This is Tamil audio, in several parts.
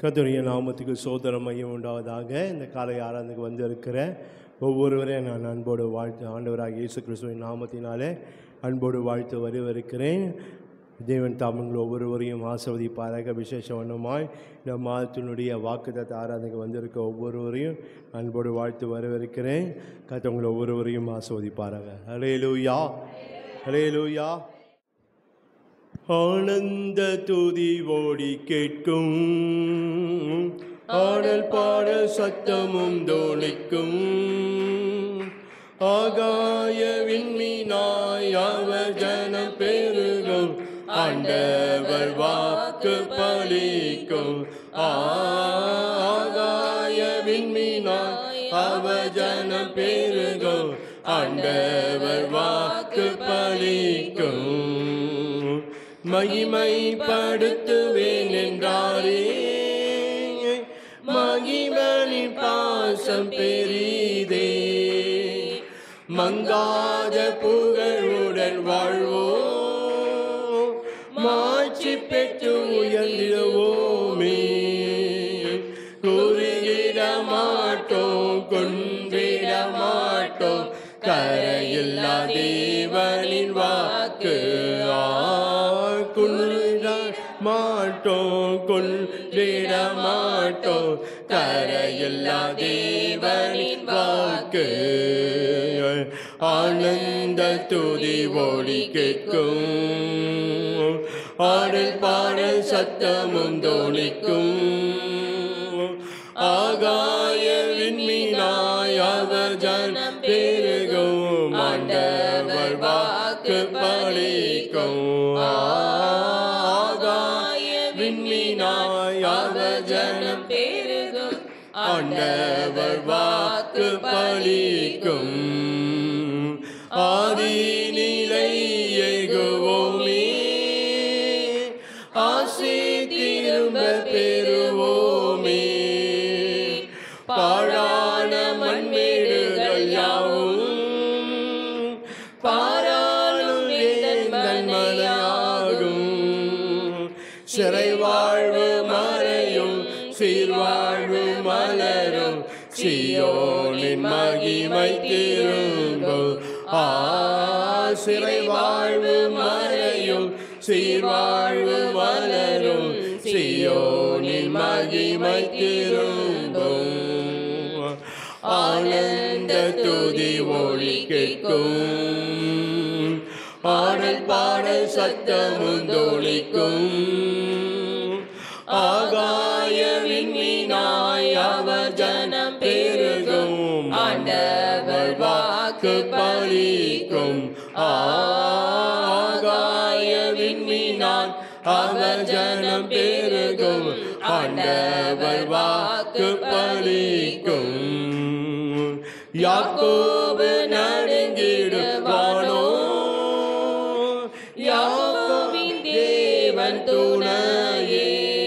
கர்த்தருடைய நாமத்துக்கு சோதர மையம் உண்டாவதாக இந்த காலை ஆராதனைக்கு வந்து இருக்கிற ஒவ்வொருவரையும் நான் அன்போடு வாழ்த்து ஆண்டவராக இயேசு கிறிஸ்துவின் நாமத்தினாலே அன்போடு வாழ்த்து வரவிருக்கிறேன் தேவன் தாமங்கள் ஒவ்வொருவரையும் ஆசிர்வதிப்பாராக விசேஷ வண்ணமாய் இந்த மாதத்தினுடைய வாக்குத்தத்த ஆராதனைக்கு வந்திருக்க ஒவ்வொருவரையும் அன்போடு வாழ்த்து வரவிருக்கிறேன் கத்தவங்களை ஒவ்வொருவரையும் ஆசிர்வதிப்பாராக ஹலே லூயா ஹலே லூயா ஆனந்த துதி ஓடி கேட்கும் ஆடல் பாட சத்தமும் தோணிக்கும் ஆகாய விண்மீனாய் அவர் ஜனம் பெருகும் ஆண்டவர் வாக்கு பலிக்கும் ஆகாய விண்மீனாய் அவர் ஜனம் பெருகும் ஆண்டவர் வாக்கு பலிக்கும் மகிமைப்படுத்துவேன் என்றாரே மகிமனின் பாசம் பெரிதே மங்காத புகழுடன் வாழ்வோ மாட்சி பெற்று உயர்ந்திடுவோமே குறுகிட மாட்டோம் கொன்றிட மாட்டோம் கரையில்லா தேவனின் வாக்கு குன்றிட மாட்டோம் கொன்றிட மாட்டோம் கரையில்லா தேவனின் வாக்கு ஆனந்த துதி ஓடி கேட்கும் ஆடல் பாடல் சத்தமும் தோணிக்கும் ஆகாய விண்மீனாய் அவர் ஜனம் பெருகும் ஆண்டவர் வாக்கு பலிக்கும் ஆகாய விண்மீனாய் அவர் ஜனம் பெருகும் ஆண்டவர் வாக்கு பலிக்கும் ஆதி நிலை எகுவோமே ஆசி திரும்ப பெறுவோமே பாழான மண்மேடுகள் யாவும் பாராளும் வேதன் மலையாகும் சிறை வாழ்வு மறையும் சீர்வாழ்வு மலரும் சியோனின் மகிமை திரும்பும் ஆ சிறை வாழ்வு மறையும் சீர்வாழ்வு மலரும் சியோனின் மகிமை திரும்பும் ஆனந்த துதி ஒளி கேட்கும் ஆடல் பாடல் சத்தமும் தோழிக்கும் ஆகாய விண்மீனாய் அவர் ஜனம் பெருகும் ஆண்டவர் வாக்கு பலிக்கும் ஆகாய விண்மீனான் அவர் ஜனம் பெருகும் ஆண்டவர் வாக்கு பலிக்கும் யாக்கோபு நடுங்கிடுவானோ யாக்கோபின் தேவன் துணையே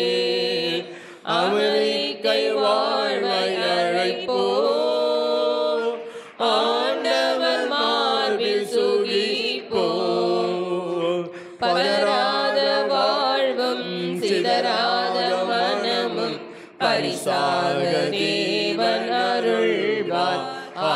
அமெரிக்கை வாழ்வை அழைப்போ ஆண்டவர் மார்பில் சுகிப்போ பதறாத வாழ்வும் சிதறாத மனமும் பரிசாக தேவன் அருள்வார் ஆ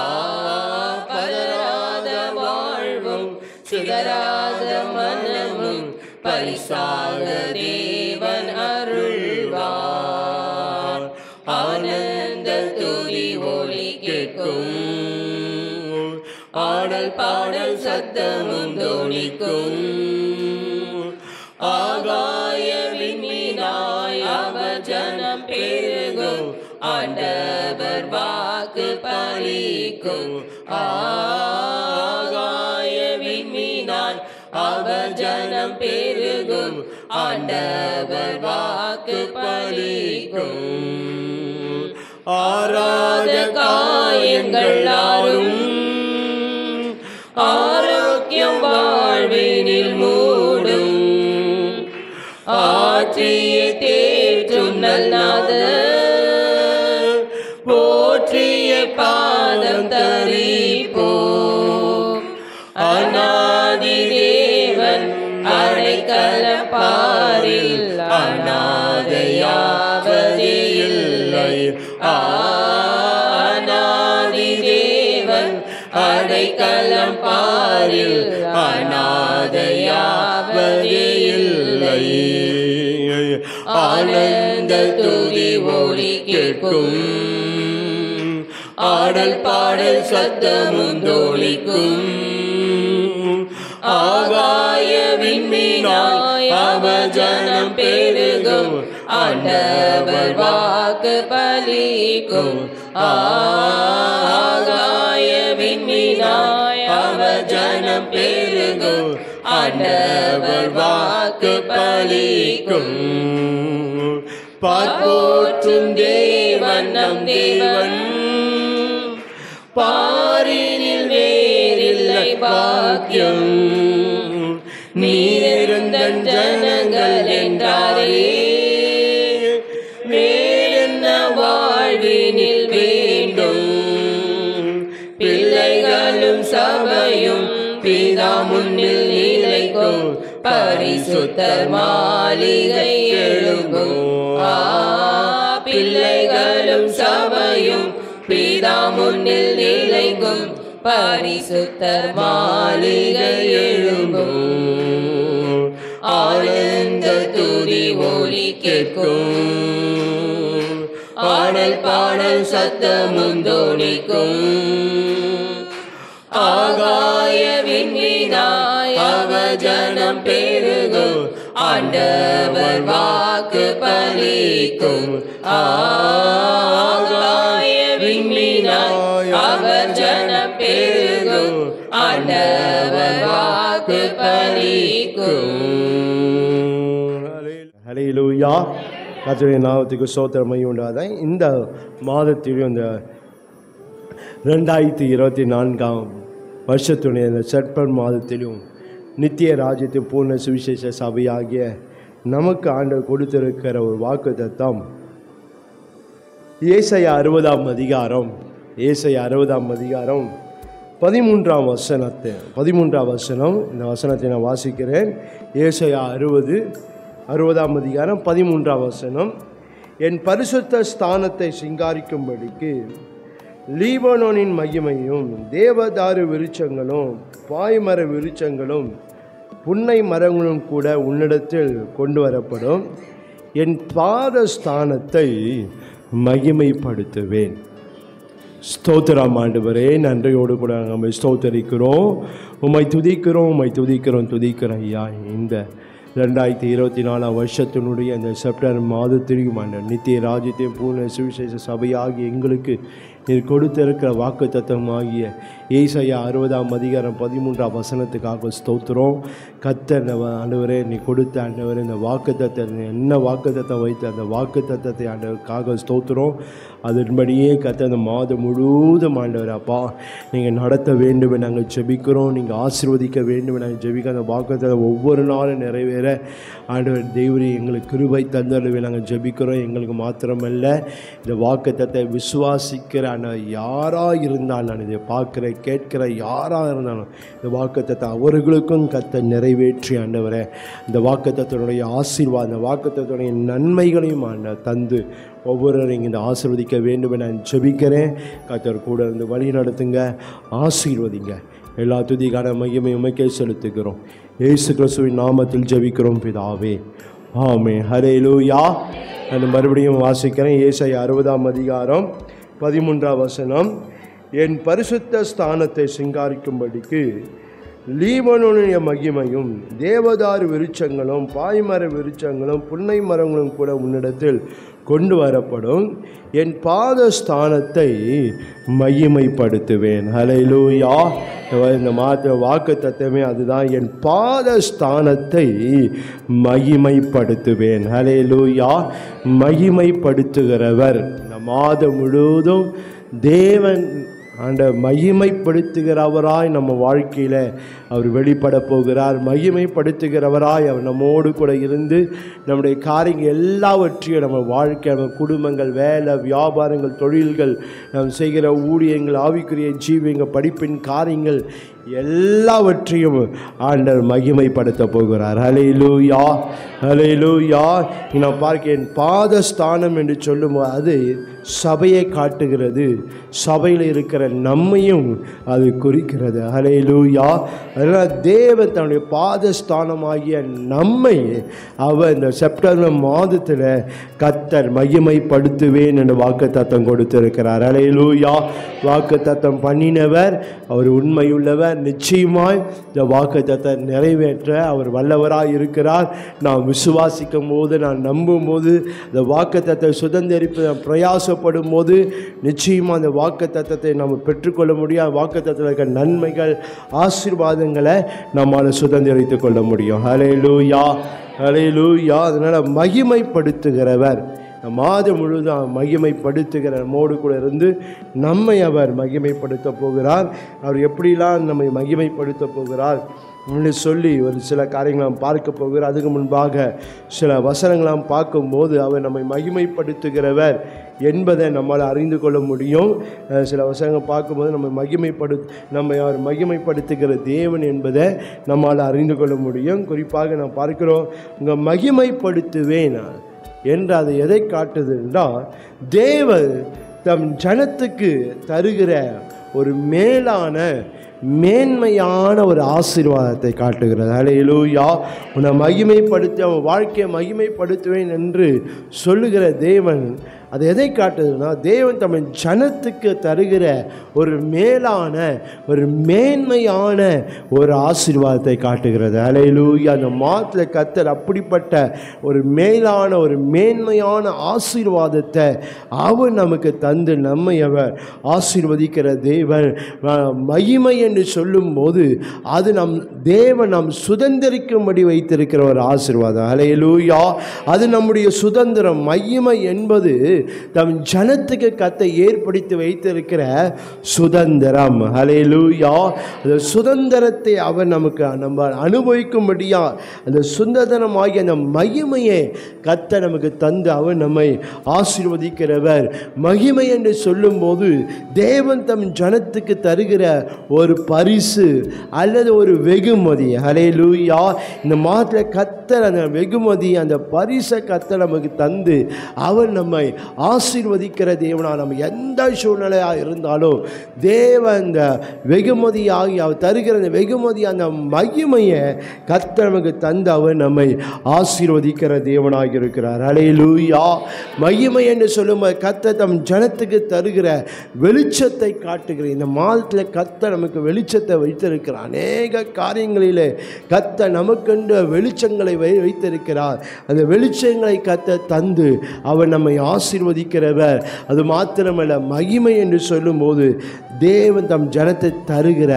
பதறாத வாழ்வும் சிதறாத மனமும் பரிசாக தேவன் அருள்வார் ஆனந்த துதி ஒளி கேட்கும் ஆடல் பாடல் சத்தமும் தோணிக்கும் ஆகாய விண்மீனாய் அவர் ஜனம் பெருகும் ஆண்டவர் வாக்கு பலிக்கும் ஆகாய விண்மீனாய் அவர் ஜனம் பெருகும் ஆண்டவர் வாக்கு பலிக்கும் ஆராத காயங்கள் ஆறும் ஆரோக்கியம் வாழ்வினில் மூடும் ஆற்றிய தேற்றும் நல்நாத போற்றிய பாதம் தரிப்போ அநாதி தேவன் அடைக்கல பாரில் அநாதையாவதே அடைக்கலம் பாரில் அநாதையாவது இல்லை ஆனந்த துதி ஒளி கேட்கும் ஆடல் பாடல் சத்தமும் தோழிக்கும் ஆகாய விண்மீனாய் அவஜனம் பெருகும் ஆண்டவர் வாக்கு பலிக்கும் ஆகாய விண்மீனாய் அவஜனம் பெருகும் ஆண்டவர் வாக்கு பலிக்கும் பார்ப்போற்றும் தேவன் நம் தேவன் பாரினில் வேறில்லை பாக்கியம் நீரிருந்தன் ஜனங்கள் என்றாரே வேறென்ன வாழ்வினில் வேண்டும் பிள்ளைகளும் சபையும் பிதா முன்னில் நிலைக்கும் பரிசுத்தர் மாளிகை எழும்பும் ஆ பிள்ளைகளும் சபையும் பிதா முன்னில் நிலைக்கும் பரிசுத்தர் மாளிகை எழும்பும் ஆனந்த துதி ஒலி கேட்கும் ஆடல் பாடல் சத்தமும் தோணிக்கும் ஆகாய விண்மீனாய் அவஜனம் பெருகும் ஆண்டவர் வாக்கு பலிக்கும் ஆகாய விண்மீனாய் அவர் ஜனம் பெருகும் ஆண்டவர் வாக்கு பலிக்கும் ஹலையிலூயா கர்த்தருடைய நாமத்துக்கு சோத்திரமையும் உண்டாத இந்த மாதத்திலும் இந்த ரெண்டாயிரத்தி இருபத்தி நான்காம் வருஷத்துடைய இந்த செப்டம்பர் மாதத்திலும் நித்திய ராஜ்யத்தின் பூர்ண சுவிசேஷ சபையாகிய நமக்கு ஆண்டவர் கொடுத்திருக்கிற ஒரு வாக்கு தத்தம் ஏசையா அறுபதாம் அதிகாரம் ஏசையா அறுபதாம் அதிகாரம் பதிமூன்றாம் வசனத்தை பதிமூன்றாம் வசனம் இந்த வசனத்தை நான் வாசிக்கிறேன் ஏசையா அறுபது அறுபதாம் அதிகாரம் பதிமூன்றாம் வசனம் என் பரிசுத்த ஸ்தானத்தை சிங்காரிக்கும்படிக்கு லீபனோனின் மகிமையும் தேவதாரு விருட்சங்களும் பாய்மர விருட்சங்களும் புன்னை மரங்களும் கூட உன்னிடத்தில் கொண்டு வரப்படும் என் பாத ஸ்தானத்தை மகிமைப்படுத்துவேன் ஸ்தோத்திரம் ஆண்டவரே நன்றியோடு கூட நம்ம ஸ்தோத்தரிக்கிறோம் உம்மை துதிக்கிறோம் உம்மை துதிக்கிறோம் துதிக்கிறோம் ஐயா இந்த ரெண்டாயிரத்தி இருபத்தி நாலாம் வருஷத்தினுடைய இந்த செப்டம்பர் மாதத்திலையும் அந்த நித்திய ராஜ்யத்தையும் பூர்ண சுவிசேஷ சபையாகி எங்களுக்கு நீர் கொடுத்திருக்கிற வாக்கு தத்துவமாகிய ஏசையா அறுபதாம் அதிகாரம் பதிமூன்றாம் வசனத்துக்காக ஸ்தோத்திரம் கத்த ஆண்டவரே நீ கொடுத்த ஆண்டவரே இந்த வாக்கு தத்தத்தை என்ன வாக்கு தத்தம் வைத்து அந்த வாக்கு தத்தத்தை ஆண்டவருக்காக ஸ்தோத்திரம் அதன்படியே கத்த அந்த மாதம் முழுவதும் ஆண்டவர் அப்பா நீங்கள் நடத்த வேண்டும் என நாங்கள் ஜெபிக்கிறோம் நீங்கள் ஆசீர்வதிக்க வேண்டும் என நாங்கள் ஜெபிக்க அந்த வாக்குத்தத்தை ஒவ்வொரு நாளும் நிறைவேற ஆண்டவர் தேவரி எங்களுக்கு கிருபை தந்தளவே நாங்கள் ஜெபிக்கிறோம் எங்களுக்கு மாத்திரமல்ல இந்த வாக்குத்தத்தை விசுவாசிக்கிற அந்த யாராக இருந்தாலும் நான் இதை பார்க்குற கேட்கிற யாராக இருந்தாலும் இந்த வாக்குத்தத்தை அவர்களுக்கும் கத்த நிறைவேற்றி ஆண்டவரே இந்த வாக்குத்தத்தினுடைய ஆசீர்வாதம் அந்த வாக்குத்தத்தினுடைய நன்மைகளையும் ஆண்ட தந்து ஒவ்வொருவரையும் இந்த ஆசீர்வதிக்க வேண்டும் என நான் ஜெபிக்கிறேன் கத்தர் கூட இருந்து வழி நடத்துங்க ஆசீர்வதிங்க எல்லா துதிக்கான மகிமை உமைக்கே செலுத்துகிறோம் இயேசு கிறிஸ்துவின் நாமத்தில் ஜெபிக்கிறோம் பிதாவே ஆமே ஹரே லூயா நான் மறுபடியும் வாசிக்கிறேன் ஏசை அறுபதாம் அதிகாரம் பதிமூன்றாம் வசனம் என் பரிசுத்த ஸ்தானத்தை சிங்காரிக்கும்படிக்கு லீபனோனுடைய மகிமையும் தேவதாரு விருட்சங்களும் பாய்மர விருட்சங்களும் புன்னை மரங்களும் கூட உன்னிடத்தில் கொண்டு வரப்படும் என் பாத ஸ்தானத்தை மகிமைப்படுத்துவேன் ஹலைலூயா இந்த மாற்ற வாக்கு தத்துவமே அதுதான் என் பாத ஸ்தானத்தை மகிமைப்படுத்துவேன் ஹலைலூயா மகிமைப்படுத்துகிறவர் இந்த மாதம் முழுவதும் தேவன் ஆண்ட மகிமைப்படுத்துகிறவராய் நம்ம வாழ்க்கையில் அவர் வெளிப்பட போகிறார் மகிமைப்படுத்துகிறவராய் அவர் நம்மோடு கூட இருந்து நம்முடைய காரியங்கள் எல்லாவற்றையும் நம்ம வாழ்க்கை நம்ம குடும்பங்கள் வேலை வியாபாரங்கள் தொழில்கள் நாம் செய்கிற ஊழியங்கள் ஆவிக்குரிய ஜீவியங்கள் படிப்பின் காரியங்கள் எல்லாவற்றையும் ஆண்டவர் மகிமைப்படுத்த போகிறார் ஹலையிலூயா ஹலையிலூயா நான் பார்க்கிறேன் பாதஸ்தானம் என்று சொல்லும்போது அது சபையை காட்டுகிறது சபையில் இருக்கிற நம்மையும் அது குறிக்கிறது ஹalleluya அதனால் தேவன் தன்னுடைய பாதஸ்தானமாகிய நம்மை அவர் இந்த செப்டம்பர் மாதத்தில் கத்தர் மகிமைப்படுத்துவேன் என்ற வாக்கு தத்தம் கொடுத்திருக்கிறார் ஹalleluya வாக்கு தத்தம் பண்ணினவர் அவர் உண்மையுள்ளவர் நிச்சயமாய் இந்த வாக்கு தத்தம் நிறைவேற்ற அவர் வல்லவராய் இருக்கிறார் நான் விசுவாசிக்கும் போது நான் நம்பும் போது இந்த வாக்கு தத்தை சுதந்திரிப்பு நான் பிரயாசப்படும் போது நிச்சயமாக அந்த வாக்கு தத்தத்தை நம்ம பெற்றுக்கொள்ள முடியும் வாக்கு தத்தத்தில் இருக்க நன்மைகள் ஆசீர்வாதங்களை நம்மால் சுதந்திரித்துக் கொள்ள முடியும் ஹலே லூயா ஹலே லூயா அதனால் மகிமைப்படுத்துகிறவர் இந்த மாதம் முழுவதும் மகிமைப்படுத்துகிற நம்மோடு கூட இருந்து நம்மை அவர் மகிமைப்படுத்த போகிறார் அவர் எப்படிலாம் நம்மை மகிமைப்படுத்த போகிறார் என்று சொல்லி ஒரு சில காரியங்களை நாம் பார்க்க போகிறார் அதுக்கு முன்பாக சில வசனங்களை நாம் பார்க்கும்போது அவர் நம்மை மகிமைப்படுத்துகிறவர் என்பதை நம்மால் அறிந்து கொள்ள முடியும் அஹ் சில வசனங்கள் பார்க்கும்போது நம்ம மகிமைப்படு நம்மை அவர் மகிமைப்படுத்துகிற தேவன் என்பதை நம்மால் அறிந்து கொள்ள முடியும் குறிப்பாக நாம் பார்க்கிறோம் இங்கே மகிமைப்படுத்துவேன் என்று அது எதை காட்டுது என்றால் தேவன் தம் ஜனத்துக்கு தருகிற ஒரு மேலான மேன்மையான ஒரு ஆசீர்வாதத்தை காட்டுகிறது அலையிலூயா உன்னை மகிமைப்படுத்தி அவன் வாழ்க்கையை மகிமைப்படுத்துவேன் என்று சொல்லுகிற தேவன் அது எதை காட்டுதுன்னா தேவன் தமிழ் ஜனத்துக்கு தருகிற ஒரு மேலான ஒரு மேன்மையான ஒரு ஆசீர்வாதத்தை காட்டுகிறது அலையிலூயா அந்த மாத்தில் கத்தர் அப்படிப்பட்ட ஒரு மேலான ஒரு மேன்மையான ஆசீர்வாதத்தை அவர் நமக்கு தந்து நம்மை அவர் ஆசீர்வதிக்கிற தேவன் அஹ், மகிமை என்று சொல்லும்போது அது நம் தேவன் நாம் சுதந்திரிக்கும்படி வைத்திருக்கிற ஒரு ஆசீர்வாதம் அலையலூயா அது நம்முடைய சுதந்திரம் மகிமை என்பது தம் ஜனத்துக்கு கத்தை ஏற்படுத்தி வைத்திருக்கிற சுதந்திரம் அலையலூயா அந்த சுதந்திரத்தை அவர் நமக்கு நம்ம அனுபவிக்கும்படியா அந்த சுதந்திரமாகிய அந்த மகிமையை கத்த நமக்கு தந்து அவர் நம்மை ஆசீர்வதிக்கிறவர் மகிமை என்று சொல்லும்போது தேவன் தம் ஜனத்துக்கு தருகிற ஒரு பரிசு அல்லது ஒரு வெகுமதி ஹலே லூயா இந்த மாதத்தில் கத்தர் அந்த வெகுமதி அந்த பரிசை கத்தர் நமக்கு தந்து அவர் நம்மை ஆசீர்வதிக்கிற தேவனா நம்ம எந்த சூழ்நிலையாக இருந்தாலும் தேவன் அந்த வெகுமதியாகி அவர் தருகிற அந்த வெகுமதி அந்த மகிமையை கத்தர் நமக்கு தந்து அவர் நம்மை ஆசீர்வதிக்கிற தேவனாக இருக்கிறார் ஹலே லூயா மகிமை என்று சொல்லும்போது கத்த தம் ஜனத்துக்கு தருகிற வெளிச்சத்தை காட்டுகிற இந்த மாதத்தில் கத்த நமக்கு வெளிச்சத்தை வைத்திருக்கிறார் அநேக காரியங்களிலே கத்த நமக்கென்று வெளிச்சங்களை வை வைத்திருக்கிறார் அந்த வெளிச்சங்களை கத்த தந்து அவர் நம்மை ஆசீர்வதிக்கிறவர் அது மாத்திரமல்ல மகிமை என்று சொல்லும்போது தேவன் தம் ஜனத்தை தருகிற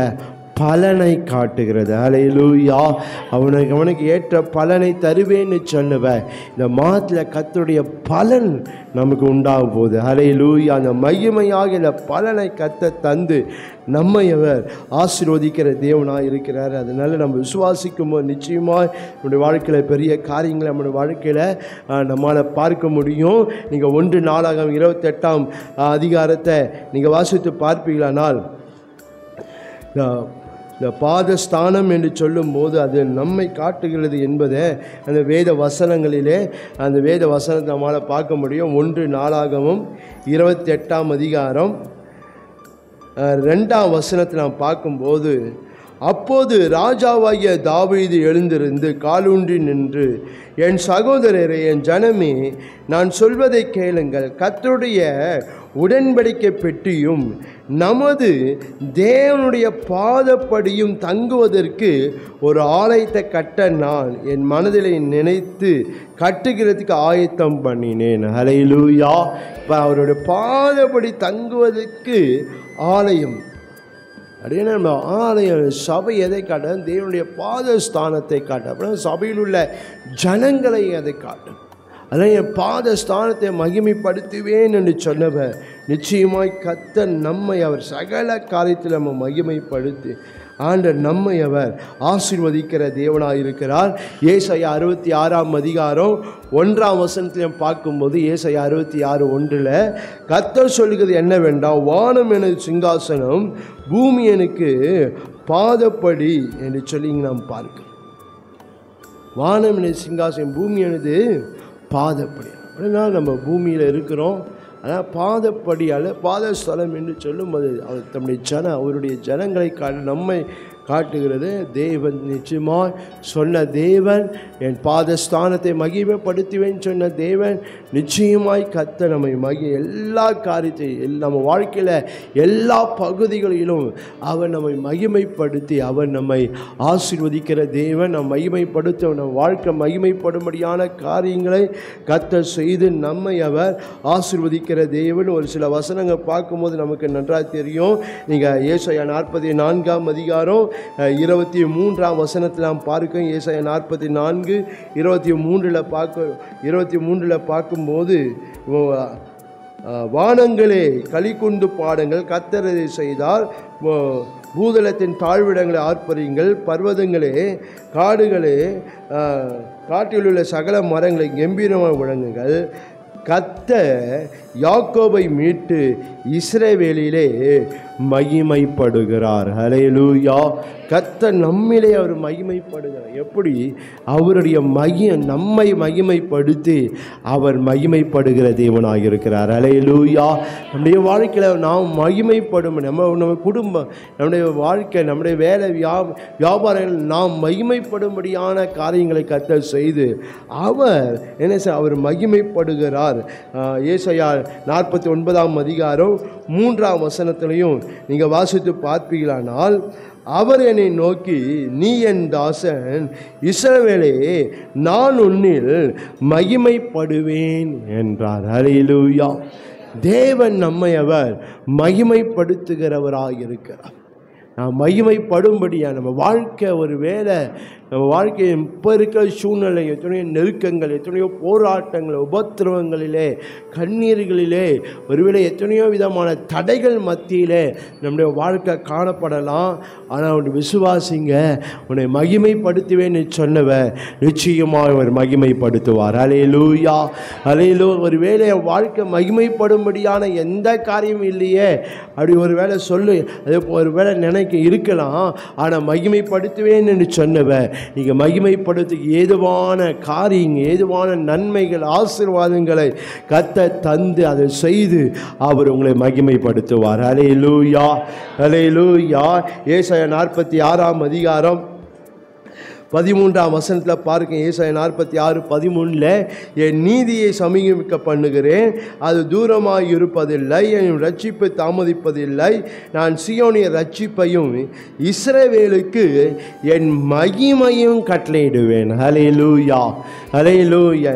பலனை காட்டுகிறது அலையிலூயா அவனுக்கு அவனுக்கு ஏற்ற பலனை தருவேன்னு சொன்னவன் இந்த மாதத்தில் கத்தருடைய பலன் நமக்கு உண்டாக போகுது அலையிலூயா அந்த மகிமையாக இந்த பலனை கத்த தந்து நம்மை அவர் ஆசீர்வதிக்கிற தேவனாக இருக்கிறார் அதனால் நம்ம விசுவாசிக்கும் போது நிச்சயமாக நம்முடைய வாழ்க்கையில் பெரிய காரியங்களை நம்முடைய வாழ்க்கையில் நம்மளால் பார்க்க முடியும் நீங்கள் ஒன்று நாளாகம் இருபத்தெட்டாம் அதிகாரத்தை நீங்கள் வாசித்து பார்ப்பீங்களானால் இந்த இந்த பாதஸ்தானம் என்று சொல்லும்போது அது நம்மை காட்டுகிறது என்பதை அந்த வேத வசனங்களிலே அந்த வேத வசனத்தை நம்மளால் பார்க்க முடியும் ஒன்று நாளாகவும் இருபத்தி எட்டாம் அதிகாரம் அஹ், ரெண்டாம் வசனத்தை நாம் பார்க்கும்போது அப்போது ராஜாவாகிய தாவீது எழுந்திருந்து காலூன்றி நின்று என் சகோதரரே என் ஜனமே நான் சொல்வதை கேளுங்கள் கர்த்தருடைய உடன்படிக்கை பெட்டியும் நமது தேவனுடைய பாதப்படியும் தங்குவதற்கு ஒரு ஆலயத்தை கட்ட நான் என் மனதில் நினைத்து கட்டுகிறதுக்கு ஆயத்தம் பண்ணினேன் ஹலையிலூயா இப்போ அவருடைய பாதப்படி தங்குவதற்கு ஆலயம் அப்படின்னு நம்ம ஆலயம் சபை எதை காட்ட தேவனுடைய பாதஸ்தானத்தை காட்ட அப்புறம் சபையில் உள்ள ஜனங்களை அதை காட்டும் அதான் என் பாதஸ்தானத்தை மகிமைப்படுத்துவேன் என்று சொன்னவர் நிச்சயமாய் கத்த நம்மை அவர் சகல காரியத்தில் நம்ம மகிமைப்படுத்தி ஆண்டர் நம்மை அவர் ஆசீர்வதிக்கிற தேவனாக இருக்கிறார் ஏசாயா அறுபத்தி ஆறாம் அதிகாரம் ஒன்றாம் வசனத்திலையும் பார்க்கும்போது ஏசாயா அறுபத்தி ஆறு ஒன்றில் கத்தர் சொல்லுகிறது என்னவென்றால் வானம் எனது சிங்காசனம் பூமி எனக்கு பாதப்படி என்று சொல்லி இங்கே நாம் பார்க்கிறோம் வானம் எனது சிங்காசனம் பூமி எனது பாதப்படி அப்படின்னா நம்ம பூமியில் இருக்கிறோம் அதான் பாதப்படியால் பாதஸ்தலம் என்று சொல்லும்போது அவர் தம்முடைய ஜன அவருடைய ஜனங்களை கா நம்மை காட்டுகிறது தேவன் நிச்சயமாய் சொன்ன தேவன் என் பாதஸ்தானத்தை மகிமைப்படுத்துவேன் சொன்ன தேவன் நிச்சயமாய் கத்த நம்மை மகி எல்லா காரியத்தையும் எல் நம்ம வாழ்க்கையில் எல்லா பகுதிகளிலும் அவர் நம்மை மகிமைப்படுத்தி அவர் நம்மை ஆசீர்வதிக்கிற தேவன் நம் மகிமைப்படுத்த நம் வாழ்க்கை மகிமைப்படும்படியான காரியங்களை கத்த செய்து நம்மை அவர் ஆசீர்வதிக்கிற தேவன் ஒரு சில வசனங்கள் பார்க்கும்போது நமக்கு நன்றாக தெரியும் நீங்கள் ஏசாயா நாற்பத்தி நான்காம் அதிகாரம் அஹ், இருபத்தி மூன்றாம் வசனத்தில் நாம் பார்க்க ஏசாயா நாற்பத்தி நான்கு இருபத்தி மூன்றில் பார்க்க இருபத்தி மூன்றில் பார்க்கும்போது உ- அஹ், வானங்களே களிக்குண்டு பாடுங்கள் கத்தரதை செய்தால் உ- பூதலத்தின் தாழ்விடங்களை ஆர்ப்பரியுங்கள் பர்வதங்களே காடுகளே அஹ், காட்டில் உள்ள சகல மரங்களை கம்பீரமாக விளங்குங்கள் கத்த யாக்கோபை மீட்டு இஸ்ரவேலிலே மகிமைப்படுகிறார் ஹalleluya கத்த நம்மிலே அவர் மகிமைப்படுகிறார் எப்படி அவருடைய மகி நம்மை மகிமைப்படுத்தி அவர் மகிமைப்படுகிற தேவனாக இருக்கிறார் ஹalleluya நம்முடைய வாழ்க்கையில் நாம் மகிமைப்படும் நம்ம நம்ம குடும்பம் நம்முடைய வாழ்க்கை நம்முடைய வேலை வியா வியாபாரங்கள் நாம் மகிமைப்படும்படியான காரியங்களை கத்த செய்து அவர் என்ன செய்ய அவர் மகிமைப்படுகிறார் ஆஹ், ஏசாயா நாற்பத்தி ஒன்பதாம் அதிகாரம் மூன்றாம் வசனத்திலையும் நீங்கள் வாசித்து பார்ப்பீங்களானால் அவர் என்னை நோக்கி நீ என் தாசன் இஸ்ரவேலே நான் உன்னில் மகிமைப்படுவேன் என்றார் ஹalleluya தேவன் நம்மை அவர் மகிமைப்படுத்துகிறவராக இருக்கிறார் நாம் மகிமைப்படும்படியா நம்ம வாழ்க்கை ஒரு வேலை நம்ம வாழ்க்கை இப்போ இருக்கிற சூழ்நிலை எத்தனையோ நெருக்கங்கள் எத்தனையோ போராட்டங்கள் உபத்திரவங்களிலே கண்ணீர்களிலே ஒருவேளை எத்தனையோ விதமான தடைகள் மத்தியிலே நம்முடைய வாழ்க்கை காணப்படலாம் ஆனால் உன்னை விசுவாசிங்க உன்னை மகிமைப்படுத்துவேன்னு சொன்னவர் நிச்சயமாக அவர் மகிமைப்படுத்துவார் அலையலூயா அலையிலோ ஒரு வேளை என் வாழ்க்கை மகிமைப்படும்படியான எந்த காரியமும் இல்லையே அப்படி ஒரு வேளை சொல்லு அது ஒரு வேளை நினைக்க இருக்கலாம் ஆனால் மகிமைப்படுத்துவேன்னு சொன்னவர் நீங்கள் மகிமைப்படுத்த ஏதுவான காரியங்க ஏதுவான நன்மைகள் ஆசீர்வாதங்களை கத்த தந்து அதை செய்து அவர் உங்களை மகிமைப்படுத்துவார் அலே லூயா அலே லூயா ஏசாய நாற்பத்தி ஆறாம் அதிகாரம் பதிமூன்றாம் வசனத்தில் பாருங்க ஏசாய நாற்பத்தி ஆறு பதிமூணில் என் நீதியை சமீபிக்க பண்ணுகிறேன் அது தூரமாக இருப்பதில்லை என் ரட்சிப்பை தாமதிப்பதில்லை நான் சியோனிய ரட்சிப்பையும் இஸ்ரவேலுக்கு என் மகிமையும் கட்டளையிடுவேன் ஹலே லூயா ஹலே லூயா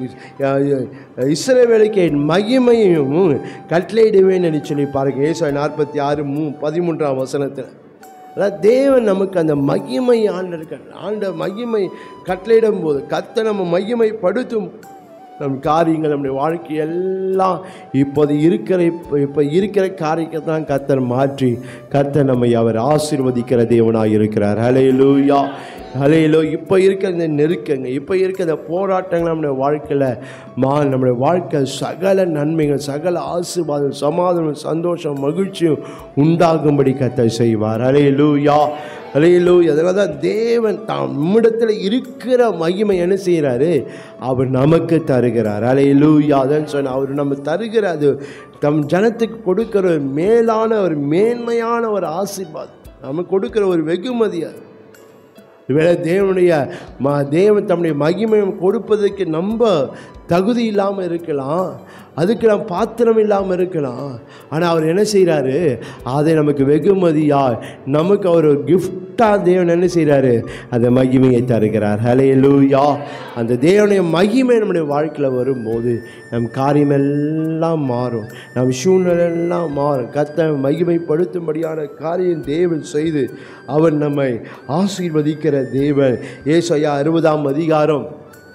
இஸ்ரவேலுக்கு என் மகிமையும் கட்டளையிடுவேன் என்று சொல்லி பாருங்க ஏசாய நாற்பத்தி ஆறு மூ பதிமூன்றாம் வசனத்தில் அதான் தேவன் நமக்கு அந்த மகிமை ஆண்டு ஆண்ட மகிமை கட்டளையிடும் போது கத்த நம்ம மகிமைப்படுத்தும் நம் காரியங்கள் நம்முடைய வாழ்க்கை எல்லாம் இப்போது இருக்கிற இப்போ இப்போ இருக்கிற காரியத்தை தான் கத்தர் மாற்றி கத்தர் நம்மை அவர் ஆசீர்வதிக்கிற தேவனாக இருக்கிறார் ஹலே லூயா ஹலேலோ இப்போ இருக்கிற இந்த நெருக்கங்க இப்போ இருக்கிற இந்த போராட்டங்கள் நம்முடைய வாழ்க்கையில் மா நம்முடைய வாழ்க்கை சகல நன்மைகள் சகல ஆசீர்வாதம் சமாதானம் சந்தோஷம் மகிழ்ச்சியும் உண்டாகும்படி கத்தை செய்வார் ஹலேலூயா ஹலேலூ அதனால தான் தேவன் தாம் நம்மிடத்தில் இருக்கிற மகிமை என்ன செய்கிறாரு அவர் நமக்கு தருகிறார் ஹலேலூயா அதான் சொன்ன அவர் நம்ம தருகிற அது தம் ஜனத்துக்கு கொடுக்கிற ஒரு மேலான ஒரு மேன்மையான ஒரு ஆசீர்வாதம் நமக்கு கொடுக்கிற ஒரு வெகுமதி அது ஒருவேளை தேவனுடைய ம தேவன் தம்முடைய மகிமை கொடுப்பதற்கு நம்ம தகுதி இல்லாமல் இருக்கலாம் அதுக்கு நாம் பாத்திரம் இல்லாமல் இருக்கலாம் ஆனால் அவர் என்ன செய்கிறாரு அதை நமக்கு வெகுமதியாக நமக்கு அவர் ஒரு கிஃப்டாக தேவன் என்ன செய்கிறாரு அந்த மகிமையை தருகிறார் ஹலே லூயா அந்த தேவனுடைய மகிமை நம்முடைய வாழ்க்கையில் வரும்போது நம் காரியமெல்லாம் மாறும் நம் சூழ்நிலை எல்லாம் மாறும் கத்த மகிமைப்படுத்தும்படியான காரியம் தேவன் செய்து அவர் நம்மை ஆசீர்வதிக்கிற தேவன் ஏசையா அறுபதாம் அதிகாரம்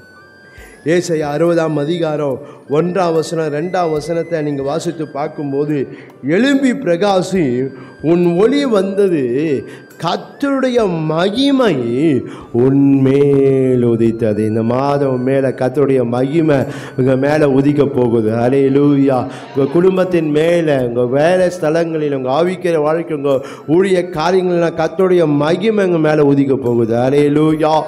ஏசையா அறுபதாம் அதிகாரம் ஒன்றாம் வசனம் ரெண்டாம் வசனத்தை நீங்கள் வாசித்து பார்க்கும்போது எழும்பி பிரகாசி உன் ஒளி வந்தது கத்தருடைய மகிமை உன்மேல் உதித்தது இந்த மாதம் மேலே கத்தருடைய மகிமை உங்கள் மேலே உதிக்க போகுது அலே லூயா உங்கள் குடும்பத்தின் மேலே உங்கள் வேலை ஸ்தலங்களில் உங்கள் ஆவிக்கிற வாழ்க்கை உங்கள் ஊழிய காரியங்கள்லாம் கத்தருடைய மகிமை உங்கள் மேலே உதிக்க போகுது அலே லூயா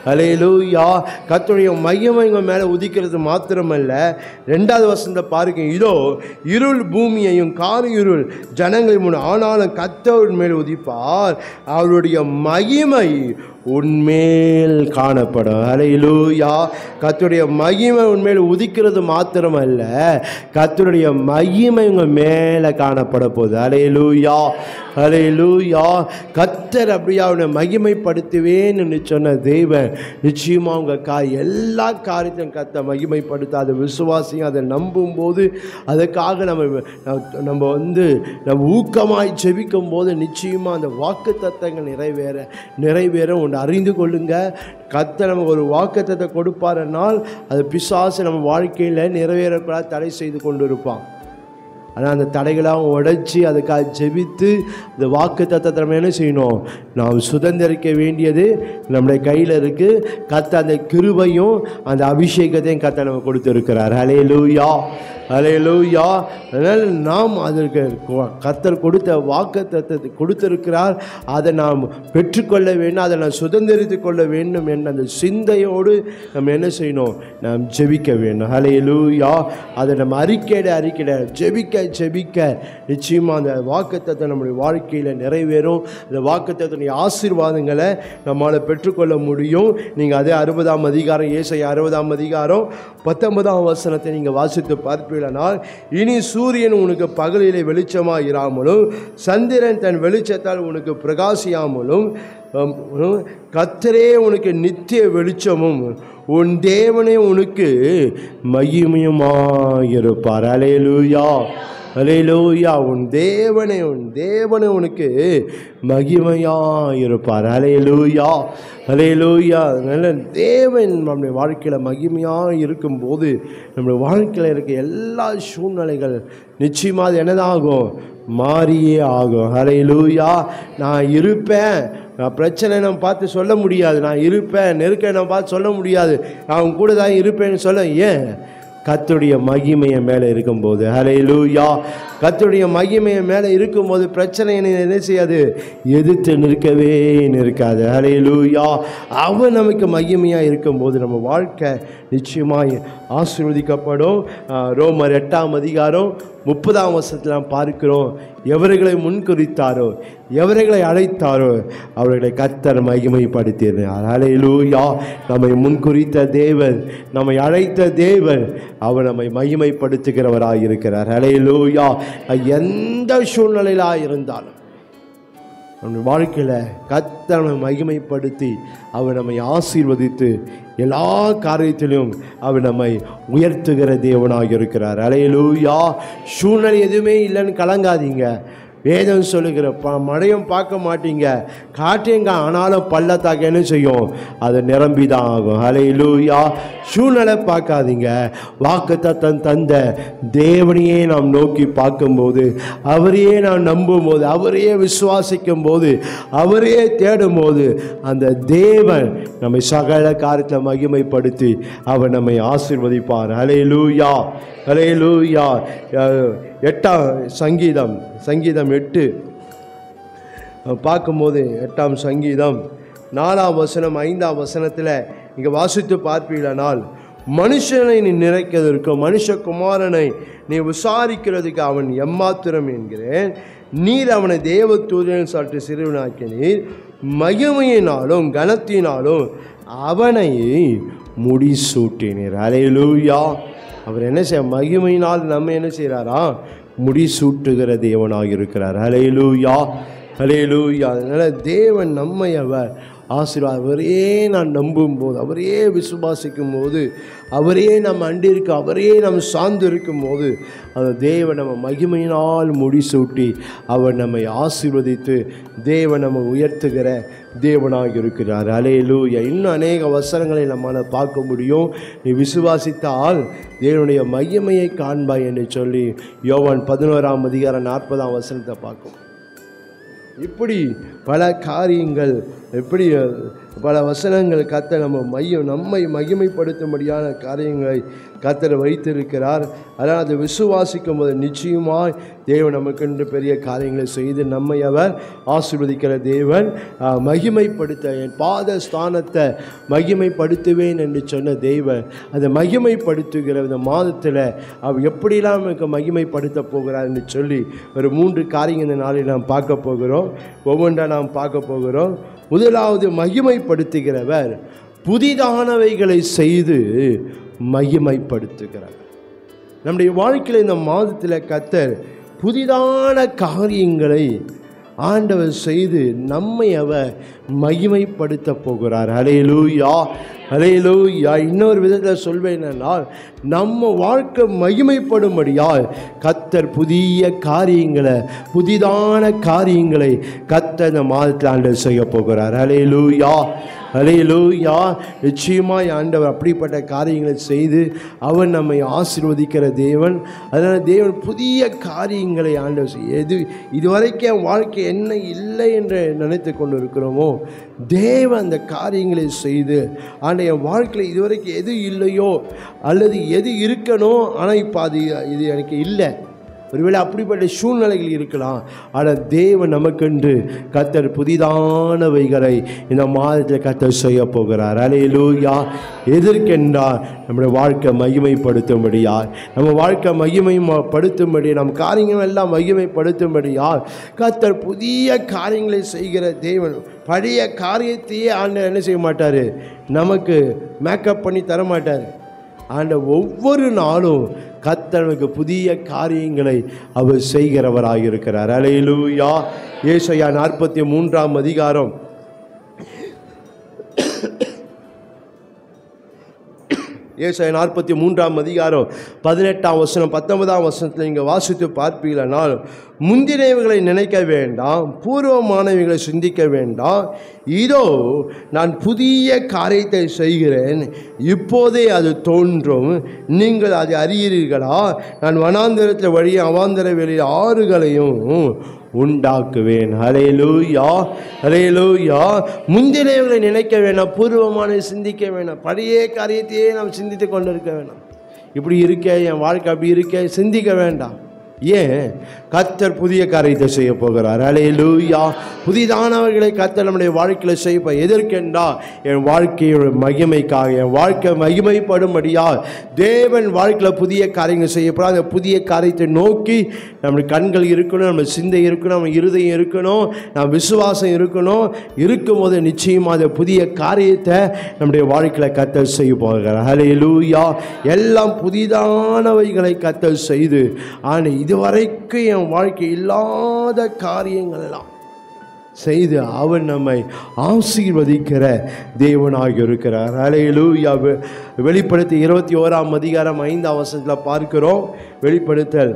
அலையிலூயா கர்த்தருடைய மகிமை உங்கள் மேலே உதிக்கிறது மாத்திரமல்ல ரெண்டாவது வசந்த பாருங்க இதோ இருள் பூமியையும் கார் இருள் ஜனங்களை முன் ஆனாலும் கத்தவர் மேல் உதிப்பார் அவருடைய மகிமை உன்மேல் காணப்படும் அலையிலூயா கர்த்தருடைய மகிமை உன்மேல் உதிக்கிறது மாத்திரமல்ல கர்த்தருடைய மகிமை உங்கள் மேலே காணப்பட போகுது அலையிலூயா அலையிலூயா கத்தர் அப்படியே அவனை மகிமைப்படுத்துவேன்னு சொன்ன தெய்வன் நிச்சயமாக உங்கள் கா எல்லா காரியத்தையும் கத்த மகிமைப்படுத்த அதை விசுவாசியும் அதை நம்பும்போது அதுக்காக நம்ம நம்ம வந்து நம்ம ஊக்கமாய் ஜெபிக்கும் போது நிச்சயமாக அந்த வாக்கு தத்தங்கள் நிறைவேற நிறைவேற ஒன்று அறிந்து கொள்ளுங்க கத்த நமக்கு ஒரு வாக்குத்தத்தை கொடுப்பாருனால் அது பிசாசு நம்ம வாழ்க்கையில் நிறைவேறக்கூடாது தடை செய்து கொண்டு இருப்பான் ஆனால் அந்த தடைகளாக உடைச்சி அதுக்காக ஜெபித்து இந்த வாக்கு தத்தத்தை நம்ம என்ன செய்யணும் நாம் சுதந்திரிக்க வேண்டியது நம்முடைய கையில் இருக்குது கத்த அந்த கிருபையும் அந்த அபிஷேகத்தையும் கத்த நம்ம கொடுத்துருக்கிறார் ஹலே லூயா ஹலே லூயா அதனால் நாம் அதற்கு கொ- கத்தர் கொடுத்த வாக்கு தத்தத்தை கொடுத்திருக்கிறார் அதை நாம் பெற்றுக்கொள்ள வேண்டும் அதை நாம் சுதந்திரித்து கொள்ள வேண்டும் என்ற அந்த சிந்தையோடு நம்ம என்ன செய்யணும் நாம் ஜெபிக்க வேண்டும் ஹலே லூயா அதை நம்ம அறிக்கையிட அறிக்கையிட ஜெபிக்க ஜெபிக்க நிச்சயமாக அந்த வாக்குத்தத்தை நம்முடைய வாழ்க்கையில் நிறைவேறும் அந்த வாக்குத்தத்தினுடைய ஆசீர்வாதங்களை நம்மால் பெற்றுக்கொள்ள முடியும் நீங்கள் அதே அறுபதாம் அதிகாரம் ஏசை அறுபதாம் அதிகாரம் பத்தொன்பதாம் வசனத்தை நீங்கள் வாசித்து பார்ப்பீர்களானால் இனி சூரியன் உனக்கு பகலிலே வெளிச்சமாக இராமலும் சந்திரன் தன் வெளிச்சத்தால் உனக்கு பிரகாசியாமலும் உம், உம், கர்த்தரே உனக்கு நித்திய வெளிச்சமும் உன் தேவனே உனக்கு மகிமையுமாயிருப்பார் அலேலூயா அலேலூயா உன் தேவனே உன் தேவனே உனக்கு மகிமையாயிருப்பார் அலேலூயா அலேலூயா அதனால் தேவன் நம்முடைய வாழ்க்கையில் மகிமையாக இருக்கும்போது நம்முடைய வாழ்க்கையில் இருக்க எல்லா சூழ்நிலைகள் நிச்சயமாக அது என்னதாகும் மாறியே ஆகும் ஹalleluya நான் இருப்பேன் நான் பிரச்சனை நான் பார்த்து சொல்ல முடியாது நான் இருப்பேன் நெருக்க நான் பார்த்து சொல்ல முடியாது நான் உன் கூட தான் இருப்பேன்னு சொல்ல ஏன் கத்துடைய மகிமையை மேலே இருக்கும்போது ஹalleluya கத்துடைய மகிமையை மேலே இருக்கும்போது பிரச்சனை என்னை என்ன செய்யாது எதிர்த்து நிற்கவே நிற்காது ஹalleluya அவன் நமக்கு மகிமையாக இருக்கும்போது நம்ம வாழ்க்கை நிச்சயமாய் ஆசீர்வதிக்கப்படும் ஆஹ், ரோமர் எட்டாம் அதிகாரம் முப்பதாம் வருஷத்தில் நாம் பார்க்கிறோம் எவர்களை முன்குறித்தாரோ எவர்களை அழைத்தாரோ அவர்களை கத்தர் மகிமைப்படுத்தினார் ஹalleluya நம்மை முன்குறித்த தேவன் நம்மை அழைத்த தேவன் அவர் நம்மை மகிமைப்படுத்துகிறவராக இருக்கிறார் ஹalleluya எந்த சூழ்நிலையிலாக இருந்தாலும் நம்முடைய வாழ்க்கையில் கர்த்தர் நம்மை மகிமைப்படுத்தி அவர் நம்மை ஆசீர்வதித்து எல்லா காரியத்திலும் அவர் நம்மை உயர்த்துகிற தேவனாக இருக்கிறார் அலையலூயா சூழ்நிலை எதுவுமே இல்லைன்னு கலங்காதீங்க வேதம் சொல்லுகிற ப மழையும் பார்க்க மாட்டீங்க காற்றேங்க ஆனாலும் பள்ளத்தாக்க என்ன செய்யும் அது நிரம்பி தான் ஆகும் அலையிலூயா சூழ்நிலை பார்க்காதீங்க வாக்கு தத்தம் தந்த தேவனையே நாம் நோக்கி பார்க்கும்போது அவரையே நாம் நம்பும்போது அவரையே விசுவாசிக்கும் போது அவரையே தேடும் போது அந்த தேவன் நம்மை சகல காரியத்தில் மகிமைப்படுத்தி அவர் நம்மை ஆசீர்வதிப்பார் அலையிலூயா அலையிலூயா அஹ், எட்டாம் சங்கீதம் சங்கீதம் எட்டு அஹ், பார்க்கும்போது எட்டாம் சங்கீதம் நாலாம் வசனம் ஐந்தாம் வசனத்தில் இங்கே வாசித்து பார்ப்பீர்களானால் மனுஷனை நீ நிறைக்கிறதற்கும் மனுஷகுமாரனை நீ விசாரிக்கிறதுக்கு அவன் எம்மாத்திரம் என்கிறேன் நீர் அவனை தேவ தூதன் சற்று சிறுவனாக்கினீர் மகிமையினாலும் கனத்தினாலும் அவனை முடிசூட்டினீர் அலையிலூயா அவர் என்ன செய்ய மகிமையினால் நம்ம என்ன செய்கிறாரா முடிசூட்டுகிற தேவனாக இருக்கிறார் அலையிலூயா அலையிலூயா அதனால் தேவன் நம்மை அவர் ஆசீர்வாத அவரையே நான் நம்பும்போது அவரையே விசுவாசிக்கும் போது அவரையே நம்ம அண்டிருக்கு அவரையே நம்ம சார்ந்து இருக்கும் போது அந்த தேவன் நம்ம மகிமையினால் முடிசூட்டி அவர் நம்மை ஆசீர்வதித்து தேவன் நம்ம உயர்த்துகிற தேவனாக இருக்கிறார் அலேலூயா இன்னும் அநேக வசனங்களை நம்மால் பார்க்க முடியும் நீ விசுவாசித்தால் தேவனுடைய மகிமையை காண்பாய் என்று சொல்லி யோவான் பதினோராம் அதிகாரம் நாற்பதாம் வசனத்தை பார்க்கும் இப்படி பல காரியங்கள் எப்படி அஹ், பல வசனங்கள் கத்த நம்ம மையம் நம்மை மகிமைப்படுத்தும்படியான காரியங்களை கத்தர் வைத்திருக்கிறார் அதனால் அதை விசுவாசிக்கும் போது நிச்சயமாய் தேவன் நமக்கென்று பெரிய காரியங்களை செய்து நம்மை அவர் ஆசீர்வதிக்கிற தேவன் ஆஹ், மகிமைப்படுத்த என் பாத ஸ்தானத்தை மகிமைப்படுத்துவேன் என்று சொன்ன தேவன் அதை மகிமைப்படுத்துகிற இந்த மாதத்தில் அவர் எப்படிலாம் நமக்கு மகிமைப்படுத்த போகிறார் என்று சொல்லி ஒரு மூன்று காரியங்கள் இந்த நாளில் நாம் பார்க்க போகிறோம் ஒவ்வொன்றா நாம் பார்க்க போகிறோம் முதலாவது மகிமைப்படுத்துகிறவர் புதிதானவைகளை செய்து மகிமைப்படுத்துகிறவர் நம்முடைய வாழ்க்கையில் இந்த மாதத்தில் கத்தர் புதிதான காரியங்களை ஆண்டவர் செய்து நம்மை அவர் மகிமைப்படுத்த போகிறார் அலையலூயா அலையலூயா இன்னொரு விதத்தில் சொல்வேன் என்றால் நம்ம வாழ்க்கை மகிமைப்படும்படியால் கத்தர் புதிய காரியங்களை புதிதான காரியங்களை கத்தர் இந்த மாதத்தில் ஆண்டவர் செய்ய போகிறார் அலையலூயா அலையலூயா நிச்சயமாய் ஆண்டவர் அப்படிப்பட்ட காரியங்களை செய்து அவர் நம்மை ஆசீர்வதிக்கிற தேவன் அதனால் தேவன் புதிய காரியங்களை ஆண்டவர் செய்ய எது இதுவரைக்கும் என் வாழ்க்கை என்ன இல்லை என்று நினைத்து கொண்டு இருக்கிறோமோ தேவன் அந்த காரியங்களை செய்து ஆண்ட என் வாழ்க்கையில் இதுவரைக்கும் எது இல்லையோ அல்லது எது இருக்கணும் ஆனால் இப்போ அது இது எனக்கு இல்லை ஒருவேளை அப்படிப்பட்ட சூழ்நிலைகள் இருக்கலாம் ஆனால் தேவன் நமக்கென்று கத்தர் புதிதானவைகளை இந்த மாதத்தில் கத்தர் செய்ய போகிறார் அலையிலூயா எதற்கென்றால் நம்முடைய வாழ்க்கை மகிமைப்படுத்தும்படியால் நம்ம வாழ்க்கை மகிமைப்படுத்தும்படி நம் காரியங்கள் எல்லாம் மகிமைப்படுத்தும்படியால் கத்தர் புதிய காரியங்களை செய்கிற தேவன் பழைய காரியத்தையே ஆண்டவர் என்ன செய்ய மாட்டார் நமக்கு மேக்கப் பண்ணி தர மாட்டார் ஆண்ட ஒவ்வொரு நாளும் கத்தனுக்கு புதிய காரியங்களை அவர் செய்கிறவராக இருக்கிறார் அலையிலூயா ஏசையா நாற்பத்தி மூன்றாம் அதிகாரம் ஏசாய நாற்பத்தி மூன்றாம் அதிகாரம் பதினெட்டாம் வசனம் பத்தொன்பதாம் வசனத்தில் நீங்கள் வாசித்து பார்ப்பீர்களானால் முந்தினவைகளை நினைக்க வேண்டாம் பூர்வமானவைகளை சிந்திக்க வேண்டாம் இதோ நான் புதிய காரியத்தை செய்கிறேன் இப்போதே அது தோன்றும் நீங்கள் அதை அறியீர்களா நான் வனாந்திரத்தில் வழி அவாந்தர வெளியில் ஆறுகளையும் உண்டாக்குவேன் ஹலேலூயா ஹலேலூயா முந்தினவர்களை நினைக்க வேணாம் பூர்வமான சிந்திக்க வேணாம் பழைய காரியத்தையே நாம் சிந்தித்து கொண்டிருக்க வேணாம் இப்படி இருக்க என் வாழ்க்கை அப்படி இருக்க சிந்திக்க வேண்டாம் ஏன் கத்தர் புதிய காரியத்தை செய்ய போகிறார் அலையலூயா புதிதானவர்களை கத்தர் நம்முடைய வாழ்க்கையில் செய்ய எதற்கென்றா என் வாழ்க்கையோட மகிமைக்காக என் வாழ்க்கை மகிமைப்படும்படியா தேவன் வாழ்க்கையில் புதிய காரியங்கள் செய்யப்படும் அந்த புதிய காரியத்தை நோக்கி நம்முடைய கண்கள் இருக்கணும் நம்ம சிந்தை இருக்கணும் நம்ம இருதயம் இருக்கணும் நம்ம விசுவாசம் இருக்கணும் இருக்கும்போது நிச்சயமாக அந்த புதிய காரியத்தை நம்முடைய வாழ்க்கையில் கத்தல் செய்ய போகிறார் ஹalleluya எல்லாம் புதிதானவைகளை கத்தல் செய்து ஆனால் இதுவரைக்கும் என் வாழ்க்கை இல்லாத காரியங்கள் எல்லாம் செய்து அவன் நம்மை ஆசீர்வதிக்கிற தேவனாக இருக்கிறார் அலையிலூயா வெ- வெளிப்படுத்தி இருபத்தி ஓராம் அதிகாரம் ஐந்தாம் வசனத்தில் பார்க்கிறோம் வெளிப்படுத்தல்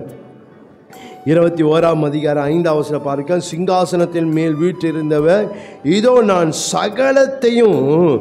இருபத்தி ஓராம் அதிகாரம் ஐந்தாம் வசனம் பார்க்க சிங்காசனத்தின் மேல் வீற்றிருந்தவர் இதோ நான் சகலத்தையும்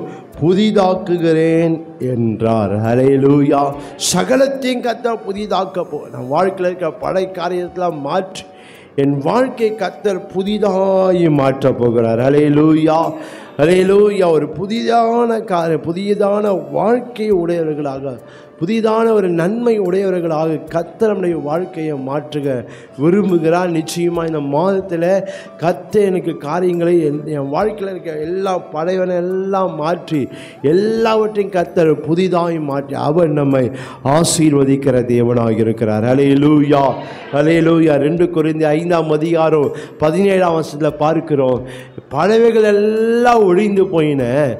புதிதாக்குகிறேன் என்றார் ஹalleluya சகலத்தையும் கத்த புதிதாக்க போ நம் வாழ்க்கையில் இருக்க படை காரியத்தெல்லாம் மாற்றி என் வாழ்க்கை கத்தர் புதிதாய் மாற்றப் போகிறார் ஹalleluya ஹalleluya ஒரு புதிதான காரியம் புதியதான வாழ்க்கை உடையவர்களாக புதிதான ஒரு நன்மை உடையவர்களாக கத்தர் நம்முடைய வாழ்க்கையை மாற்றுக விரும்புகிறார் நிச்சயமாக இந்த மாதத்தில் கத்த எனக்கு காரியங்களை என் என் வாழ்க்கையில் இருக்க எல்லா படைவனை எல்லாம் மாற்றி எல்லாவற்றையும் கத்தர் புதிதாய் மாற்றி அவர் நம்மை ஆசீர்வதிக்கிற தேவனாக இருக்கிறார் அலையலூயா அலையலூயா ரெண்டு குறைந்த ஐந்தாம் அதிகாரம் பதினேழாம் வருஷத்தில் பார்க்கிறோம் பறவைகள் எல்லாம் ஒழிந்து போயின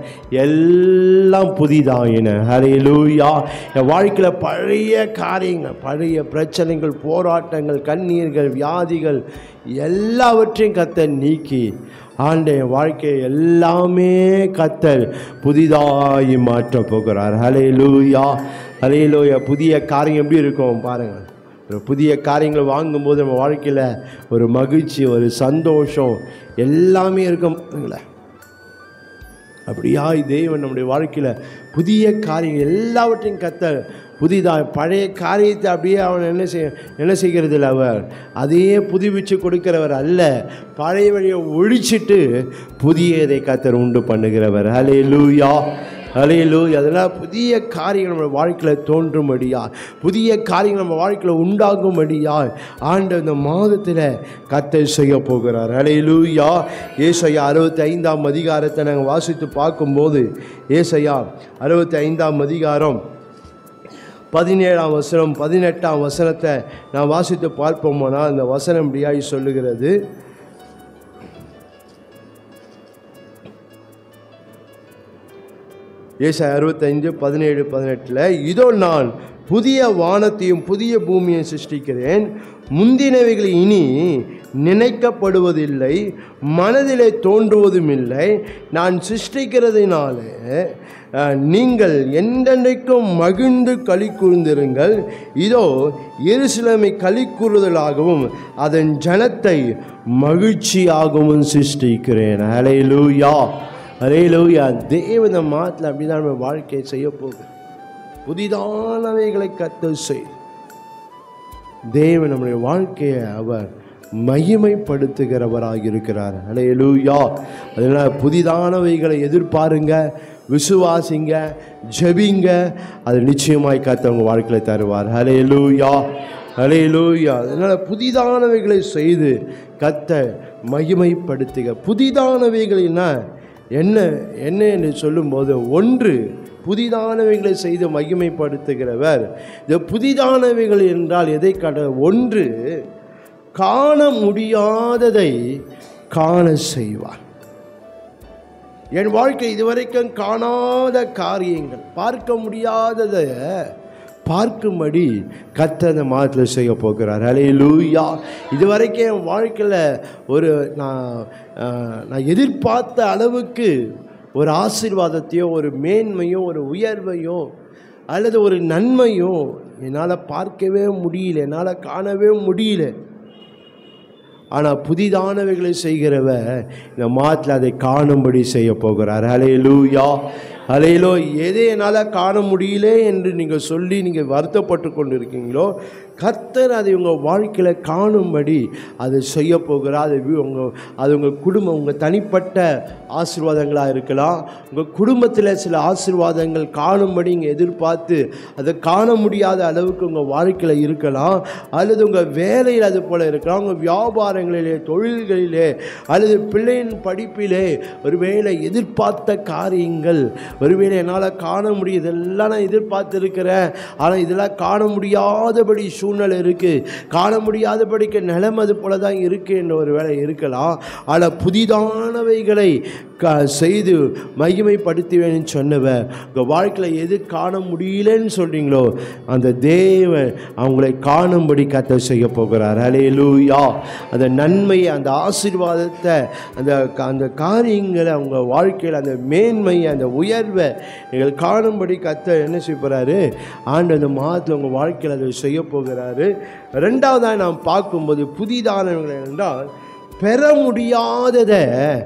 எல்லாம் புதிதாயின அலையலூயா என் வாழ்க்கையில் பழைய காரியங்கள் பழைய பிரச்சனைகள் போராட்டங்கள் கண்ணீர்கள் வியாதிகள் எல்லாவற்றையும் கத்த நீக்கி ஆண்ட என் வாழ்க்கையை எல்லாமே கத்தர் புதிதாகி மாற்றப் போகிறார் ஹலே லூயா ஹலே லூயா புதிய காரியம் எப்படி இருக்கும் பாருங்கள் ஒரு புதிய காரியங்கள் வாங்கும்போது நம்ம வாழ்க்கையில் ஒரு மகிழ்ச்சி ஒரு சந்தோஷம் எல்லாமே இருக்கும் பாருங்களேன் அப்படியாய் தேவன் நம்முடைய வாழ்க்கையில் புதிய காரியங்கள் எல்லாவற்றையும் கத்த புதிதாக பழைய காரியத்தை அப்படியே அவன் என்ன செய்ய என்ன செய்கிறது இல்லை அவர் அதையே புதுப்பிச்சு கொடுக்கிறவர் அல்ல பழைய வழியை ஒழிச்சிட்டு புதியதை கத்தர் உண்டு பண்ணுகிறவர் ஹலே லூயா அலையிலு அதெல்லாம் புதிய காரியங்கள் நம்ம வாழ்க்கையில் தோன்றும்படியா புதிய காரியங்கள் நம்ம வாழ்க்கையில் உண்டாகும்படியா ஆண்டு இந்த மாதத்தில் கத்தை செய்ய போகிறார் அலையிலூயா ஏசையா அறுபத்தி ஐந்தாம் அதிகாரத்தை நாங்கள் வாசித்து பார்க்கும்போது ஏசையா அறுபத்தி ஐந்தாம் அதிகாரம் பதினேழாம் வசனம் பதினெட்டாம் வசனத்தை நான் வாசித்து பார்ப்போமானா அந்த வசனம் இப்படியாய் சொல்லுகிறது ஏசை அறுபத்தைந்து பதினேழு பதினெட்டில் இதோ நான் புதிய வானத்தையும் புதிய பூமியையும் சிருஷ்டிக்கிறேன் முந்தினவைகள் இனி நினைக்கப்படுவதில்லை மனதிலே தோன்றுவதும் இல்லை நான் சிருஷ்டிக்கிறதினாலே அஹ், நீங்கள் என்றென்றைக்கும் மகிழ்ந்து களி கூர்ந்திருங்கள் இதோ எருசலேமை களி கூறுதலாகவும் அதன் ஜனத்தை மகிழ்ச்சியாகவும் சிருஷ்டிக்கிறேன் அலையிலூயா அலையிலூயா தேவன மாத்தில் அப்படி தான் நம்ம வாழ்க்கையை செய்ய போகுது புதிதானவைகளை கத்து செய் தேவன் நம்முடைய வாழ்க்கையை அவர் மகிமைப்படுத்துகிறவராக இருக்கிறார் அலையலூயா அதனால் புதிதானவைகளை எதிர்பாருங்க விசுவாசிங்க ஜெபிங்க அது நிச்சயமாய் கத்த உங்கள் வாழ்க்கையில் தருவார் அலையலூயா அலையலூயா அதனால் புதிதானவைகளை செய்து கத்த மகிமைப்படுத்துக புதிதானவைகளின்னா என்ன என்ன என்று சொல்லும்போது ஒன்று புதிதானவைகளை செய்து மகிமைப்படுத்துகிறவர் இந்த புதிதானவைகள் என்றால் எதை கட ஒன்று காண முடியாததை காண செய்வார் என் வாழ்க்கை இதுவரைக்கும் காணாத காரியங்கள் பார்க்க முடியாததை பார்க்கும்படி கத்த அந்த மாதத்தில் செய்ய போகிறார் அலே லூயா இதுவரைக்கும் என் வாழ்க்கையில் ஒரு நான் ஆஹ், நான் எதிர்பார்த்த அளவுக்கு ஒரு ஆசீர்வாதத்தையோ ஒரு மேன்மையோ ஒரு உயர்வையோ அல்லது ஒரு நன்மையோ என்னால் பார்க்கவே முடியல என்னால் காணவே முடியல ஆனால் புதிதானவைகளை செய்கிறவ இந்த மாதத்தில் அதை காணும்படி செய்ய போகிறார் அலையலூயா அலையிலோ எதை என்னால் காண முடியல என்று நீங்கள் சொல்லி நீங்கள் வருத்தப்பட்டு கொண்டு இருக்கீங்களோ கர்த்தர் அதை உங்கள் வாழ்க்கையில் காணும்படி அதை செய்ய போகிறார் அது வி- உங்கள் அது உங்கள் குடும்பம் உங்கள் தனிப்பட்ட ஆசீர்வாதங்களாக இருக்கலாம் உங்கள் குடும்பத்தில் சில ஆசீர்வாதங்கள் காணும்படி இங்கே எதிர்பார்த்து அதை காண முடியாத அளவுக்கு உங்கள் வாழ்க்கையில் இருக்கலாம் அல்லது உங்கள் வேலையில் அது போல் இருக்கலாம் உங்கள் வியாபாரங்களிலே தொழில்களிலே அல்லது பிள்ளையின் படிப்பிலே ஒருவேளை எதிர்பார்த்த காரியங்கள் ஒருவேளை என்னால் காண முடியும் இதெல்லாம் நான் எதிர்பார்த்துருக்கிறேன் ஆனால் இதெல்லாம் காண முடியாதபடி சூழ்நிலை இருக்குது காண முடியாதபடிக்கு நிலம் அது போல தான் இருக்குது என்ற ஒரு வேலை இருக்கலாம் ஆனால் புதிதானவைகளை க செய்து மகிமைப்படுத்துவேன்னு சொன்னவன் உங்கள் வாழ்க்கையில் எது காண முடியலன்னு சொல்கிறீங்களோ அந்த தேவன் அவங்களை காணும்படி கத்த செய்ய போகிறார் அலையலூயா அந்த நன்மையை அந்த ஆசீர்வாதத்தை அந்த க- அந்த காரியங்களை அவங்க வாழ்க்கையில் அந்த மேன்மையை அந்த உயர்வை நீங்கள் காணும்படி கத்த என்ன செய்ய போகிறாரு ஆண்டு அந்த மாதத்தில் உங்கள் வாழ்க்கையில் அதை செய்ய போகிறாரு ரெண்டாவதாக நாம் பார்க்கும்போது புதிதானவர்கள் என்றால் பெற முடியாததை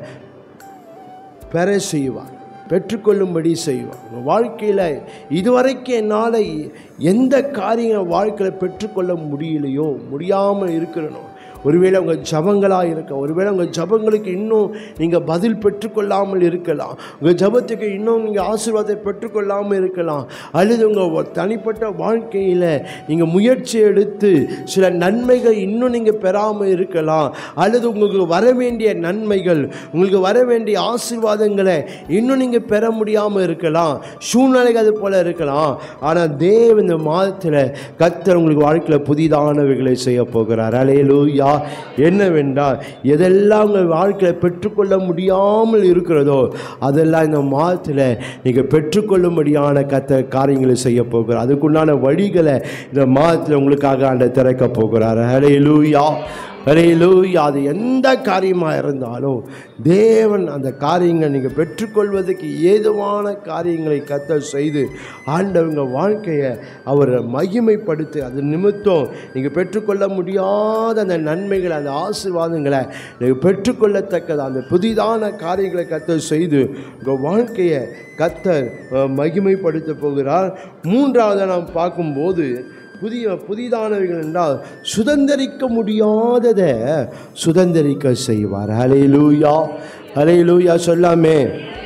பெற செய்வார் பெற்றுக்கொள்ளும்படி செய்வார் உங்கள் வாழ்க்கையில் இதுவரைக்கும் என்னால் எந்த காரியம் வாழ்க்கையில் பெற்றுக்கொள்ள முடியலையோ முடியாமல் இருக்கிறனோ ஒருவேளை உங்கள் ஜபங்களாக இருக்க ஒருவேளை உங்கள் ஜபங்களுக்கு இன்னும் நீங்கள் பதில் பெற்றுக்கொள்ளாமல் இருக்கலாம் உங்கள் ஜபத்துக்கு இன்னும் நீங்கள் ஆசீர்வாதத்தை பெற்றுக்கொள்ளாமல் இருக்கலாம் அல்லது உங்கள் தனிப்பட்ட வாழ்க்கையில் நீங்கள் முயற்சி எடுத்து சில நன்மைகள் இன்னும் நீங்கள் பெறாமல் இருக்கலாம் அல்லது உங்களுக்கு வர வேண்டிய நன்மைகள் உங்களுக்கு வர வேண்டிய ஆசீர்வாதங்களை இன்னும் நீங்கள் பெற முடியாமல் இருக்கலாம் சூழ்நிலைகள் அது போல் இருக்கலாம் ஆனால் தேவ இந்த மாதத்தில் கத்தர் உங்களுக்கு வாழ்க்கையில் புதிதானவைகளை செய்ய போகிறார் அலையலூயா என்னவென்றால் எதெல்லாம் உங்கள் வாழ்க்கையில் பெற்றுக்கொள்ள முடியாமல் இருக்கிறதோ அதெல்லாம் இந்த மாதத்தில் நீங்கள் பெற்றுக்கொள்ளும்படியான கத்த காரியங்களை செய்ய போகிறார் அதுக்குண்டான வழிகளை இந்த மாதத்தில் உங்களுக்காக ஆண்ட திறக்க போகிறார் அலையலூயா அலையிலூயா அது எந்த காரியமாக இருந்தாலும் தேவன் அந்த காரியங்கள் நீங்கள் பெற்றுக்கொள்வதற்கு ஏதுவான காரியங்களை கத்த செய்து ஆண்டவங்க வாழ்க்கையை அவர் மகிமைப்படுத்தி அது நிமித்தம் நீங்கள் பெற்றுக்கொள்ள முடியாத அந்த நன்மைகளை அந்த ஆசீர்வாதங்களை நீங்கள் பெற்றுக்கொள்ளத்தக்கது அந்த புதிதான காரியங்களை கத்த செய்து உங்கள் வாழ்க்கையை கத்தர் அஹ், மகிமைப்படுத்த போகிறார் மூன்றாவது நாம் பார்க்கும்போது புதிய புதிதானவைகள் என்றால் சுதந்தரிக்க முடியாததை சுதந்தரிக்க செய்வார் ஹலே லூயா ஹலே லூயா சொல்லாமே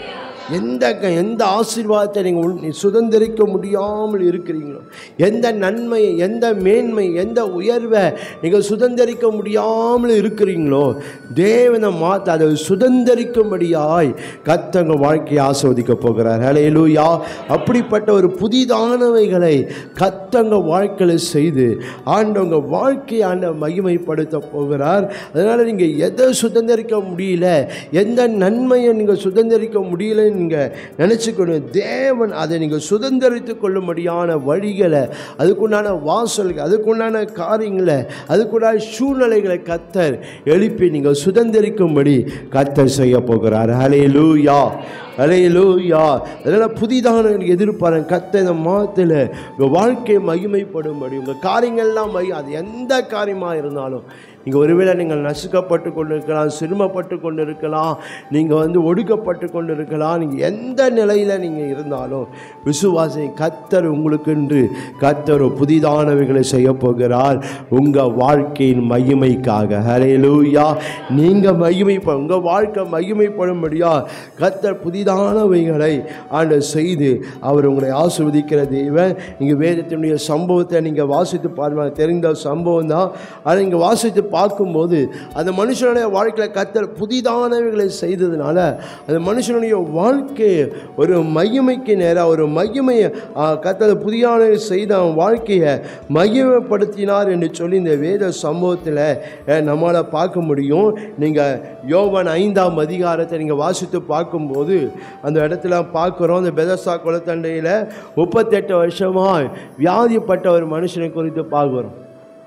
எந்த க- எந்த ஆசீர்வாதத்தை நீங்கள் உள்- சுதந்திரிக்க முடியாமல் இருக்கிறீங்களோ எந்த நன்மையை எந்த மேன்மை எந்த உயர்வை நீங்கள் சுதந்திரிக்க முடியாமல் இருக்கிறீங்களோ தேவனை மாற்ற அதை சுதந்திரிக்கும்படியாய் கத்தங்க வாழ்க்கையை ஆஸ்வதிக்க போகிறார் ஹalleluya அப்படிப்பட்ட ஒரு புதிதானவைகளை கத்தங்க வாழ்க்கையில் செய்து ஆண்டவங்க வாழ்க்கையை ஆண்ட மகிமைப்படுத்த போகிறார் அதனால் நீங்கள் எதை சுதந்திரிக்க முடியல எந்த நன்மையை நீங்கள் சுதந்திரிக்க முடியலன்னு நீங்கள் நினச்சிக்கணும் தேவன் அதை நீங்கள் சுதந்திரித்து கொள்ளும்படியான வழிகளை அதுக்குண்டான வாசல்கள் அதுக்குண்டான காரியங்களை அதுக்குண்டான சூழ்நிலைகளை கத்தர் எழுப்பி நீங்கள் சுதந்திரிக்கும்படி கத்தர் செய்ய போகிறார் ஹலே லூயா அலையிலூயா அதனால் புதிதான எதிர்பார்ங்க கத்த இந்த மாதத்தில் உங்கள் வாழ்க்கை மகிமைப்படும்படி உங்கள் காரியங்கள்லாம் மை அது எந்த காரியமாக இருந்தாலும் நீங்கள் ஒருவேளை நீங்கள் நசுக்கப்பட்டு கொண்டு இருக்கலாம் சிரமப்பட்டு கொண்டு இருக்கலாம் நீங்கள் வந்து ஒடுக்கப்பட்டு கொண்டு இருக்கலாம் நீங்கள் எந்த நிலையில் நீங்கள் இருந்தாலும் விசுவாசி கத்தர் உங்களுக்கென்று கத்தர் ஒரு புதிதானவைகளை செய்ய போகிறார் உங்கள் வாழ்க்கையின் மகிமைக்காக ஹalleluya நீங்கள் மகிமைப்ப உங்கள் வாழ்க்கை மகிமைப்படும்படியா கத்தர் புதிதானவைகளை ஆண்டு செய்து அவர் உங்களை ஆசிர்வதிக்கிற தெய்வன் நீங்கள் வேதத்தினுடைய சம்பவத்தை நீங்கள் வாசித்து பாருங்க தெரிந்த சம்பவம் தான் அதை நீங்கள் வாசித்து பார்க்கும்போது அந்த மனுஷனுடைய வாழ்க்கையில் கத்தர் புதிதானவைகளை செய்ததுனால அந்த மனுஷனுடைய வாழ்க்கையை ஒரு மகிமைக்கு நேராக ஒரு மகிமையை ஆ, கத்தர் புதியான செய்த அவன் வாழ்க்கையை மகிமைப்படுத்தினார் என்று சொல்லி இந்த வேத சம்பவத்தில் நம்மளால் பார்க்க முடியும் நீங்கள் யோவான் ஐந்தாம் அதிகாரத்தை நீங்கள் வாசித்து பார்க்கும்போது அந்த இடத்துல பார்க்குறோம் அந்த பெதசா குளத்தண்டையில் முப்பத்தெட்டு வருஷமாக வியாதிப்பட்ட ஒரு மனுஷனை குறித்து பார்க்குறோம்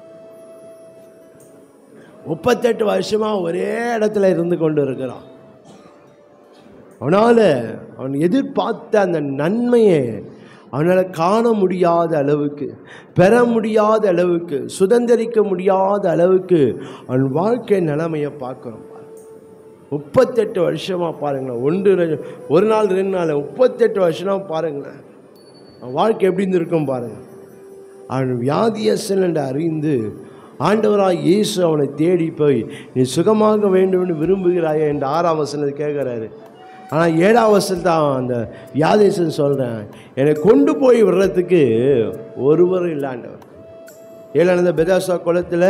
முப்பத்தெட்டு வருஷமாக ஒரே இடத்துல இருந்து கொண்டு இருக்கிறான் அவனால் அவன் எதிர்பார்த்த அந்த நன்மையை அவனால் காண முடியாத அளவுக்கு பெற முடியாத அளவுக்கு சுதந்திரிக்க முடியாத அளவுக்கு அவன் வாழ்க்கை நிலைமையை பார்க்குறோம் முப்பத்தெட்டு வருஷமாக பாருங்களேன் ஒன்று ரெண்டு ஒரு நாள் ரெண்டு நாள் முப்பத்தெட்டு வருஷமாக பாருங்களேன் அவன் வாழ்க்கை எப்படி இருந்திருக்கும் பாருங்கள் அவன் வியாதியசன் என்று அறிந்து ஆண்டவராக இயேசு அவனை தேடி போய் நீ சுகமாக வேண்டும் என்று விரும்புகிறாயே என்று ஆறாம் வசனத்தை கேட்குறாரு ஆனால் ஏழாம் வசனத்தை அவன் அந்த வியாதியசன் சொல்கிறேன் என்னை கொண்டு போய் விடுறதுக்கு ஒருவரும் இல்லாண்டவர் ஏழானந்த பெதாசா குளத்தில்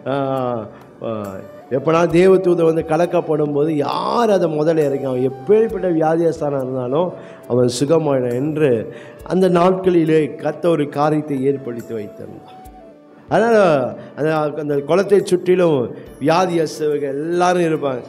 எப்போனா தேவதூதை வந்து கலக்கப்படும் போது யார் அதை முதல்ல இறக்கி அவன் எப்பேற்பட்ட வியாதியஸ்தானம் இருந்தாலும் அவன் சுகமான என்று அந்த நாட்களிலே கத்த ஒரு காரியத்தை ஏற்படுத்தி வைத்திருந்தான் அதனால் அந்த அந்த குளத்தை சுற்றிலும் வியாதியஸ்தவர்கள் எல்லாரும் இருப்பாங்க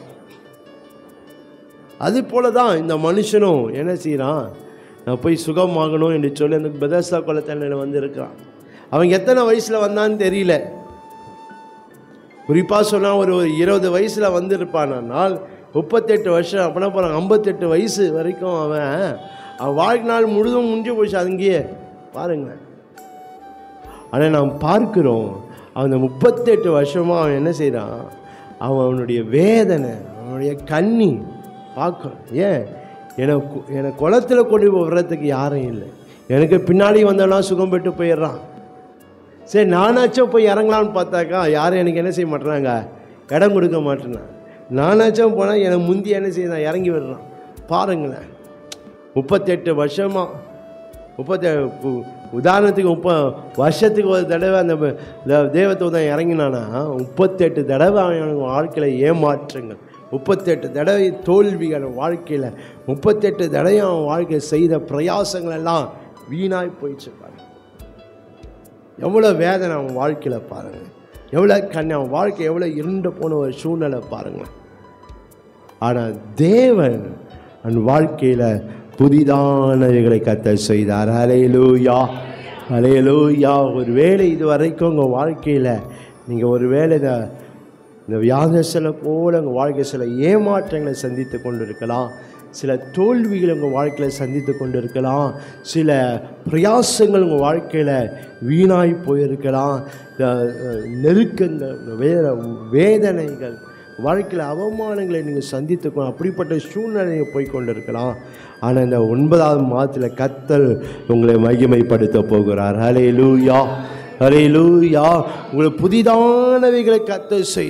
அது போல தான் இந்த மனுஷனும் என்ன செய்கிறான் நான் போய் சுகமாகணும் என்று சொல்லி அந்த பெதஸ்தா குளத்தண்ணில் வந்து இருக்கிறான் அவன் எத்தனை வயசில் வந்தான்னு தெரியல குறிப்பாக சொன்னால் ஒரு ஒரு இருபது வயசில் வந்திருப்பானால் முப்பத்தெட்டு வருஷம் அப்படின்னா போகிறான் ஐம்பத்தெட்டு வயசு வரைக்கும் அவன் அவன் வாழ்நாள் முழுதும் முடிஞ்சு போச்சு அங்கேயே பாருங்களேன் ஆனால் நாம் பார்க்கிறோம் அந்த முப்பத்தெட்டு வருஷமாக அவன் என்ன செய்கிறான் அவன் அவனுடைய வேதனை அவனுடைய கண்ணி பார்க்க ஏன் எனக்கு எனக்கு குளத்தில் கொண்டு போய் விடுறதுக்கு யாரும் இல்லை எனக்கு பின்னாடி வந்தவனா சுகம் பெற்று போயிடுறான் சரி நானாச்சும் போய் இறங்கலான்னு பார்த்தாக்கா யாரும் எனக்கு என்ன செய்ய மாட்டேறாங்க இடம் கொடுக்க மாட்டேனான் நானாச்சும் போனால் எனக்கு முந்தி என்ன செய்ய இறங்கி விடுறான் பாருங்களேன் முப்பத்தெட்டு வருஷமாக முப்பத்தே உ- உதாரணத்துக்கு முப்ப வருஷத்துக்கு ஒரு தடவை அந்த ப- இந்த தேவதூதன் இறங்கினானா முப்பத்தெட்டு தடவை அவன் வாழ்க்கையில் ஏமாற்றங்கள் முப்பத்தெட்டு தடவை தோல்விகள் அவன் வாழ்க்கையில் முப்பத்தெட்டு தடவை அவன் வாழ்க்கையில் செய்த பிரயாசங்கள் எல்லாம் வீணாய் போயிடுச்சு பாருங்க எவ்வளோ வேதனை அவன் வாழ்க்கையில் பாருங்கள் எவ்வளோ கண்ணு அவன் வாழ்க்கை எவ்வளோ இருண்டு போன ஒரு சூழ்நிலை பாருங்கள் ஆனால் தேவன் அவன் வாழ்க்கையில் புதிதானவைகளை கத்த செய்தார் அலையலூயா அலையலூயா ஒரு வேளை இது வரைக்கும் உங்கள் வாழ்க்கையில் நீங்கள் ஒரு வேளை இந்த இந்த வியாதசில போல உங்கள் வாழ்க்கை சில ஏமாற்றங்களை சந்தித்து கொண்டு இருக்கலாம் சில தோல்விகளை உங்கள் வாழ்க்கையில் சந்தித்து கொண்டு இருக்கலாம் சில பிரயாசங்கள் உங்கள் வாழ்க்கையில் வீணாய் போயிருக்கலாம் அஹ், அஹ், நெருக்கங்கள் வேற வேதனைகள் வாழ்க்கையில் அவமானங்களை நீங்கள் சந்தித்துக்கணும் அப்படிப்பட்ட சூழ்நிலையை போய் கொண்டு இருக்கலாம் ஆனால் இந்த ஒன்பதாவது மாதத்தில் கத்தல் உங்களை மகிமைப்படுத்த போகிறார் ஹலே லூயா ஹலே லூயா உங்களை புதிதானவைகளை கத்தல் செய்து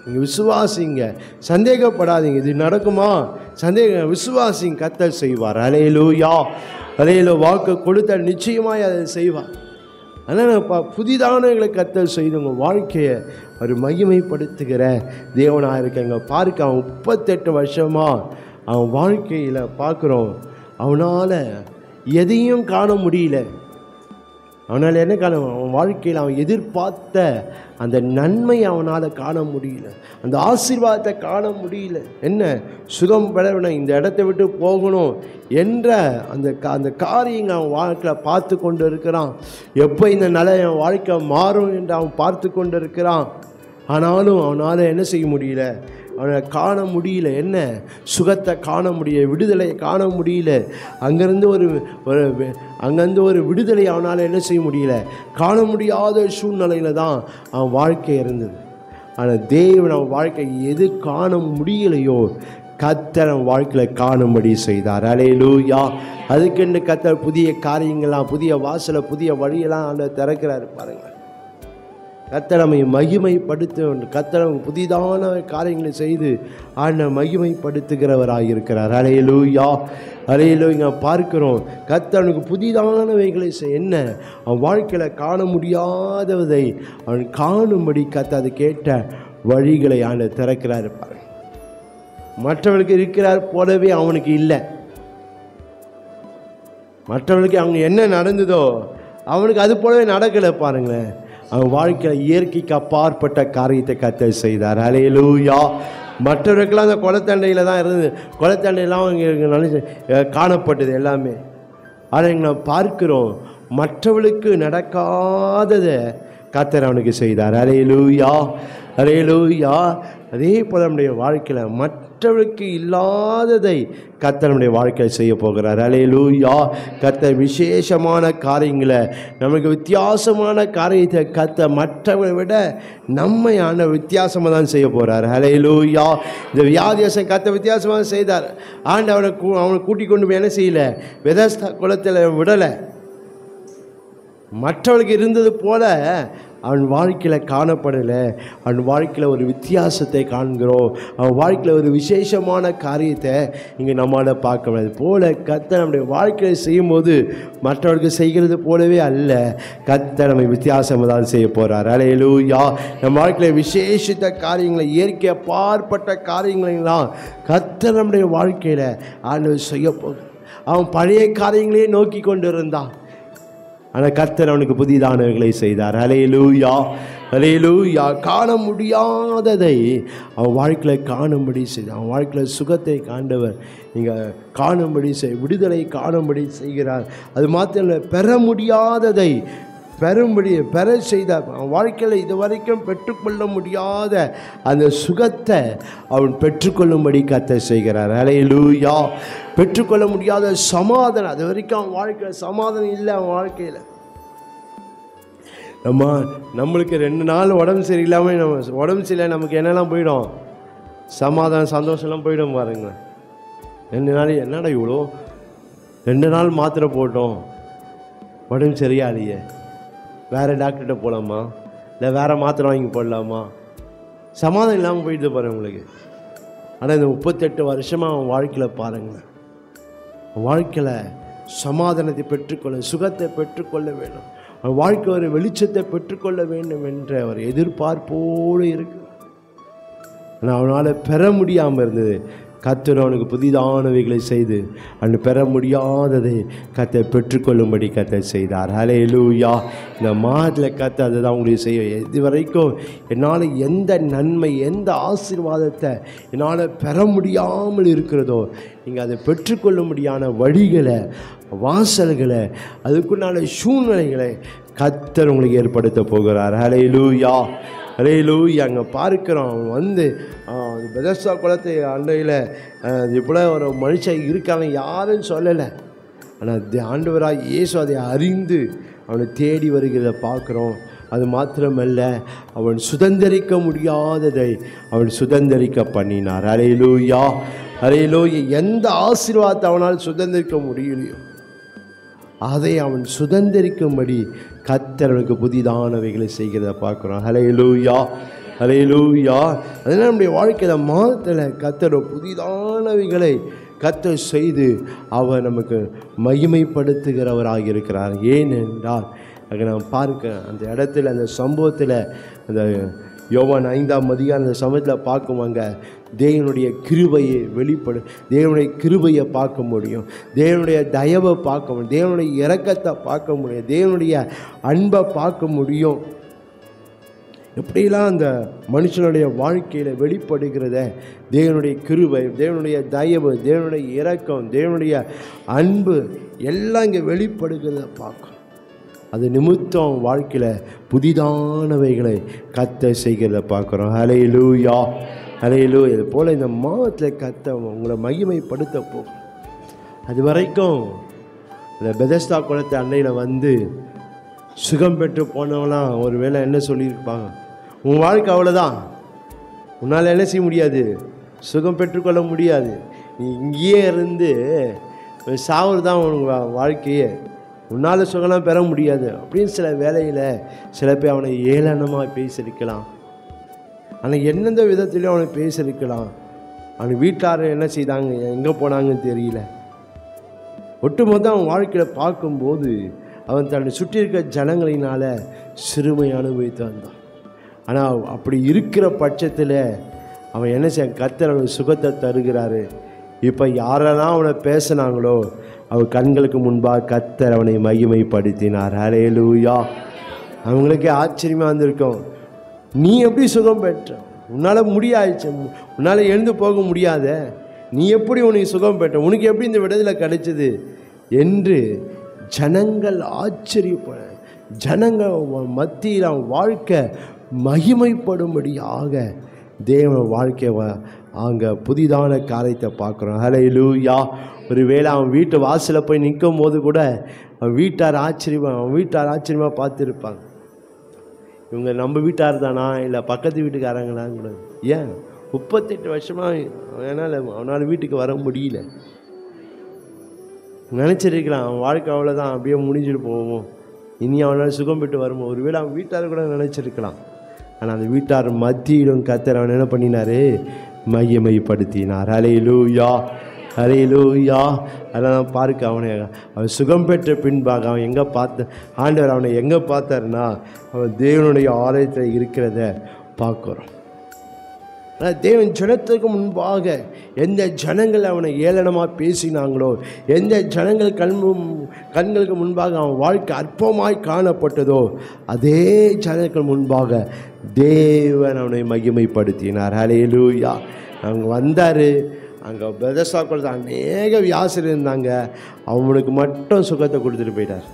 நீங்கள் விசுவாசிங்க சந்தேகப்படாதீங்க இது நடக்குமா சந்தேக விசுவாசிங்க கத்தர் செய்வார் அலையிலூயா அலையில வாக்கு கொடுத்த நிச்சயமாய் அதை செய்வார் அதனால் ப புதிதானங்களை கத்தல் செய்து உங்கள் வாழ்க்கையை ஒரு மகிமைப்படுத்துகிற தேவனாக இருக்கங்க பார்க்க அவன் முப்பத்தெட்டு வருஷமாக அவன் வாழ்க்கையில் பார்க்குறோம் அவனால் எதையும் காண முடியல அவனால் என்ன காண அவன் வாழ்க்கையில் அவன் எதிர்பார்த்த அந்த நன்மை அவனால் காண முடியல அந்த ஆசீர்வாதத்தை காண முடியல என்ன சுகம் பெறணும் இந்த இடத்த விட்டு போகணும் என்ற அந்த கா- அந்த காரியங்கள் அவன் வாழ்க்கையில் பார்த்து கொண்டு இருக்கிறான் எப்போ இந்த நிலை என் வாழ்க்கை மாறும் என்று அவன் பார்த்து கொண்டு இருக்கிறான் ஆனாலும் அவனால் என்ன செய்ய முடியல அவனை காண முடியல என்ன சுகத்தை காண முடியல விடுதலையை காண முடியல அங்கேருந்து ஒரு ஒரு வி- அங்கேருந்து ஒரு விடுதலை அவனால் என்ன செய்ய முடியல காண முடியாத சூழ்நிலையில தான் அவன் வாழ்க்கை இருந்தது ஆனால் தேவன் அவன் வாழ்க்கை எது காண முடியலையோ கத்தர் அவன் வாழ்க்கையில் காணும்படி செய்தார் அலையிலூயா அதுக்கென்று கத்தர் புதிய காரியங்கள்லாம் புதிய வாசலை புதிய வழியெல்லாம் ஆண்டவர் திறக்கிறாரு பாருங்கள் கத்தரமை மகிமைப்படுத்த கத்தரம் புதிதான காரியங்களை செய்து ஆண்ட மகிமைப்படுத்துகிறவராக இருக்கிறார் அலையலூயா அலையலூயா பார்க்கிறோம் கத்தனுக்கு புதிதானவைகளை செய் என்ன அவன் வாழ்க்கையில் காண முடியாததை அவன் காணும்படி கத்த அது கேட்ட வழிகளை ஆண்டு திறக்கிறார் பாருங்க மற்றவர்களுக்கு இருக்கிறார் போலவே அவனுக்கு இல்லை மற்றவர்களுக்கு அவங்க என்ன நடந்ததோ அவனுக்கு அது போலவே நடக்கலை பாருங்களேன் அவன் வாழ்க்கையில் இயற்கைக்கு அப்பாற்பட்ட காரியத்தை கத்த செய்தார் அலையலூயா மற்றவர்களுக்கெல்லாம் அந்த குளத்தண்டையில் தான் இருந்தது குளத்தண்டையெல்லாம் அவங்க நினைச்சு காணப்பட்டது எல்லாமே ஆனால் இங்கே நாம் பார்க்கிறோம் மற்றவர்களுக்கு நடக்காததை கத்தர் அவனுக்கு செய்தார் அலையலூயா அலையலூயா அதே போல் நம்முடைய வாழ்க்கையில் மற்றவர்களுக்கு இல்லாததை கத்தர் நம்முடைய வாழ்க்கையில் செய்ய போகிறார் அலையலூயா கத்தர் விசேஷமான காரியங்களை நமக்கு வித்தியாசமான காரியத்தை கத்த மற்றவர்களை விட நம்மை ஆன வித்தியாசமாக தான் செய்ய போகிறார் அலையலூயா இந்த வியாதியாசம் கத்த வித்தியாசமாக செய்தார் ஆண்டு அவனை கூ அவனை கூட்டி கொண்டு போய் என்ன செய்யல விதஸ்த குளத்தில் விடலை மற்றவர்களுக்கு இருந்தது போல அவன் வாழ்க்கையில் காணப்படலை அவன் வாழ்க்கையில் ஒரு வித்தியாசத்தை காண்கிறோம் அவன் வாழ்க்கையில் ஒரு விசேஷமான காரியத்தை இங்கே நம்மளால் பார்க்க முடியாது போல கத்தை நம்முடைய வாழ்க்கையில் செய்யும்போது மற்றவர்களுக்கு செய்கிறது போலவே அல்ல கத்தை நம்மை வித்தியாசமாக தான் செய்ய போகிறார் அலையலூயா நம்ம வாழ்க்கையில் விசேஷித்த காரியங்களை இயற்கை பார்ப்பட்ட காரியங்களெல்லாம் கத்தை நம்முடைய வாழ்க்கையில் ஆண்டவர் செய்ய போ அவன் பழைய காரியங்களையே நோக்கி கொண்டு இருந்தான் ஆனால் கர்த்தர் அவனுக்கு புதிதானவைகளை செய்தார் அலையலூயா அலையலூயா காண முடியாததை அவன் வாழ்க்கையில் காணும்படி செய்தார் அவன் வாழ்க்கையில் சுகத்தை காண்டவர் நீங்கள் காணும்படி செய் விடுதலை காணும்படி செய்கிறார் அது மாத்திரம் இல்லை பெற முடியாததை பெறும்படி பெற செய்தார் அவன் வாழ்க்கையில் இது வரைக்கும் பெற்றுக்கொள்ள முடியாத அந்த சுகத்தை அவன் பெற்றுக்கொள்ளும்படி கத்த செய்கிறார் அலையலூயா பெற்றுக்கொள்ள முடியாத சமாதானம் அது வரைக்கும் அவன் வாழ்க்கையில் சமாதானம் இல்லை அவன் வாழ்க்கையில் நம்ம நம்மளுக்கு ரெண்டு நாள் உடம்பு சரியில்லாமல் நம்ம உடம்பு சரியில்லை நமக்கு என்னெல்லாம் போயிடும் சமாதானம் சந்தோஷம்லாம் போயிடும் பாருங்களேன் ரெண்டு நாள் என்னடா இவ்வளோ ரெண்டு நாள் மாத்திரை போட்டோம் உடம்பு சரியா இல்லையே வேறு டாக்டர்கிட்ட போகலாமா இல்லை வேறு மாத்திரை வாங்கி போடலாமா சமாதானம் இல்லாமல் போயிடுது பாருங்க உங்களுக்கு ஆனால் இந்த முப்பத்தெட்டு வருஷமாக அவன் வாழ்க்கையில் பாருங்களேன் அவன் வாழ்க்கையில் சமாதானத்தை பெற்றுக்கொள்ள சுகத்தை பெற்றுக்கொள்ள வேண்டும் அவன் வாழ்க்கை ஒரு வெளிச்சத்தை பெற்றுக்கொள்ள வேண்டும் என்ற ஒரு எதிர்பார்ப்போடு இருக்கு ஆனால் அவனால் பெற முடியாமல் இருந்தது கத்தர் அவனுக்கு புதிதானவைகளை செய்து அவன் பெற முடியாததை கத்தை பெற்றுக்கொள்ளும்படி கத்தை செய்தார் ஹலே லூயா இந்த மாதத்தில் கத்த அதை தான் உங்களுக்கு செய்ய இது வரைக்கும் என்னால் எந்த நன்மை எந்த ஆசீர்வாதத்தை என்னால் பெற முடியாமல் இருக்கிறதோ நீங்கள் அதை பெற்றுக்கொள்ளும்படியான வழிகளை வாசல்களை அதுக்குண்டான சூழ்நிலைகளை கத்தர் உங்களுக்கு ஏற்படுத்த போகிறார் ஹலே லூயா அலே லூய் அங்கே பார்க்குறோம் அவன் வந்து பெதஸ்தா குளத்தை அண்டையில் இப்போல ஒரு மனுஷன் இருக்காங்க யாரும் சொல்லலை ஆனால் ஆண்டவராக இயேசு அதை அறிந்து அவனை தேடி வருகிறத பார்க்குறோம் அது மாத்திரமல்ல அவன் சுதந்திரிக்க முடியாததை அவன் சுதந்திரிக்க பண்ணினார் அலையிலூயா அலையிலூயா எந்த ஆசீர்வாதத்தை அவனால் சுதந்திரிக்க முடியலையோ அதை அவன் சுதந்திரிக்கும்படி கத்தர் அவனுக்கு புதிதானவைகளை செய்கிறத பார்க்குறோம் ஹலே லூயா அலையிலூயா அதனால் நம்முடைய வாழ்க்கையில் மாதத்தில் கத்தர் புதிதானவைகளை கத்தர் செய்து அவர் நமக்கு மகிமைப்படுத்துகிறவராக இருக்கிறார் ஏனென்றால் அங்கே நாம் பார்க்க அந்த இடத்துல அந்த சம்பவத்தில் அந்த யோவான் ஐந்தாம் அதிகாரம் அந்த சமயத்தில் பார்க்குவாங்க தேவனுடைய கிருபையை வெளிப்படு தேவனுடைய கிருபையை பார்க்க முடியும் தேவனுடைய தயவை பார்க்க முடியும் தேவனுடைய இரக்கத்தை பார்க்க முடியும் தேவனுடைய அன்பை பார்க்க முடியும் எப்படிலாம் அந்த மனுஷனுடைய வாழ்க்கையில் வெளிப்படுகிறத தேவனுடைய கிருபை தேவனுடைய தயவு தேவனுடைய இரக்கம் தேவனுடைய அன்பு எல்லாம் இங்கே வெளிப்படுகிறத பார்க்கும் அது நிமித்தம் வாழ்க்கையில் புதிதானவைகளை கத்த செய்கிறத பார்க்குறோம் ஹலையிலூயா ஹலையிலூ இது போல் இந்த மாதத்தில் கத்த உங்களை மகிமைப்படுத்த போகும் அது வரைக்கும் இந்த பெதஸ்தா குளத்து அன்னையில் வந்து சுகம் பெற்று போனவங்களாம் ஒரு வேளை என்ன சொல்லியிருப்பாங்க உன் வாழ்க்கை அவ்வளோதான் உன்னால் என்ன செய்ய முடியாது சுகம் பெற்றுக்கொள்ள முடியாது நீ இங்கேயே இருந்து சாவது தான் உனக்கு வா- வாழ்க்கையே உன்னால் சுகம்லாம் பெற முடியாது அப்படின்னு சில வேலையில் சில பேர் அவனை ஏளனமாக பேசியிருக்கலாம் ஆனால் எந்தெந்த விதத்துலையும் அவனை பேசியிருக்கலாம் அவன் வீட்டார் என்ன செய்தாங்க எங்கே போனாங்கன்னு தெரியல ஒட்டுமொத்த அவன் வாழ்க்கையில் பார்க்கும்போது அவன் தன்னை சுற்றி இருக்க ஜனங்களினால சிறுமை அனுபவித்து வந்தான் ஆனால் அப்படி இருக்கிற பட்சத்தில் அவன் என்ன செய்ய கத்தர் அவனுக்கு சுகத்தை தருகிறாரு இப்போ யாரெல்லாம் அவனை பேசினாங்களோ அவன் கண்களுக்கு முன்பாக கத்தர் அவனை மகிமைப்படுத்தினார் ஹalleluya அவங்களுக்கே ஆச்சரியமாக இருந்திருக்கும் நீ எப்படி சுகம் பெற்ற உன்னால் முடியாச்சு உன்னால் எழுந்து போக முடியாத நீ எப்படி உனக்கு சுகம் பெற்ற உனக்கு எப்படி இந்த விடுதலை கிடைச்சது என்று ஜனங்கள் ஆச்சரியப்பட ஜனங்கள் மத்தியில் அவன் வாழ்க்கை மகிமைப்படும்படியாக தேவன் வாழ்க்கை வ- அங்கே புதிதான காரியத்தை பார்க்குறோம் ஹalleluya ஒரு வேளை அவன் வீட்டு வாசலில் போய் நிற்கும் போது கூட அவன் வீட்டார் ஆச்சரியமாக அவன் வீட்டார் ஆச்சரியமாக பார்த்துருப்பாங்க இவங்க நம்ம வீட்டார் தானா இல்லை பக்கத்து வீட்டுக்காரங்களான்னு கூட ஏன் முப்பத்தெட்டு வருஷமாக அவனால் அவனால் வீட்டுக்கு வர முடியல நினச்சிருக்கலாம் அவன் வாழ்க்கை அவ்வளோதான் அப்படியே முடிஞ்சிட்டு போவோம் இனி அவனால் சுகம் பெற்று வருமோ ஒருவேளை அவன் வீட்டார் கூட நினச்சிருக்கலாம் ஆனால் அந்த வீட்டார் மத்தியிலும் கத்தர் அவன் என்ன பண்ணினாரு மையமைப்படுத்தினார் அலையிலூயா அலையிலூயா அதெல்லாம் பார்க்க அவனை அவன் சுகம் பெற்ற பின்பாக அவன் எங்கே பார்த்த ஆண்டவர் அவனை எங்கே பார்த்தாருன்னா அவன் தேவனுடைய ஆலயத்தில் இருக்கிறத பார்க்குறோம் ஆனால் தேவன் ஜனத்துக்கு முன்பாக எந்த ஜனங்கள் அவனை ஏளனமாக பேசினாங்களோ எந்த ஜனங்கள் கண் முன்- கண்களுக்கு முன்பாக அவன் வாழ்க்கை அற்பமாய் காணப்பட்டதோ அதே ஜனங்கள் முன்பாக தேவன் அவனை மகிமைப்படுத்தினார் ஹalleluya அவங்க வந்தார் அங்கே பெதசா கொடுத்த அநேக வியாசர் இருந்தாங்க அவனுக்கு மட்டும் சுகத்தை கொடுத்துட்டு போயிட்டார்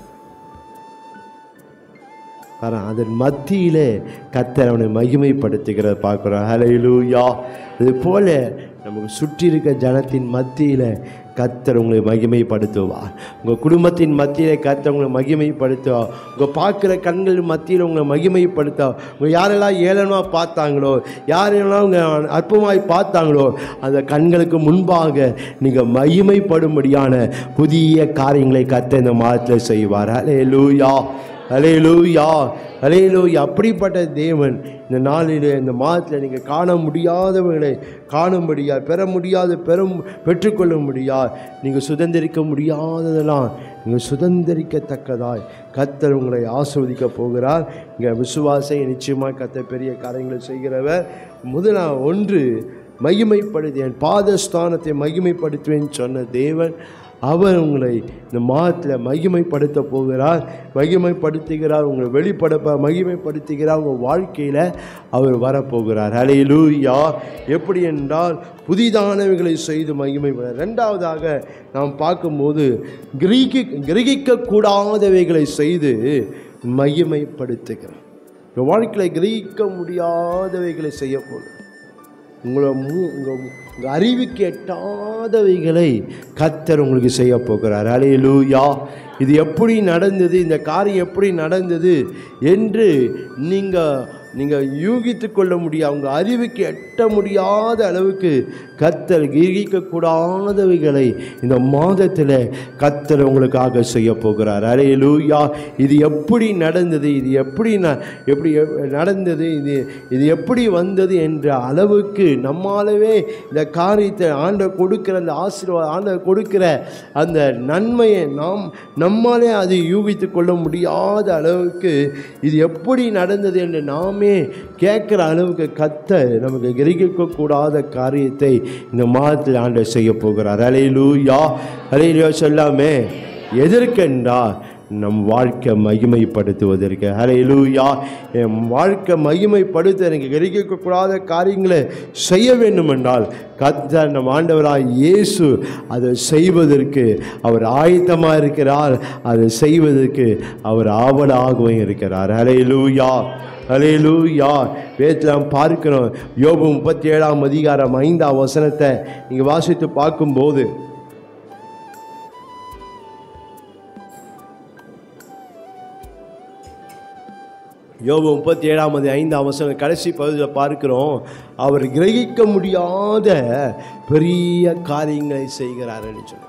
ஆனால் அதன் மத்தியிலே கத்தர் அவனை மகிமைப்படுத்துகிறத பார்க்குறோம் ஹalleluya இது போல நமக்கு சுற்றி இருக்க ஜனத்தின் மத்தியில் கத்தர் உங்களை மகிமைப்படுத்துவார் உங்கள் குடும்பத்தின் மத்தியில் கத்தர் உங்களை மகிமைப்படுத்துவார் உங்கள் பார்க்குற கண்கள் மத்தியில் உங்களை மகிமைப்படுத்துவார் உங்கள் யாரெல்லாம் ஏளனமாக பார்த்தாங்களோ யாரெல்லாம் உங்க அற்பமாய் பார்த்தாங்களோ அந்த கண்களுக்கு முன்பாக நீங்கள் மகிமைப்படும்படியான புதிய காரியங்களை கத்த இந்த மாதத்தில் செய்வார் ஹalleluya அலையலூயா அலையலூயா அப்படிப்பட்ட தேவன் இந்த நாளில் இந்த மாதத்தில் நீங்கள் காண முடியாதவர்களை காணும்படியா பெற முடியாத பெறும் பெற்றுக்கொள்ளும்படியா நீங்கள் சுதந்திரிக்க முடியாததெல்லாம் நீங்கள் சுதந்திரிக்கத்தக்கதாய் கத்தர் உங்களை ஆஸ்வதிக்க போகிறார் இங்கே விசுவாசை நிச்சயமாக கத்தர் பெரிய காரியங்களை செய்கிறவர் முதலா ஒன்று மகிமைப்படுத்தி என் பாதஸ்தானத்தை மகிமைப்படுத்துவேன் சொன்ன தேவன் அவர் உங்களை இந்த மாதத்தில் மகிமைப்படுத்த போகிறார் மகிமைப்படுத்துகிறார் உங்களை வெளிப்படுப்ப மகிமைப்படுத்துகிறார் உங்கள் வாழ்க்கையில் அவர் வரப்போகிறார் ஹalleluya எப்படி என்றால் புதிதானவைகளை செய்து மகிமைப்பட ரெண்டாவதாக நாம் பார்க்கும்போது கிரகிக்க கிரகிக்கக்கூடாதவைகளை செய்து மகிமைப்படுத்துகிறார் உங்கள் வாழ்க்கையில் கிரகிக்க முடியாதவைகளை செய்ய போகிறார் உங்களை மூ உங்கள் உங்கள் அறிவுக்கு எட்டாதவைகளை கத்தர் உங்களுக்கு செய்ய போகிறார் அலையலூயா இது எப்படி நடந்தது இந்த காரியம் எப்படி நடந்தது என்று நீங்கள் நீங்கள் யூகித்து கொள்ள முடியாது அவங்க அறிவுக்கு எட்ட முடியாத அளவுக்கு கத்தர் கிரகிக்கக்கூடாதவைகளை இந்த மாதத்தில் கத்தர் உங்களுக்காக செய்ய போகிறார் அரே லூயா இது எப்படி நடந்தது இது எப்படி ந எப்படி எப்- நடந்தது இது இது எப்படி வந்தது என்ற அளவுக்கு நம்மாலவே இந்த காரியத்தை ஆண்டவர் கொடுக்கிற அந்த ஆசீர்வாதம் ஆண்டவர் கொடுக்கிற அந்த நன்மையை நாம் நம்மாலே அது யூகித்து கொள்ள முடியாத அளவுக்கு இது எப்படி நடந்தது என்று நாமே கேட்குற அளவுக்கு கத்த நமக்கு கிரகிக்கக்கூடாத காரியத்தை இந்த மாதத்தில் ஆண்டவர் செய்ய போகிறார் அலையிலூயா அலையிலூயா சொல்லாமே எதற்கென்றால் நம் வாழ்க்கை மகிமைப்படுத்துவதற்கு ஹalleluya என் வாழ்க்கை மகிமைப்படுத்த எனக்கு கிடைக்கக்கூடாத காரியங்களை செய்ய வேண்டும் என்றால் கர்த்தர் நம் ஆண்டவராய் இயேசு அதை செய்வதற்கு அவர் ஆயத்தமாக இருக்கிறார் அதை செய்வதற்கு அவர் ஆவலாகவும் இருக்கிறார் ஹalleluya ஹalleluya வேதத்தில் நாம் பார்க்கிறோம் யோபு முப்பத்தி ஏழாம் அதிகாரம் ஐந்தாம் வசனத்தை நீங்கள் வாசித்து பார்க்கும்போது யோபு முப்பத்தி ஏழாம் அதி ஐந்தாம் வசனம் கடைசி பகுதியில் பார்க்கிறோம் அவர் கிரகிக்க முடியாத பெரிய காரியங்களை செய்கிறாருன்னு சொல்லி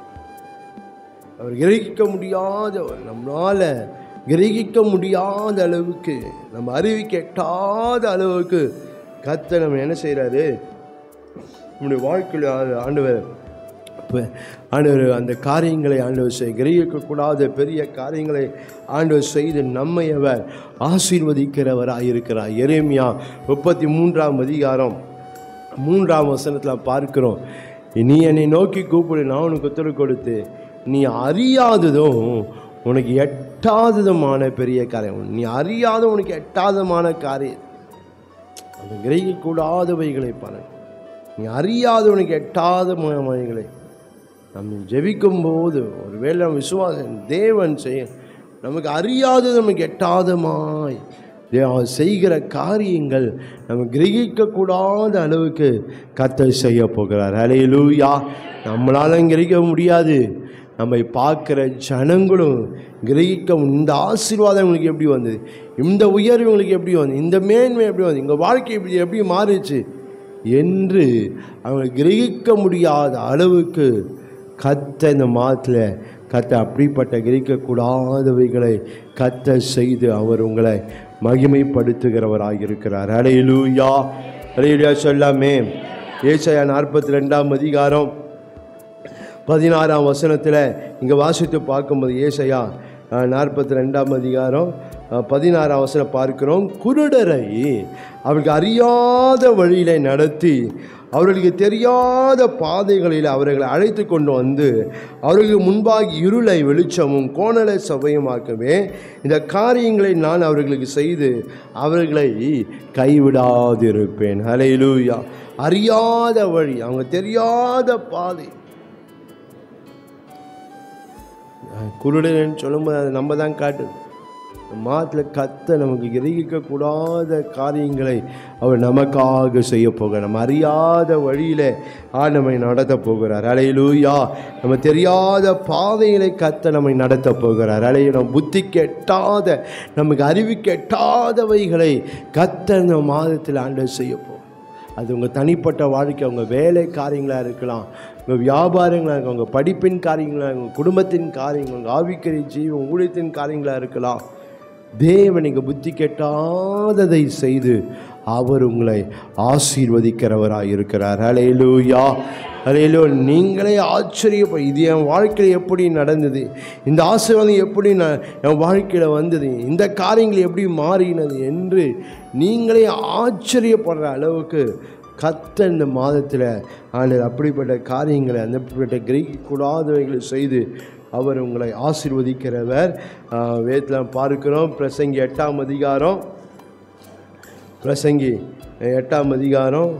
அவர் கிரகிக்க முடியாத நம்மளால் கிரகிக்க முடியாத அளவுக்கு நம்ம அறிவிக்க எட்டாத அளவுக்கு கத்த நம்ம என்ன செய்கிறாரு நம்முடைய வாழ்க்கையில் ஆ- ஆண்டவர் இப்போ ஆண்டவர் அந்த காரியங்களை ஆண்டவர் செய் கிரகிக்கக்கூடாத பெரிய காரியங்களை ஆண்டவர் செய்து நம்மை அவர் ஆசீர்வதிக்கிறவராக இருக்கிறார் எரேமியா முப்பத்தி மூன்றாம் அதிகாரம் மூன்றாம் வசனத்தில் பார்க்கிறோம் நீ என்னை நோக்கி கூப்பிடு நான் உனக்கு உத்தரவு கொடுத்து நீ அறியாததும் உனக்கு எட்டாததுமான பெரிய காரியம் நீ அறியாத உனக்கு எட்டாதமான காரியம் அந்த கிரகிக்கூடாதவைகளை பாருங்க நீ அறியாத உனக்கு எட்டாதவைகளை நம்ம ஜெபிக்கும் போது ஒருவேளை நம்ம விசுவாசம் தேவன் செய்ய நமக்கு அறியாதது நமக்கு எட்டாதமாய் தே- அவர் செய்கிற காரியங்கள் நம்ம கிரகிக்கக்கூடாத அளவுக்கு கத்தர் செய்ய போகிறார் அலையிலூயா நம்மளால கிரகிக்க முடியாது நம்மை பார்க்குற ஜனங்களும் கிரகிக்க இந்த ஆசீர்வாதம் உங்களுக்கு எப்படி வந்தது இந்த உயர்வு உங்களுக்கு எப்படி வந்தது இந்த மேன்மை எப்படி வந்தது உங்கள் வாழ்க்கை எப்படி எப்படி மாறிச்சு என்று அவங்க கிரகிக்க முடியாத அளவுக்கு கத்த இந்த மாதத்தில் கத்த அப்படிப்பட்ட கிரகிக்கக்கூடாதவைகளை கத்த செய்து அவர் உங்களை மகிமைப்படுத்துகிறவராக இருக்கிறார் அலையிலூயா அலையிலூயா சொல்லாமே ஏசாயா நாற்பத்தி ரெண்டாம் அதிகாரம் பதினாறாம் வசனத்தில் இங்கே வாசித்து பார்க்கும்போது ஏசையா நாற்பத்தி ரெண்டாம் அதிகாரம் அஹ், பதினாறாம் வசனம் பார்க்கிறோம் குருடரை அவர்களுக்கு அறியாத வழியிலே நடத்தி அவர்களுக்கு தெரியாத பாதைகளில் அவர்களை அழைத்து கொண்டு வந்து அவர்களுக்கு முன்பாக இருளை வெளிச்சமும் கோணலை சபையுமாக்கவே இந்த காரியங்களை நான் அவர்களுக்கு செய்து அவர்களை கைவிடாதிருப்பேன் ஹalleluya அறியாத வழி அவங்க தெரியாத பாதை குருடன்னு சொல்லும்போது அது நம்ம தான் காட்டுது மாத்தில் கத்த நமக்கு கிரகிக்கக்கூடாத காரியங்களை அவர் நமக்காக செய்ய போகிறார் நம்ம அறியாத வழியில் ஆ நம்மை நடத்த போகிறார் அலையிலூயா நம்ம தெரியாத பாதைகளை கத்த நம்மை நடத்த போகிறார் அலைய நம்ம புத்திக்கு எட்டாத நமக்கு அறிவுக்கு எட்டாதவைகளை கத்த இந்த மாதத்தில் ஆண்டவர் செய்ய போகிறார் அது உங்கள் தனிப்பட்ட வாழ்க்கை உங்கள் வேலை காரியங்களாக இருக்கலாம் உங்கள் வியாபாரங்களாக இருக்கலாம் உங்கள் படிப்பின் காரியங்களாக உங்கள் குடும்பத்தின் காரியங்கள் உங்கள் ஆவிக்கறி ஜீவன் ஊழியத்தின் காரியங்களாக இருக்கலாம் தேவன் நீங்கள் புத்தி கெட்டாததை செய்து அவர் உங்களை ஆசீர்வதிக்கிறவராக இருக்கிறார் அலையிலூயா அலையிலோ நீங்களே ஆச்சரியப்ப இது என் வாழ்க்கையில் எப்படி நடந்தது இந்த ஆசீர்வாதம் எப்படி நான் என் வாழ்க்கையில் வந்தது இந்த காரியங்கள் எப்படி மாறினது என்று நீங்களே ஆச்சரியப்படுற அளவுக்கு கத்த இந்த மாதத்தில் ஆண்டவர் அப்படிப்பட்ட காரியங்களை அந்த அப்படிப்பட்ட கிரகிக்கூடாதவைகளை செய்து அவர் உங்களை ஆசீர்வதிக்கிறவர் வேதத்தில் பார்க்கிறோம் பிரசங்கி எட்டாம் அதிகாரம் பிரசங்கி எட்டாம் அதிகாரம்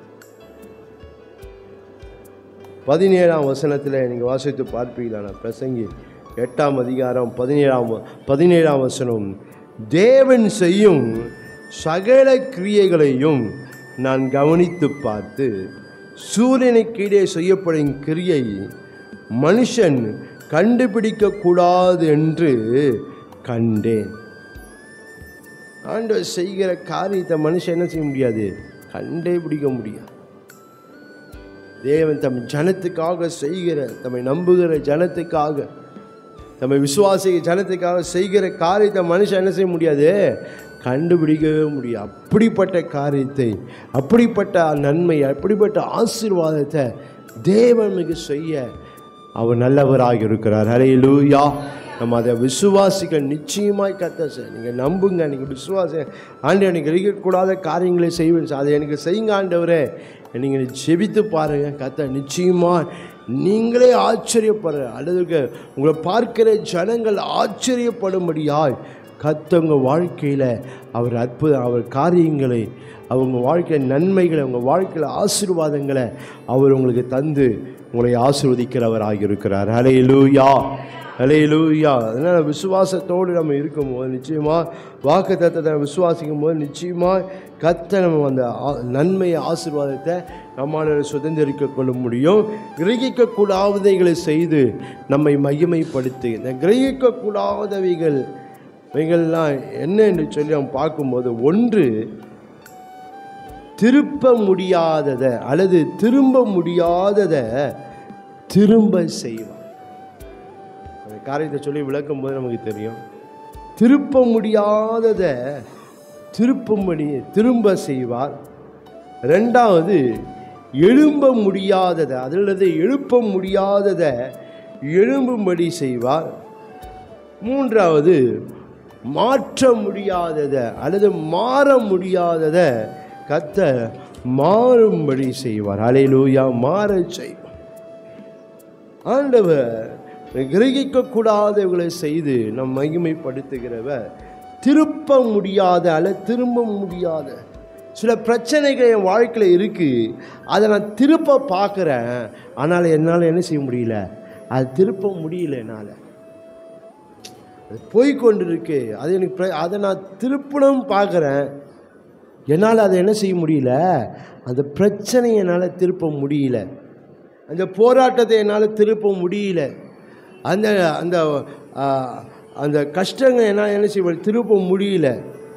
பதினேழாம் வசனத்தில் நீங்கள் வாசித்து பார்ப்பீங்களான பிரசங்கி எட்டாம் அதிகாரம் பதினேழாம் வ- பதினேழாம் வசனம் தேவன் செய்யும் சகல கிரியைகளையும் நான் கவனித்து பார்த்து சூரியனை கீழே செய்யப்படும் கிரியை மனுஷன் கண்டுபிடிக்க கூடாது என்று கண்டேன் ஆண்டவர் செய்கிற காரியத்தை மனுஷன் என்ன செய்ய முடியாது கண்டே பிடிக்க முடியாது தேவன் தம் ஜனத்துக்காக செய்கிற தம்மை நம்புகிற ஜனத்துக்காக தம்மை விசுவாசிக்க ஜனத்துக்காக செய்கிற காரியத்தை மனுஷன் என்ன செய்ய முடியாது கண்டுபிடிக்கவே முடியாது அப்படிப்பட்ட காரியத்தை அப்படிப்பட்ட நன்மை அப்படிப்பட்ட ஆசீர்வாதத்தை தேவன் மிக செய்ய அவர் நல்லவராக இருக்கிறார் ஹலே லூயா நம்ம அதை விசுவாசிக்க நிச்சயமாய் கத்த சார் நீங்கள் நம்புங்க நீங்கள் விசுவாச ஆண்டு எனக்கு இருக்கக்கூடாத காரியங்களை செய்வேன் சார் அதை எனக்கு செய்யுங்க ஆண்டவரே நீங்கள் ஜெபித்து பாருங்கள் கத்த நிச்சயமாக நீங்களே ஆச்சரியப்படுற அல்லது உங்களை பார்க்கிற ஜனங்கள் ஆச்சரியப்படும்படியாய் கத்த உங்கள் வாழ்க்கையில் அவர் அற்புத அவர் காரியங்களை அவங்க வாழ்க்கையில் நன்மைகளை உங்கள் வாழ்க்கையில் ஆசீர்வாதங்களை அவர் உங்களுக்கு தந்து உங்களை ஆசீர்வதிக்கிறவராக இருக்கிறார் ஹலே லூயா ஹலே லூயா அதனால் விசுவாசத்தோடு நம்ம இருக்கும்போது நிச்சயமாக வாக்கு தத்தத்தை விசுவாசிக்கும் போது நிச்சயமாக கத்த நம்ம அந்த ஆ- நன்மையை ஆசீர்வாதத்தை நம்மால் சுதந்திரிக்க கொள்ள முடியும் கிரகிக்கக்கூடாதவைகளை செய்து நம்மை மகிமைப்படுத்தி இந்த கிரகிக்கக்கூடாதவைகள் இவைகள்லாம் என்ன என்று சொல்லி நம்ம பார்க்கும்போது ஒன்று திருப்ப முடியாததை அல்லது திரும்ப முடியாததை திரும்ப செய்வார் அந்த காரியத்தை சொல்லி விளக்கும் போது நமக்கு தெரியும் திருப்ப முடியாததை திருப்பும்படி திரும்ப செய்வார் ரெண்டாவது எழும்ப முடியாததை அதில் எழுப்ப முடியாததை எழும்பும்படி செய்வார் மூன்றாவது மாற்ற முடியாததை அல்லது மாற முடியாததை கத்த மாறும்படி செய்வார் அலையிலூயா மாறச் செய்வார் ஆண்டவர் கிரகிக்கக்கூடாதவர்களை செய்து நம் மகிமைப்படுத்துகிறவர் திருப்ப முடியாத அல்ல திரும்ப முடியாத சில பிரச்சனைகள் என் வாழ்க்கையில் இருக்குது அதை நான் திருப்ப பார்க்குறேன் ஆனால் என்னால் என்ன செய்ய முடியல அது திருப்ப முடியல என்னால் அது போய்க்கொண்டு இருக்கு அது எனக்கு பிர- அதை நான் திருப்பணும் பார்க்குறேன் என்னால் அதை என்ன செய்ய முடியல அந்த பிரச்சனையை என்னால் திருப்ப முடியல அந்த போராட்டத்தை என்னால் திருப்ப முடியல அந்த அந்த ஆ, அந்த கஷ்டங்கள் என்னால் என்ன செய்ய முடியல, திருப்ப முடியல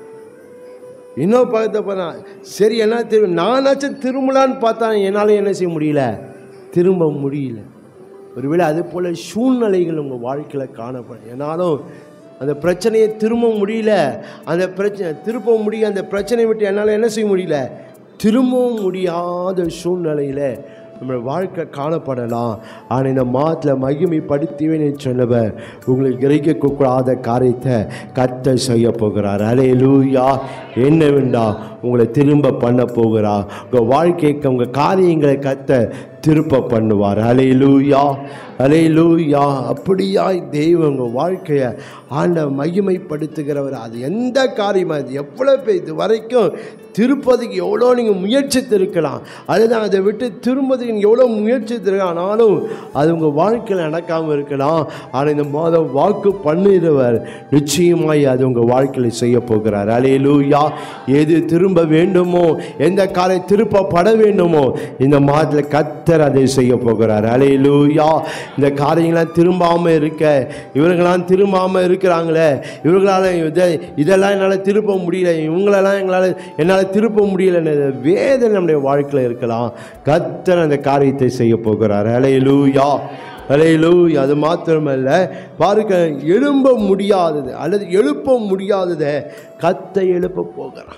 இன்னும் பார்த்த போனா சரி என்ன திரு நானாச்சும் திரும்பலான்னு பார்த்தா என்னால் என்ன செய்ய முடியல திரும்ப முடியல ஒருவேளை அது போல் சூழ்நிலைகள் உங்கள் வாழ்க்கையில் காணப்படும் என்னாலும் அந்த பிரச்சனையை திரும்ப முடியல அந்த பிரச்சனை திருப்ப முடிய அந்த பிரச்சனையை விட்டு என்னால் என்ன செய்ய முடியல திரும்பவும் முடியாத சூழ்நிலையில் நம்ம வாழ்க்கை காணப்படலாம் ஆனால் இந்த மாதத்தில் மகிமைப்படுத்திவேன் சொன்னவர் உங்களுக்கு கிரகிக்கக்கூடாத காரியத்தை கத்த செய்ய போகிறார் அலே லூயா என்னவெண்டா உங்களை திரும்ப பண்ண போகிறார் உங்கள் வாழ்க்கைக்கு உங்கள் காரியங்களை கத்த திருப்ப பண்ணுவார் அலே லூயா அலே லூயா அப்படியாய் தெய்வம் உங்கள் வாழ்க்கையை ஆண்ட மகிமைப்படுத்துகிறவர் அது எந்த காரியமாக இது எவ்வளோ பேர் இது வரைக்கும் திருப்பதிக்கு எவ்வளோ நீங்கள் முயற்சித்திருக்கலாம் அல்லது அதை விட்டு திரும்பதுக்கு நீங்கள் எவ்வளோ முயற்சித்திருக்கலாம் ஆனாலும் அது உங்கள் வாழ்க்கையில் நடக்காமல் இருக்கலாம் ஆனால் இந்த மாதம் வாக்கு பண்ணுகிறவர் நிச்சயமாய் அது உங்கள் வாழ்க்கையில் செய்ய போகிறார் அலையலூயா எது திரும்ப வேண்டுமோ எந்த காரியம் திருப்பப்பட வேண்டுமோ இந்த மாதத்தில் கத்தர் அதை செய்ய போகிறார் அலையலூயா இந்த காரியங்களாம் திரும்பாமல் இருக்க இவர்களாம் திரும்பாமல் இருக்கிறாங்களே இவர்களால் இதை இதெல்லாம் என்னால் திருப்ப முடியல இவங்களெல்லாம் எங்களால் என்னால் திருப்ப முடியலன்னு வேதனை நம்முடைய வாழ்க்கையில் இருக்கலாம் கத்தர் அந்த காரியத்தை செய்ய போகிறார் அலையலூயா அலையிலூயா அது மாத்திரமல்ல பாருங்க எழும்ப முடியாதது அல்லது எழுப்ப முடியாததை கத்தை எழுப்ப போகிறான்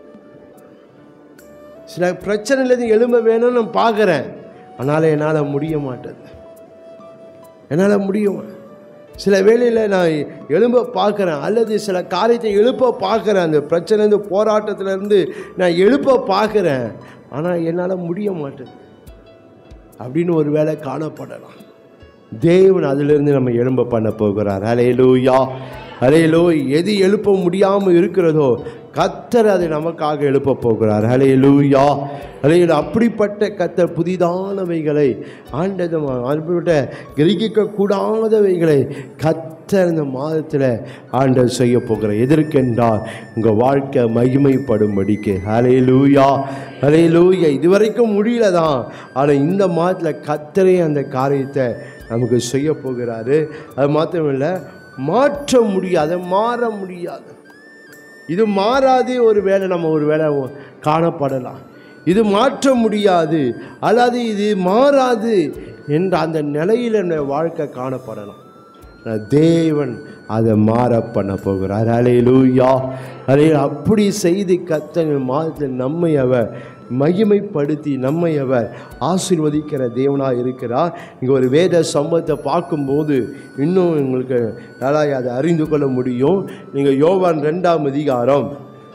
சில பிரச்சனையிலேருந்து எழும்ப வேணும்னு நான் பார்க்குறேன் ஆனால் என்னால் முடிய மாட்டேது என்னால் முடியும் சில வேளையில் நான் எழும்ப பார்க்குறேன் அல்லது சில காரியத்தை எழுப்ப பார்க்குறேன் அந்த பிரச்சனைலேருந்து போராட்டத்திலேருந்து நான் எழுப்ப பார்க்குறேன் ஆனால் என்னால் முடிய மாட்டேது அப்படின்னு ஒரு வேளை காணப்படலாம் தேவன் அதிலிருந்து நம்ம எழும்ப பண்ண போகிறார் அலையலூயா அலையலோ எது எழுப்ப முடியாமல் இருக்கிறதோ கத்தர் அதை நமக்காக எழுப்ப போகிறார் அலையலூயா அலையில அப்படிப்பட்ட கத்தர் புதிதானவைகளை ஆண்டது அப்படிப்பட்ட கிரகிக்க கூடாதவைகளை கத்தர் இந்த மாதத்தில் ஆண்டவர் செய்ய போகிறார் எதற்கென்றால் உங்கள் வாழ்க்கை மகிமைப்படும்படிக்கு அலையலூயா அலையலூயா இதுவரைக்கும் முடியல தான் ஆனால் இந்த மாதத்தில் கத்தரே அந்த காரியத்தை நமக்கு செய்ய போகிறாரு அது மாத்திரமில்லை மாற்ற முடியாது மாற முடியாது இது மாறாது ஒரு வேளை நம்ம ஒரு வேளை காணப்படலாம் இது மாற்ற முடியாது அல்லது இது மாறாது என்ற அந்த நிலையில் என்னுடைய வாழ்க்கை காணப்படலாம் ஆனா தேவன் அதை மாற பண்ண போகிறார் அலையிலூயா அலை அப்படி செய்து கத்தங்கள் மாதத்தில் நம்மை அவர் மகிமைப்படுத்தி நம்மை அவர் ஆசீர்வதிக்கிற தேவனாக இருக்கிறார் இங்கே ஒரு வேத சம்பவத்தை பார்க்கும்போது இன்னும் உங்களுக்கு நல்லா அதை அறிந்து கொள்ள முடியும் நீங்கள் யோவான் ரெண்டாம் அதிகாரம்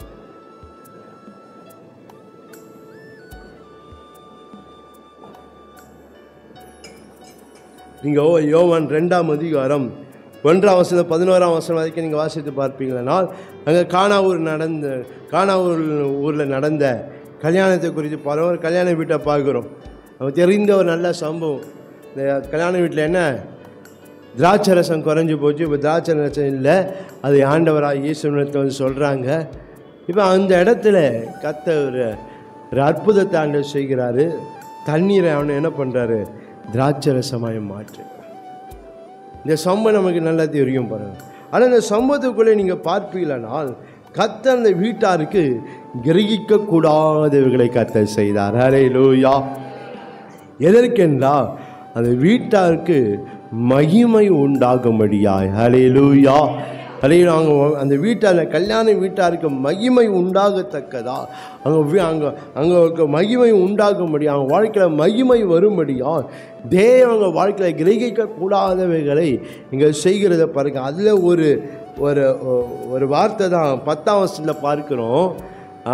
நீங்கள் யோவான் ரெண்டாம் அதிகாரம் ஒன்றாம் வசனம் பதினோராம் வசனம் வரைக்கும் நீங்கள் வாசித்து பார்ப்பீங்களனால் அங்கே காணாவூர் நடந்த காணாவூர் ஊரில் நடந்த கல்யாணத்தை குறித்து பார்க்கிறோம் ஒரு கல்யாண வீட்டை பார்க்குறோம் நம்ம தெரிந்த ஒரு நல்ல சம்பவம் இந்த கல்யாண வீட்டில் என்ன திராட்சை ரசம் குறைஞ்சி போச்சு இப்போ திராட்சை ரசம் இல்லை அது ஆண்டவராக ஈஸ்வரத்தை வந்து சொல்கிறாங்க இப்போ அந்த இடத்துல கத்த ஒரு ஒரு அற்புதத்தை ஆண்டவர் செய்கிறாரு தண்ணீரை அவனை என்ன பண்ணுறாரு திராட்சை ரசமாய் மாற்று இந்த சம்பவம் நமக்கு நல்லா தெரியும் பாருங்க ஆனால் இந்த சம்பவத்துக்குள்ளே நீங்கள் பார்ப்பீங்களானால் கத்த அந்த வீட்டாருக்கு கிரகிக்க கூடாதவர்களை கத்த செய்தார் அரே லூயா எதற்கென்றால் அந்த வீட்டாருக்கு மகிமை உண்டாகும்படியாய் ஹலே லூயா ஹலே நாங்கள் அந்த வீட்டார் கல்யாண வீட்டாருக்கு மகிமை உண்டாகத்தக்கதா அங்கே வீ- அங்கே அங்கே மகிமை உண்டாகும்படி அவங்க வாழ்க்கையில் மகிமை வரும்படியா தேவ அவங்க வாழ்க்கையில் கிரகிக்க கூடாதவைகளை இங்கே செய்கிறத பாருங்க அதில் ஒரு ஒரு ஒரு வார்த்தை தான் பத்தாம் வருஷத்தில் பார்க்குறோம் ஆ,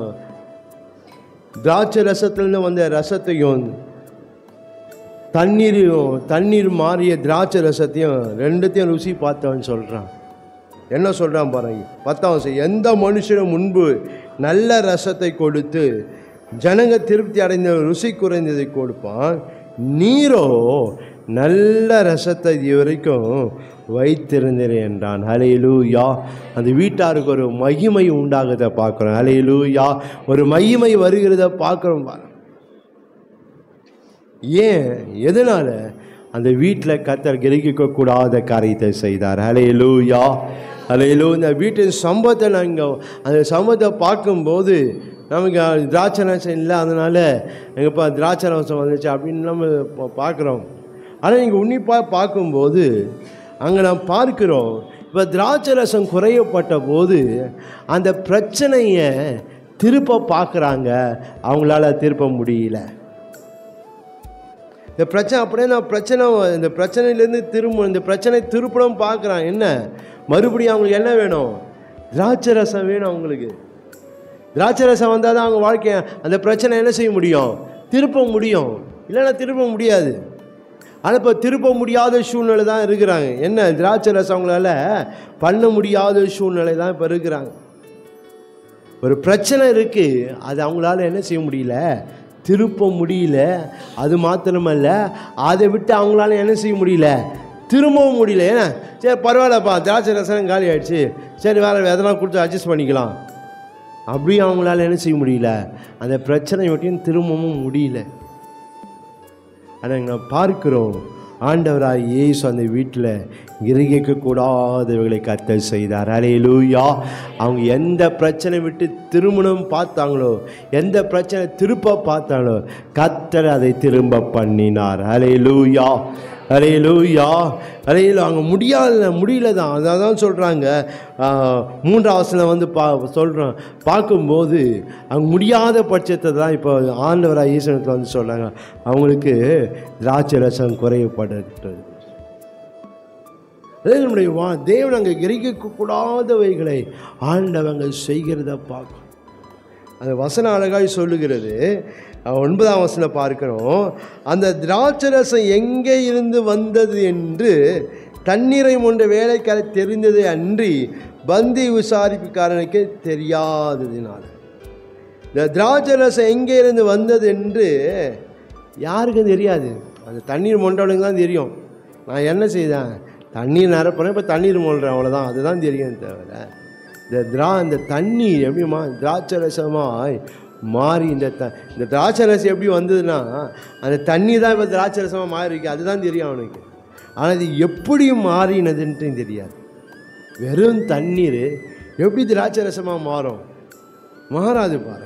திராட்சை ரசத்துலேருந்து வந்த ரசத்தையும் தண்ணீரையும் தண்ணீர் மாறிய திராட்சை ரசத்தையும் ரெண்டுத்தையும் ருசி பார்த்தவன் சொல்கிறான் என்ன சொல்கிறான் பாருங்க பத்தாம் வருஷம் எந்த மனுஷனும் முன்பு நல்ல ரசத்தை கொடுத்து ஜனங்க திருப்தி அடைந்த ருசி குறைந்ததை கொடுப்பான் நீரோ நல்ல ரசத்தை இதுவரைக்கும் வைத்திருந்தேன் என்றான் ஹலையிலூயா அந்த வீட்டாருக்கு ஒரு மகிமை உண்டாகிறத பார்க்குறோம் ஹலையிலூயா ஒரு மகிமை வருகிறத பார்க்குறோம் பாருங்க ஏன் எதனால் அந்த வீட்டில் கத்தர் கிரகிக்க கூடாத காரியத்தை செய்தார் ஹலையிலூயா ஹலையிலூ இந்த வீட்டின் சம்பவத்தை நாங்கள் அந்த சம்பவத்தை பார்க்கும்போது நமக்கு திராட்சை ரசம் இல்லை அதனால் எங்கப்பா திராட்சை ரசம் வந்துச்சு அப்படின்னு நம்ம இப்போ பார்க்குறோம் ஆனால் நீங்கள் உன்னிப்பாக பார்க்கும்போது அங்கே நாம் பார்க்கிறோம் இப்போ திராட்சை ரசம் குறையப்பட்ட போது அந்த பிரச்சனையை திருப்ப பார்க்குறாங்க அவங்களால திருப்ப முடியல இந்த பிரச்சனை அப்படியே நான் பிரச்சனை இந்த பிரச்சனையிலேருந்து திரும்ப இந்த பிரச்சனை திருப்பணும் பார்க்குறான் என்ன மறுபடியும் அவங்களுக்கு என்ன வேணும் திராட்சை ரசம் வேணும் அவங்களுக்கு திராட்சை ரசம் வந்தால் தான் அவங்க வாழ்க்கைய அந்த பிரச்சனை என்ன செய்ய முடியும் திருப்ப முடியும் இல்லைன்னா திருப்ப முடியாது ஆனால் இப்போ திருப்ப முடியாத சூழ்நிலை தான் இருக்கிறாங்க என்ன திராட்சை ரசம் அவங்களால பண்ண முடியாத சூழ்நிலை தான் இப்போ இருக்கிறாங்க ஒரு பிரச்சனை இருக்குது அது அவங்களால என்ன செய்ய முடியல திருப்ப முடியல அது மாத்திரமல்ல அதை விட்டு அவங்களால என்ன செய்ய முடியல திரும்பவும் முடியல ஏன்னா சரி பரவாயில்லப்பா திராட்சை ரசம் காலி ஆயிடுச்சு சரி வேறு எதனா கொடுத்து அட்ஜஸ்ட் பண்ணிக்கலாம் அப்படியும் அவங்களால என்ன செய்ய முடியல அந்த பிரச்சனை மட்டும் திரும்பவும் முடியல ஆனால் இங்கே பார்க்கிறோம் ஆண்டவராய் இயேசு அந்த வீட்டில் கிரகிக்க கூடாதவர்களை கத்தல் செய்தார் அலே லூயா அவங்க எந்த பிரச்சனை விட்டு திருமணம் பார்த்தாங்களோ எந்த பிரச்சனை திருப்ப பார்த்தாங்களோ கத்தர் அதை திரும்ப பண்ணினார் அலே லூயா அலே லூயா அலே அவங்க முடியல முடியல தான் அதான் தான் சொல்கிறாங்க மூன்றாவசில் வந்து பா சொல்கிறோம் பார்க்கும்போது அவங்க முடியாத பட்சத்தை தான் இப்போ ஆண்டவராக ஈஸ்வரத்தில் வந்து சொல்கிறாங்க அவங்களுக்கு திராட்சை ரசம் குறையப்பட்டது அதே நம்முடைய வா தேவன் அங்கே கிரகிக்க கூடாதவைகளை ஆண்டவங்க செய்கிறத பார்க்கும் அந்த வசனம் அழகாய் சொல்லுகிறது அஹ் ஒன்பதாம் வசனம் பார்க்கிறோம் அந்த திராட்சை ரசம் எங்கே இருந்து வந்தது என்று தண்ணீரை மொண்ட வேலைக்கார தெரிந்தது அன்றி பந்தி விசாரிப்புக்காரனுக்கு தெரியாததினால இந்த திராட்சை ரசம் எங்கே இருந்து வந்தது என்று யாருக்கும் தெரியாது அந்த தண்ணீர் மொண்டவனுக்கு தான் தெரியும் நான் என்ன செய்தேன் தண்ணீர் நிரப்புறேன் இப்போ தண்ணீர் மொழ்றேன் அவ்வளோதான் அதுதான் தெரியும் தவிர இந்த திரா இந்த தண்ணீர் எப்படிமா திராட்சை ரசமாய் மாறி இந்த த இந்த திராட்சை ரசம் எப்படி வந்ததுன்னா அந்த தண்ணி தான் இப்போ திராட்சை ரசமாக மாறி இருக்கு அதுதான் தெரியும் அவனுக்கு ஆனால் இது எப்படி மாறினதுன்ட்டு தெரியாது வெறும் தண்ணீர் எப்படி திராட்சை ரசமாக மாறும் மாறாது பாருங்க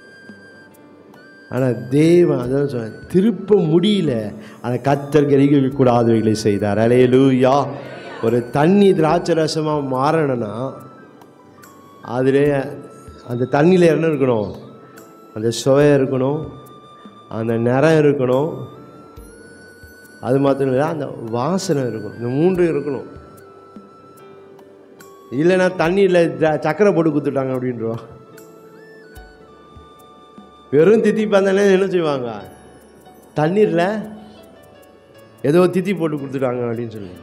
ஆனால் தேவன் அதான் சொன்ன திருப்ப முடியல ஆனால் கத்தர் கிரகிக்க கூடாதவைகளை செய்தார் அலையலூயா ஒரு தண்ணி திராட்சை ரசமாக மாறணும்னா அதில் அந்த தண்ணியில் என்ன இருக்கணும் அந்த சுவை இருக்கணும் அந்த நிறம் இருக்கணும் அது மாத்திரம் இல்லை அந்த வாசனை இருக்கணும் இந்த மூன்று இருக்கணும் இல்லைன்னா தண்ணியில் த- சக்கரை போட்டு குத்துட்டாங்க அப்படின்றோம் வெறும் தித்தி பார்த்தாலே என்ன செய்வாங்க தண்ணீரில் ஏதோ தித்தி போட்டு கொடுத்துட்டாங்க அப்படின்னு சொல்லுவாங்க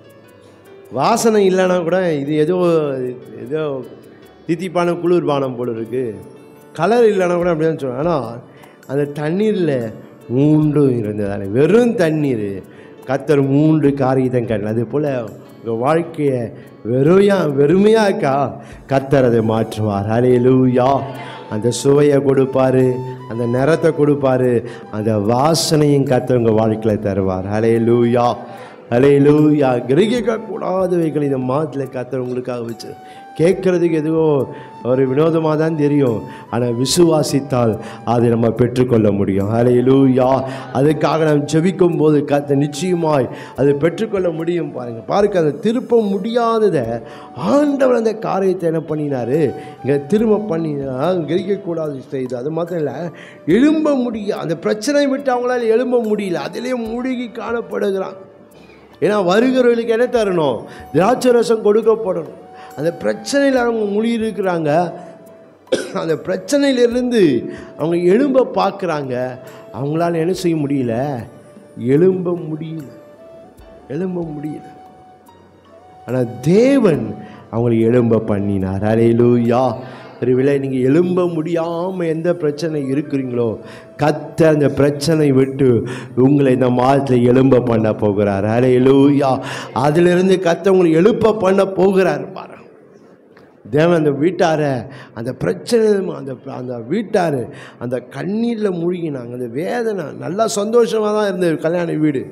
வாசனை இல்லைன்னா கூட இது ஏதோ ஏதோ தித்திப்பான குளிர் பானம் போல இருக்கு கலர் இல்லைன்னா கூட அப்படி தான் சொல்லுவாங்க ஆனால் அந்த தண்ணீரில் மூண்டும் இருந்ததால வெறும் தண்ணீர் கத்தர் மூன்று காரியத்தை கட்டல அது போல் உங்கள் வாழ்க்கையை வெறுமையா வெறுமையாக்கா கத்தர் அதை மாற்றுவார் அலையலூயா அந்த சுவையை கொடுப்பாரு அந்த நிறத்தை கொடுப்பாரு அந்த வாசனையும் கத்தர் உங்கள் வாழ்க்கையில் தருவார் அலையலூயா அலையிலூயா கிரகிக்க கூடாதவைகள் இந்த மாதத்தில் கத்தர் உங்களுக்காக வச்சு கேட்குறதுக்கு எதுவோ ஒரு வினோதமாக தான் தெரியும் ஆனால் விசுவாசித்தால் அதை நம்ம பெற்றுக்கொள்ள முடியும் அலையிலூயா அதுக்காக நாம் ஜெபிக்கும் போது கத்த நிச்சயமாய் அதை பெற்றுக்கொள்ள முடியும் பாருங்கள் பாருங்க அந்த திருப்ப முடியாததை ஆண்டவர் அந்த காரியத்தை என்ன பண்ணினாரு இங்கே திரும்ப பண்ணினா கிரகிக்கக்கூடாது செய்து அது மாத்திரம் இல்லை எழும்ப முடிய அந்த பிரச்சனை விட்டு அவங்களால எழும்ப முடியல அதிலே மூழ்கி காணப்படுகிறான் ஏன்னா வருகிறவர்களுக்கு என்ன தரணும் திராட்சை ரசம் கொடுக்கப்படணும் அந்த பிரச்சனையில் அவங்க மொழி இருக்கிறாங்க அந்த பிரச்சனையிலிருந்து அவங்க எழும்ப பார்க்குறாங்க அவங்களால என்ன செய்ய முடியல எழும்ப முடியல எழும்ப முடியல ஆனால் தேவன் அவங்களை எழும்ப பண்ணினார் அலையிலூயா ஒருவேளை நீங்கள் எழும்ப முடியாமல் எந்த பிரச்சனை இருக்கிறீங்களோ கத்த அந்த பிரச்சனை விட்டு உங்களை இந்த மாதத்தில் எழும்ப பண்ண போகிறார் அலையிலூயா அதிலிருந்து கத்த உங்களை எழுப்ப பண்ண போகிறார் பாரு தேவன் அந்த வீட்டாரை அந்த பிரச்சனை அந்த அந்த வீட்டார் அந்த கண்ணீரில் மூழ்கினாங்க அந்த வேதனை நல்லா சந்தோஷமாக தான் இருந்தது கல்யாண வீடு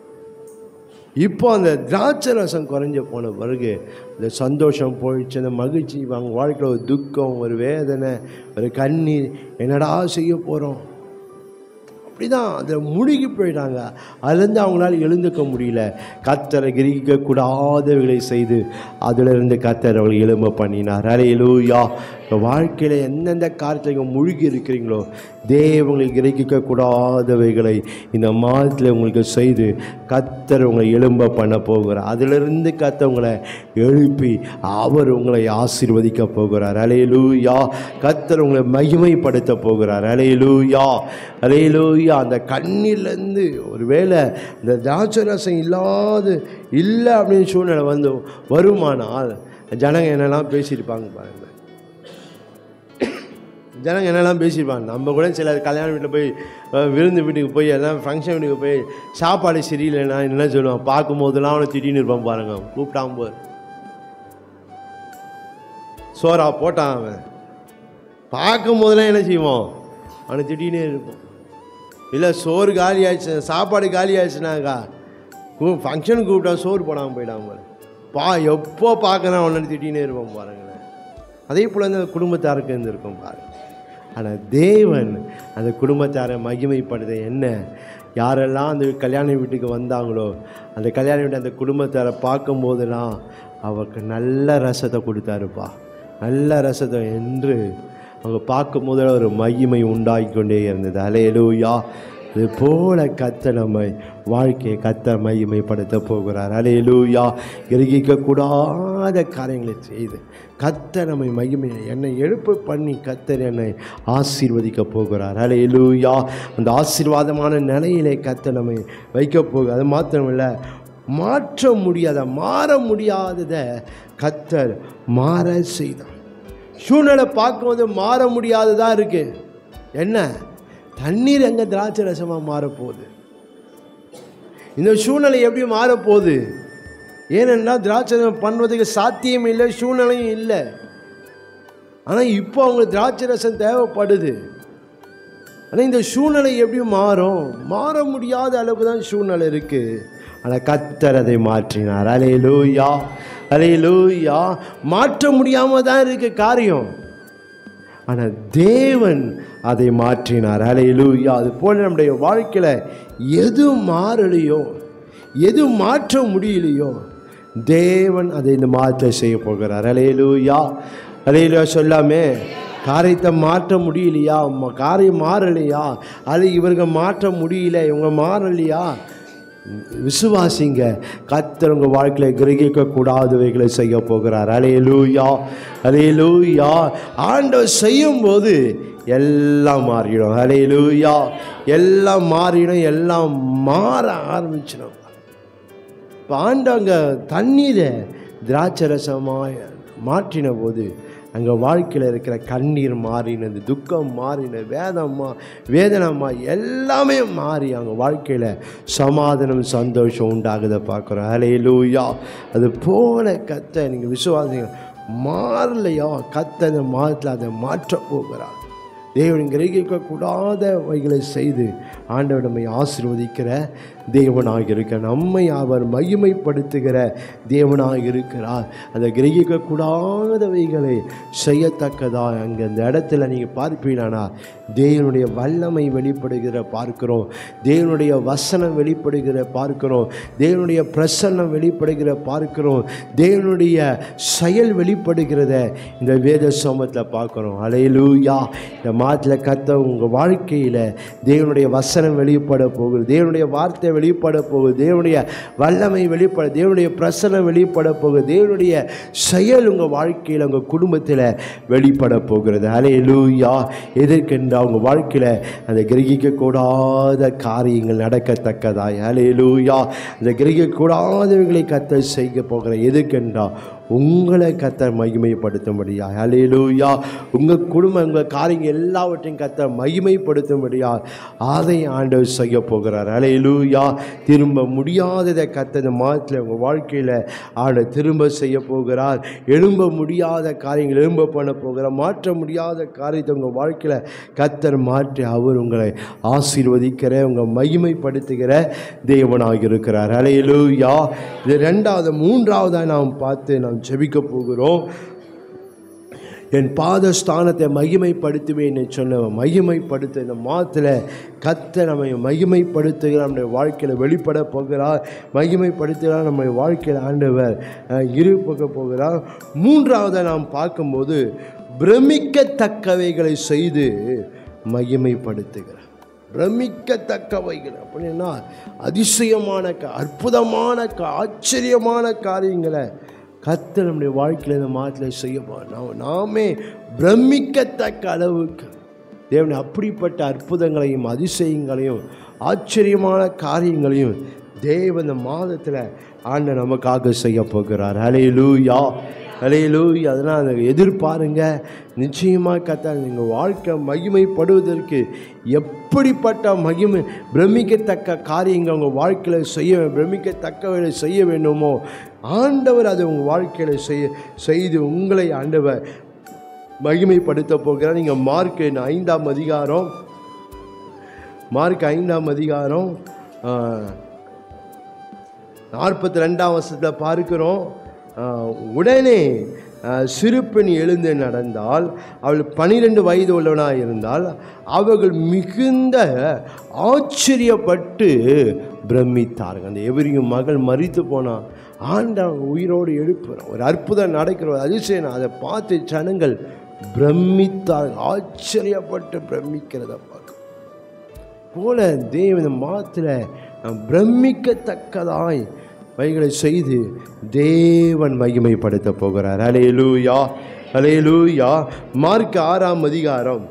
இப்போ அந்த திராட்சை ரசம் குறைஞ்ச போன பிறகு இந்த சந்தோஷம் போயிடுச்சு அந்த மகிழ்ச்சி அவங்க வாழ்க்கையில் ஒரு துக்கம் ஒரு வேதனை ஒரு கண்ணீர் என்னடா செய்ய போகிறோம் அப்படிதான் அதில் முழுகி போயிட்டாங்க அதுலேருந்து அவங்களால எழுந்துக்க முடியல கத்தரை கிரகிக்க கூடாதவைகளை செய்து அதிலிருந்து கத்தர் அவங்களை எழும்ப பண்ணினார் அலையிலூயா வாழ்க்கையில் எந்தெந்த காரியத்தில் நீங்கள் முழுகி இருக்கிறீங்களோ தேவங்களை கிரகிக்க கூடாதவைகளை இந்த மாதத்தில் உங்களுக்கு செய்து கத்தர் உங்களை எழும்ப பண்ண போகிறார் அதிலிருந்து கத்தர் உங்களை எழுப்பி அவர் உங்களை ஆசீர்வதிக்க போகிறார் அலையலூயா கத்தர் உங்களை மகிமைப்படுத்த போகிறார் அலையலூயா அலையலூயா அந்த கண்ணிலேருந்து ஒரு வேளை இந்த திராட்சை ரசம் இல்லாது இல்லை அப்படின்னு சூழ்நிலை வந்து வருமானால் ஜனங்க என்னெல்லாம் பேசியிருப்பாங்க பாருங்க ஜனங்க என்னெல்லாம் பேசியிருப்பாங்க நம்ம கூட சில கல்யாண வீட்டில் போய் அஹ், விருந்து வீட்டுக்கு போய் எல்லாம் ஃபங்க்ஷன் வீட்டுக்கு போய் சாப்பாடு சரியில்லைன்னா என்ன சொல்லுவான் பார்க்கும்போதெல்லாம் அவனை திடீர்னு இருப்பான் பாருங்க கூப்பிட்டான் போர் சோறா போட்டான் அவன் பார்க்கும் போதெல்லாம் என்ன செய்வோம் அவனை திடீர்னே இருப்போம் இல்லை சோறு காலி ஆயிடுச்சு சாப்பாடு காலி ஆயிடுச்சுனாக்கா ஃபங்க்ஷனுக்கு கூப்பிட்டா சோறு போடாமல் போயிடாம பாரு. பா எப்போ பார்க்குறேன் அவனை திடீர்னே இருப்போம் பாருங்களேன் அதே போல் இந்த குடும்பத்தாருக்கு இருந்திருக்கும் பாருங்க ஆனால் தேவன் அந்த குடும்பத்தாரை மகிமைப்படுத்த என்ன யாரெல்லாம் அந்த கல்யாண வீட்டுக்கு வந்தாங்களோ அந்த கல்யாண வீட்டு அந்த குடும்பத்தாரை பார்க்கும்போதெல்லாம் அவருக்கு நல்ல ரசத்தை கொடுத்தாருப்பா நல்ல ரசத்தை என்று அவங்க பார்க்கும்போது ஒரு மகிமை உண்டாகி கொண்டே இருந்தது அலையலூயா இது போல கத்த நம்மை வாழ்க்கையை கத்த மகிமைப்படுத்த போகிறார் அலையலூயா கிரகிக்கக்கூடாத காரியங்களை செய்து கத்த நம்மை மகிமை என்னை எழுப்பு பண்ணி கத்தர் என்னை ஆசீர்வதிக்க போகிறார் அலையலூயா அந்த ஆசீர்வாதமான நிலையிலே கத்த நம்மை வைக்க போக அது மாத்திரமில்லை மாற்ற முடியாத மாற முடியாததை கத்தர் மாற செய்தார் சூழ்நிலை பார்க்கும்போது மாற முடியாததாக இருக்கு என்ன தண்ணீர் எங்கே திராட்சை ரசமாக மாறப்போகுது இந்த சூழ்நிலை எப்படி மாறப்போகுது ஏனென்றால் திராட்சை ரசம் பண்ணுவதுக்கு சாத்தியம் இல்லை சூழ்நிலையும் இல்லை ஆனால் இப்போ அவங்களுக்கு திராட்சை ரசம் தேவைப்படுது ஆனால் இந்த சூழ்நிலை எப்படி மாறும் மாற முடியாத அளவுக்கு தான் சூழ்நிலை இருக்குது ஆனால் கத்தர் அதை மாற்றினார் அலையலூயா அலையிலூயா மாற்ற முடியாமல் தான் இருக்கு காரியம் ஆனால் தேவன் அதை மாற்றினார் அலையிலூயா அது போல நம்முடைய வாழ்க்கையில் எது மாறலையோ எது மாற்ற முடியலையோ தேவன் அதை இந்த மாதத்தை செய்ய போகிறார் அலையிலூயா அலையிலூயா சொல்லாமே காரியத்தை மாற்ற முடியலையா ம- காரியம் மாறலையா அது இவங்க மாற்ற முடியல இவங்க மாறலையா விசுவாசிங்க கர்த்தர் உங்கள் வாழ்க்கையில் கிரகிக்க கூடாதவைகளை செய்ய போகிறார் அலையலூயா அலையலூயா ஆண்டவர் செய்யும்போது எல்லாம் மாறிடும் அலையலூயா எல்லாம் மாறிடும் எல்லாம் மாற ஆரம்பிச்சிடும் இப்போ ஆண்டவங்க தண்ணீரை திராட்சை ரசமாக மாற்றின போது அங்கே வாழ்க்கையில் இருக்கிற கண்ணீர் மாறினது துக்கம் மாறினது வேதமா வேதனமா எல்லாமே மாறி அவங்க வாழ்க்கையில் சமாதானம் சந்தோஷம் உண்டாகுதை பார்க்குறோம் அலையிலூயா அது போல கத்தை நீங்கள் விசுவாசிங்க மாறலையோ கத்தை அந்த மாதத்தில் அதை மாற்ற போகிறார் தேவன் கிரகிக்கக்கூடாதவைகளை செய்து ஆண்டவர் நம்மை ஆசீர்வதிக்கிற தேவனாக இருக்க நம்மை அவர் மகிமைப்படுத்துகிற தேவனாக இருக்கிறார் அதை கிரகிக்கக்கூடாதவைகளை செய்யத்தக்கதாக அங்கே அந்த இடத்துல நீங்கள் பார்ப்பீங்கன்னா தேவனுடைய வல்லமை வெளிப்படுகிற பார்க்கிறோம் தேவனுடைய வசனம் வெளிப்படுகிற பார்க்கிறோம் தேவனுடைய பிரசன்னம் வெளிப்படுகிற பார்க்கிறோம் தேவனுடைய செயல் வெளிப்படுகிறத இந்த வேத சோமத்தில் பார்க்குறோம் அலையிலூயா இந்த மாதத்தில் கத்த உங்கள் வாழ்க்கையில் தேவனுடைய வசனம் வெளிப்பட போகுது தேவனுடைய வார்த்தை வெளிப்பட போகுது தேவனுடைய வல்லமை வெளிப்பட தேவனுடைய பிரசனம் வெளிப்பட போகுது தேவனுடைய செயல் உங்கள் வாழ்க்கையில் உங்கள் குடும்பத்தில் வெளிப்பட போகிறது அலையிலூயா எதற்கென்று அவங்க வாழ்க்கையில் அந்த கிரகிக்கக்கூடாத காரியங்கள் நடக்கத்தக்கதாய் அலையிலூயா அந்த கிரகிக்கக்கூடாதவைகளை கத்த செய்ய போகிற எதுக்கென்றா உங்களை கத்தர் மகிமைப்படுத்தும்படியா அலையிலூயா உங்கள் குடும்பம் உங்கள் காரியங்கள் எல்லாவற்றையும் கத்தர் மகிமைப்படுத்தும்படியா அதை ஆண்டவர் செய்ய போகிறார் அலையிலூயா திரும்ப முடியாததை கத்த இந்த மாதத்தில் உங்கள் வாழ்க்கையில் ஆண்டவர் திரும்ப செய்ய போகிறார் எழும்ப முடியாத காரியங்கள் எழும்ப பண்ண போகிறார் மாற்ற முடியாத காரியத்தை உங்கள் வாழ்க்கையில் கத்தர் மாற்றி அவர் உங்களை ஆசீர்வதிக்கிற உங்கள் மகிமைப்படுத்துகிற தேவனாக இருக்கிறார் அலையிலூயா இது ரெண்டாவது மூன்றாவதாக நாம் பார்த்து நாம் ஜெபிக்க போகிறோம் என் பாதஸ்தானத்தை மகிமைப்படுத்துவேன் சொன்ன மகிமைப்படுத்த இந்த மாதத்தில் கத்த நம்மை மகிமைப்படுத்துகிறார் நம்முடைய வாழ்க்கையில் வெளிப்பட போகிறார் மகிமைப்படுத்துகிறார் நம்முடைய வாழ்க்கையில் ஆண்டவர் அஹ், இருப்பக்க போகிறார் மூன்றாவதை நாம் பார்க்கும்போது பிரமிக்கத்தக்கவைகளை செய்து மகிமைப்படுத்துகிறார் பிரமிக்கத்தக்கவைகள் அப்படின்னா அதிசயமான கா- அற்புதமான கா- ஆச்சரியமான காரியங்களை கத்த நம்முடைய வாழ்க்கையில் இந்த மாதத்தில் செய்யப்போ நாம் நாமே பிரமிக்கத்தக்க அளவுக்கு தேவன் அப்படிப்பட்ட அற்புதங்களையும் அதிசயங்களையும் ஆச்சரியமான காரியங்களையும் தேவன் இந்த மாதத்தில் ஆண்டு நமக்காக செய்ய போகிறார் அலையிலூயா அலையிலூயா அதனால் அதை எதிர்பாருங்க நிச்சயமாக கத்த நீங்கள் வாழ்க்கை மகிமைப்படுவதற்கு எப்படிப்பட்ட மகிமை பிரமிக்கத்தக்க காரியங்கள் உங்கள் வாழ்க்கையில் செய்ய பிரமிக்கத்தக்கவர்களை செய்ய வேண்டுமோ ஆண்டவர் அதை உங்கள் வாழ்க்கையில் செய்ய செய்து உங்களை ஆண்டவர் மகிமைப்படுத்த போகிறார் நீங்கள் மார்க் ஐந்தாம் அதிகாரம் மார்க் ஐந்தாம் அதிகாரம் நாற்பத்தி ரெண்டாம் வருஷத்தில் பார்க்கிறோம் ஆஹ், உடனே ஆஹ், சிறு பெண் எழுந்து நடந்தால் அவள் பனிரெண்டு வயது உள்ளவனாக இருந்தால் அவர்கள் மிகுந்த ஆச்சரியப்பட்டு பிரமித்தார்கள் அந்த எவரியும் மகள் மறித்து போனான் ஆண்டவன் உயிரோடு எழுப்புறான் ஒரு அற்புதம் நடக்கிற ஒரு அதிசயம் அதை பார்த்து ஜனங்கள் பிரமித்தார்கள் ஆச்சரியப்பட்டு பிரமிக்கிறத பார்க்க போல தேவன் மாத்தில் நாம் பிரமிக்கத்தக்கதாய் வைகளை செய்து தேவன் மகிமைப்படுத்த போகிறார் அலேலூயா அலேலூயா மார்க் ஆறாம் அதிகாரம்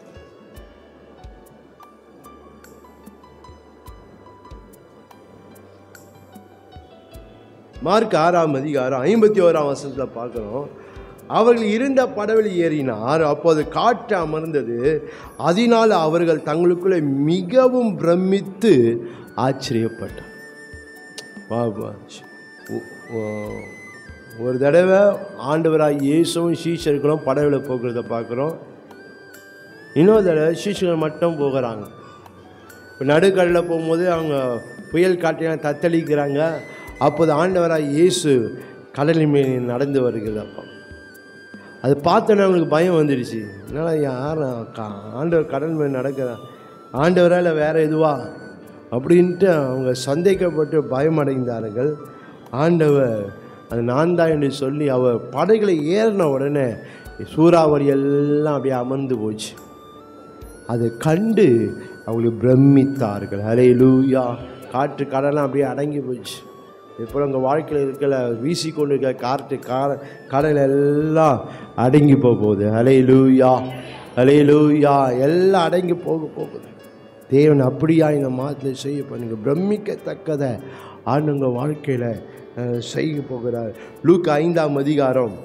மார்க் ஆறாம் அதிகாரம் ஐம்பத்தி ஓராம் வசனத்தில் பார்க்குறோம் அவர்கள் இருந்த படவில் ஏறினார் அப்போது காற்று அமர்ந்தது அதனால் அவர்கள் தங்களுக்குள்ளே மிகவும் பிரமித்து ஆச்சரியப்பட்டார் வா, வா. ஒ- ஒ- ஒரு தடவை ஆண்டவராக இயேசுவும் சீஷர்களும் படவில் போகிறத பார்க்குறோம் இன்னொரு தடவை சீஷர்கள் மட்டும் போகிறாங்க இப்போ நடுக்கடலில் போகும்போது அவங்க புயல் காட்டினா தத்தளிக்கிறாங்க அப்போது ஆண்டவராக இயேசு கடலின் மேல் நடந்து வருகிறது அப்போ அது பார்த்தோன்னே அவனுக்கு பயம் வந்துடுச்சு என்னடா யார் கா- ஆண்டவர் கடல் மேல் நடக்கிறான் ஆண்டவரா இல்லை வேற எதுவா அப்படின்ட்டு அவங்க சந்தேகப்பட்டு பயமடைந்தார்கள் ஆண்டவர் அது நான் தான் என்று சொல்லி அவர் படைகளை ஏறின உடனே சூறாவளி எல்லாம் அப்படியே அமர்ந்து போச்சு அதை கண்டு அவங்களுக்கு பிரமித்தார்கள் ஹலே லூயா காற்று கடலாம் அப்படியே அடங்கி போச்சு இப்போ உங்கள் வாழ்க்கையில் இருக்கிற வீசிக்கொண்டு இருக்கிற காற்று கார கடல் எல்லாம் அடங்கி போக போகுது ஹலே லூயா ஹலே லூயா எல்லாம் அடங்கி போக போகுது தேவன் அப்படியா இந்த மாதத்தில் செய்ய பண்ணுங்க பிரமிக்கத்தக்கதை ஆண்டு உங்கள் வாழ்க்கையில் அஹ், செய்ய போகிறார் லூக் ஐந்தாம் அதிகாரம்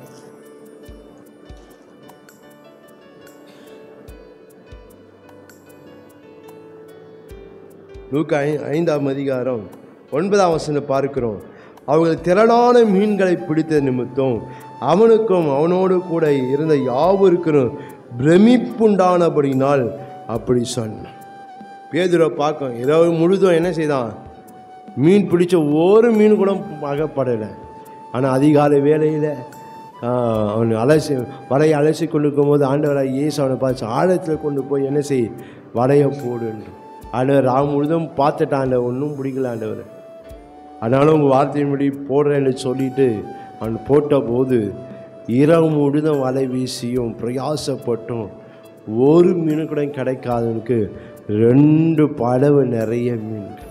லூக்கா ஐ ஐந்தாம் அதிகாரம் ஒன்பதாம் வசனம் பார்க்கிறோம் அவர்கள் திரளான மீன்களை பிடித்த நிமித்தம் அவனுக்கும் அவனோடு கூட இருந்த யாவருக்கும் பிரமிப்புண்டானபடினால் அப்படி சொன்னான் பேதுரை பார்க்கும் இரவு முழுதும் என்ன செய்தான் மீன் பிடிச்ச ஒரு மீன் கூட அகப்படலை ஆனால் அதிகாலை வேலையில் அவன் அலசி வலையை அலசி கொண்டு இருக்கும்போது ஆண்டவராக இயேசு அவனை பார்த்து ஆழத்தில் கொண்டு போய் என்ன செய் வலையை போடுன்னு ஆண்டவர் ராம் முழுதும் பார்த்துட்டான் ஒன்றும் பிடிக்கல ஆண்டவர் ஆனாலும் உங்கள் வார்த்தையின்படி போடுறேன்னு சொல்லிட்டு அவன் போட்ட போது இரவு முழுதும் வலை வீசியும் பிரயாசப்பட்டும் ஒரு மீன் கூட கிடைக்காதவனுக்கு ரெண்டு படவு நிறைய மீன்கள்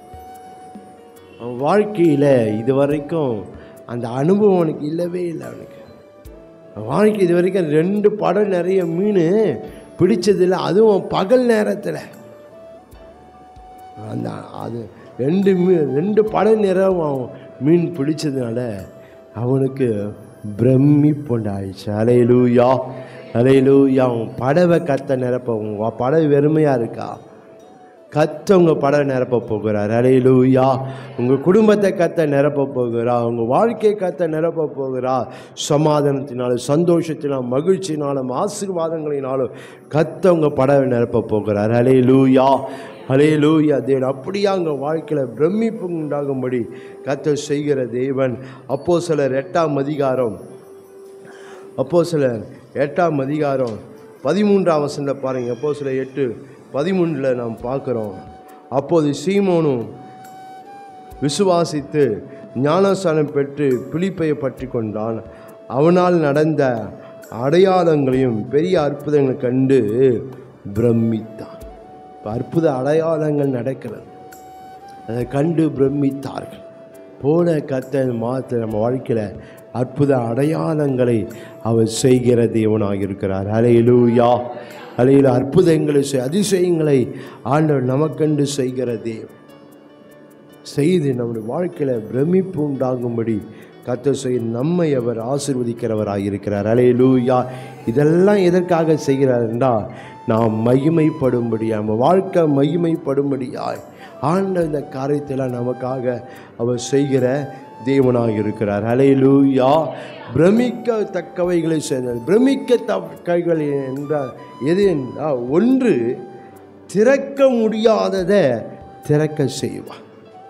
அவன் வாழ்க்கையில் இது வரைக்கும் அந்த அனுபவம் அவனுக்கு இல்லவே இல்லை அவனுக்கு அவன் வாழ்க்கை இது வரைக்கும் ரெண்டு படம் நிறைய மீன் பிடிச்சதில்லை அதுவும் பகல் நேரத்தில் அந்த அது ரெண்டு மீன் ரெண்டு படம் நிறம் அவன் மீன் பிடிச்சதுனால அவனுக்கு பிரமிப்புண்டாயிடுச்சு அலையிலூயா அலையிலூயா அவன் படவை கத்த நிரப்ப உன் படவை வெறுமையாக இருக்கா கத்த உங்கள் படம் நிரப்ப போகிறார் அலையிலூயா உங்கள் குடும்பத்தை கத்த நிரப்ப போகிறா உங்கள் வாழ்க்கையை கத்த நிரப்ப போகிறா சமாதானத்தினாலும் சந்தோஷத்தினாலும் மகிழ்ச்சினாலும் ஆசீர்வாதங்களினாலும் கத்த உங்கள் படவை நிரப்ப போகிறார் அலையிலூயா அலையிலூயா தேவன் அப்படியா உங்கள் வாழ்க்கையில் பிரமிப்பு உண்டாகும்படி கத்த செய்கிற தேவன் அப்போ சிலர் எட்டாம் அதிகாரம் அப்போ சிலர் எட்டாம் அதிகாரம் பதிமூன்றாம் வசனத்தை பாருங்கள் அப்போ சில எட்டு பதிமூன்றில் நாம் பார்க்குறோம் அப்போது சீமோனும் விசுவாசித்து ஞானஸ்தானம் பெற்று பிலிப்பையை பற்றி கொண்டான் அவனால் நடந்த அடையாளங்களையும் பெரிய அற்புதங்களை கண்டு பிரமித்தான் இப்போ அற்புத அடையாளங்கள் நடக்கிறது அதை கண்டு பிரமித்தார்கள் போன கத்த மாதத்தில் நம்ம வாழ்க்கையில் அற்புத அடையாளங்களை அவர் செய்கிற தேவனாக இருக்கிறார் அலையிலூயா அலையில் அற்புதங்களை செய் அதிசயங்களை ஆண்டவர் நமக்கென்று செய்கிற தேவன் செய்து நம்முடைய வாழ்க்கையில் பிரமிப்பு உண்டாகும்படி கத்த செய்ய நம்மை அவர் ஆசிர்வதிக்கிறவராக இருக்கிறார் அலையிலூயா இதெல்லாம் எதற்காக செய்கிறார் என்றால் நாம் மகிமைப்படும்படியா நம்ம வாழ்க்கை மகிமைப்படும்படியாய் ஆண்ட இந்த காரியத்தில் நமக்காக அவர் செய்கிற தேவனாக இருக்கிறார் அலையிலூயா பிரமிக்கத்தக்கவைகளை செய்தார் பிரமிக்கத்தக்கவைகள் என்றால் எது என்றால் ஒன்று திறக்க முடியாததை திறக்க செய்வார்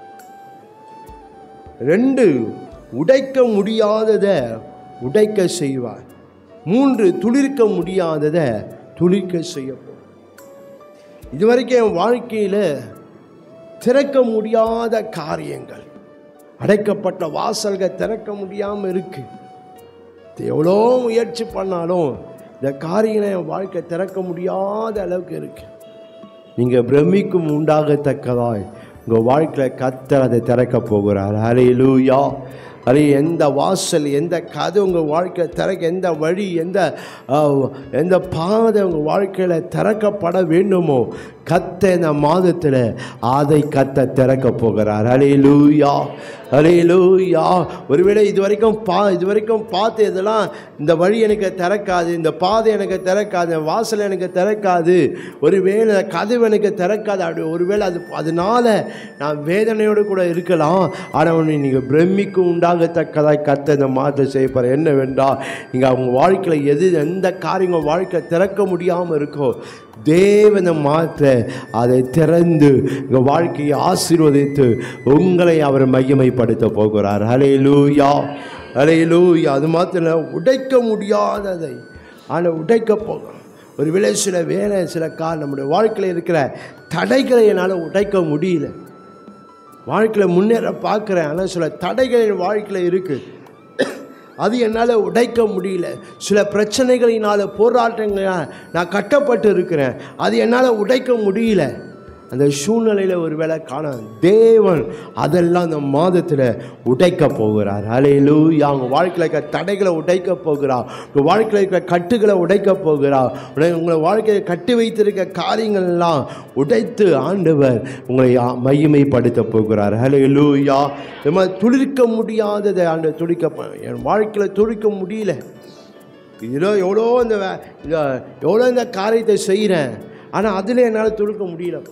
ரெண்டு உடைக்க முடியாததை உடைக்க செய்வார் மூன்று துளிர்க்க முடியாததை துளிர்க்க செய்யப்படும் இதுவரைக்கும் என் வாழ்க்கையில் திறக்க முடியாத காரியங்கள் அடைக்கப்பட்ட வாசல்கள் திறக்க முடியாமல் இருக்கு எவ்வளோ முயற்சி பண்ணாலும் இந்த காரியங்களை என் வாழ்க்கை திறக்க முடியாத அளவுக்கு இருக்கு நீங்கள் பிரமிக்கும் உண்டாகத்தக்கதாய் உங்கள் வாழ்க்கையில் கத்தர் அதை திறக்க போகிறார் ஹalleluya அது எந்த வாசல் எந்த கதை உங்கள் வாழ்க்கையில் திறக்க எந்த வழி எந்த அஹ், எந்த பாதை உங்கள் வாழ்க்கையில் திறக்கப்பட வேண்டுமோ கத்த இந்த மாதத்தில் அதை கத்த திறக்க போகிறார் ஹalleluya ஹalleluya ஒருவேளை இது வரைக்கும் பா இது வரைக்கும் பார்த்து இதெல்லாம் இந்த வழி எனக்கு திறக்காது இந்த பாதை எனக்கு திறக்காது இந்த வாசல் எனக்கு திறக்காது ஒருவேளை கதவு எனக்கு திறக்காது அப்படி ஒருவேளை அது அதனால நான் வேதனையோடு கூட இருக்கலாம் ஆனால் நீங்கள் பிரமிக்கும் உண்டாகத்தக்கதாய் கத்த இந்த மாற்றம் செய்யப்படுற என்னவென்றால் நீங்கள் அவங்க வாழ்க்கையில் எது எந்த காரியம் உங்கள் வாழ்க்கை திறக்க முடியாமல் இருக்கோ தேவனை மாற்ற அதை திறந்து உங்கள் வாழ்க்கையை ஆசீர்வதித்து உங்களை அவர் மையமைப்படுத்த போகிறார் ஹலே லூயா அலையிலூயா அது மாத்திரம் இல்ல, உடைக்க முடியாததை ஆனால் உடைக்க போகும் ஒரு விலை சில வேலை சில கால் நம்முடைய வாழ்க்கையில் இருக்கிற தடைகளை என்னால் உடைக்க முடியல வாழ்க்கையில் முன்னேற பார்க்குறேன் ஆனால் சில தடைகள் என் வாழ்க்கையில் இருக்குது அது என்னால் உடைக்க முடியல சில பிரச்சனைகளினால் போராட்டங்களால் நான் கட்டப்பட்டு இருக்கிறேன் அது என்னால் உடைக்க முடியல அந்த சூழ்நிலையில் ஒரு வேளை காண தேவன் அதெல்லாம் அந்த மாதத்தில் உடைக்க போகிறார் அலையிலூயா அவங்க வாழ்க்கையில் இருக்க தடைகளை உடைக்க போகிறார் உங்கள் வாழ்க்கையில் இருக்கிற கட்டுகளை உடைக்க போகிறார் உங்களை உங்களை வாழ்க்கையை கட்டி வைத்திருக்க காரியங்கள் எல்லாம் உடைத்து ஆண்டவர் உங்களை ஆ- மகிமைப்படுத்த போகிறார் ஹalleluya இந்த மாதிரி துளிர்க்க முடியாததை ஆண்டு துளிக்க ப- என் வாழ்க்கையில் துளிக்க முடியல இதில் எவ்வளோ இந்த வே- இந்த எவ்வளோ இந்த காரியத்தை செய்கிறேன் ஆனால் அதில் என்னால் துளுக்க முடியலப்பா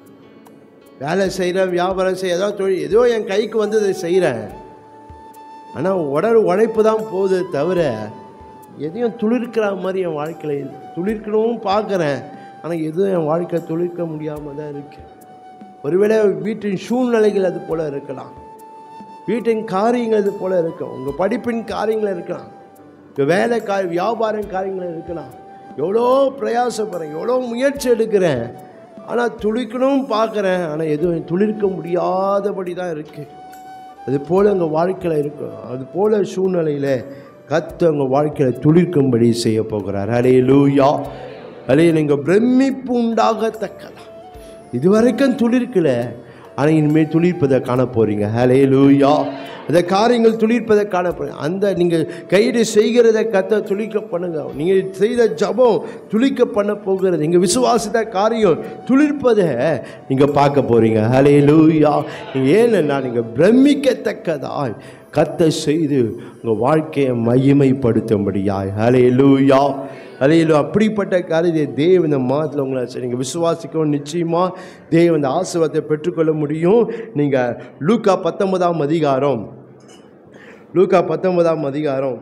வேலை செய்கிறேன் வியாபாரம் செய்ய ஏதோ தொழில் ஏதோ என் கைக்கு வந்து இதை செய்கிறேன் ஆனால் உடல் உழைப்பு தான் போகுது தவிர எதையும் துளிர்க்கிற மாதிரி என் வாழ்க்கையில் இல்லை. துளிர்க்கணும்னு பார்க்குறேன் ஆனால் எதுவும் என் வாழ்க்கை துளிர்க்க முடியாமல் தான் இருக்கு ஒருவேளை வீட்டின் சூழ்நிலைகள் அது போல் இருக்கலாம் வீட்டின் காரியங்கள் இது போல் இருக்கும் உங்கள் படிப்பின் காரியங்கள் இருக்கலாம் உங்கள் வேலை கா வியாபாரம் காரியங்கள் இருக்கலாம் எவ்வளோ பிரயாசப்படுறேன் எவ்வளோ முயற்சி எடுக்கிறேன் ஆனால் துளிக்கணும்னு பார்க்குறேன் ஆனால் எதுவும் துளிர்க்க முடியாதபடி தான் இருக்குது அது போல் உங்கள் வாழ்க்கையில் இருக்கும் அது போல் சூழ்நிலையில் கத்து உங்கள் வாழ்க்கையில் துளிர்க்கும்படி செய்ய போகிறார் அலே லூயா அலே நீங்கள் பிரமிப்பு உண்டாகத்தக்கதா இதுவரைக்கும் துளிர்க்கல ஆனால் இனிமேல் துளிர்ப்பதை காண போகிறீங்க ஹலே லூயா அந்த காரியங்கள் துளிர்ப்பதை காண போறீங்க அந்த நீங்கள் கைடு செய்கிறத கத்த துளிக்க பண்ணுங்க நீங்கள் செய்த ஜபம் துளிக்க பண்ண போகிறது நீங்கள் விசுவாசித்த காரியம் துளிர்ப்பதை நீங்கள் பார்க்க போகிறீங்க ஹலே லூயா நீங்கள் ஏன்னா நீங்கள் பிரமிக்கத்தக்கதாய் கத்த செய்து உங்கள் வாழ்க்கையை மகிமைப்படுத்தும்படியாய் ஹலே லூயா அலையில் அப்படிப்பட்ட காரியத்தை தேவ இந்த மாதத்தில் உங்களை சரி, நீங்கள் விசுவாசிக்கவும் நிச்சயமாக தேவ இந்த ஆசீர்வாதத்தை பெற்றுக்கொள்ள முடியும் நீங்கள் லூக்கா பத்தொன்பதாம் அதிகாரம் லூக்கா பத்தொன்பதாம் அதிகாரம்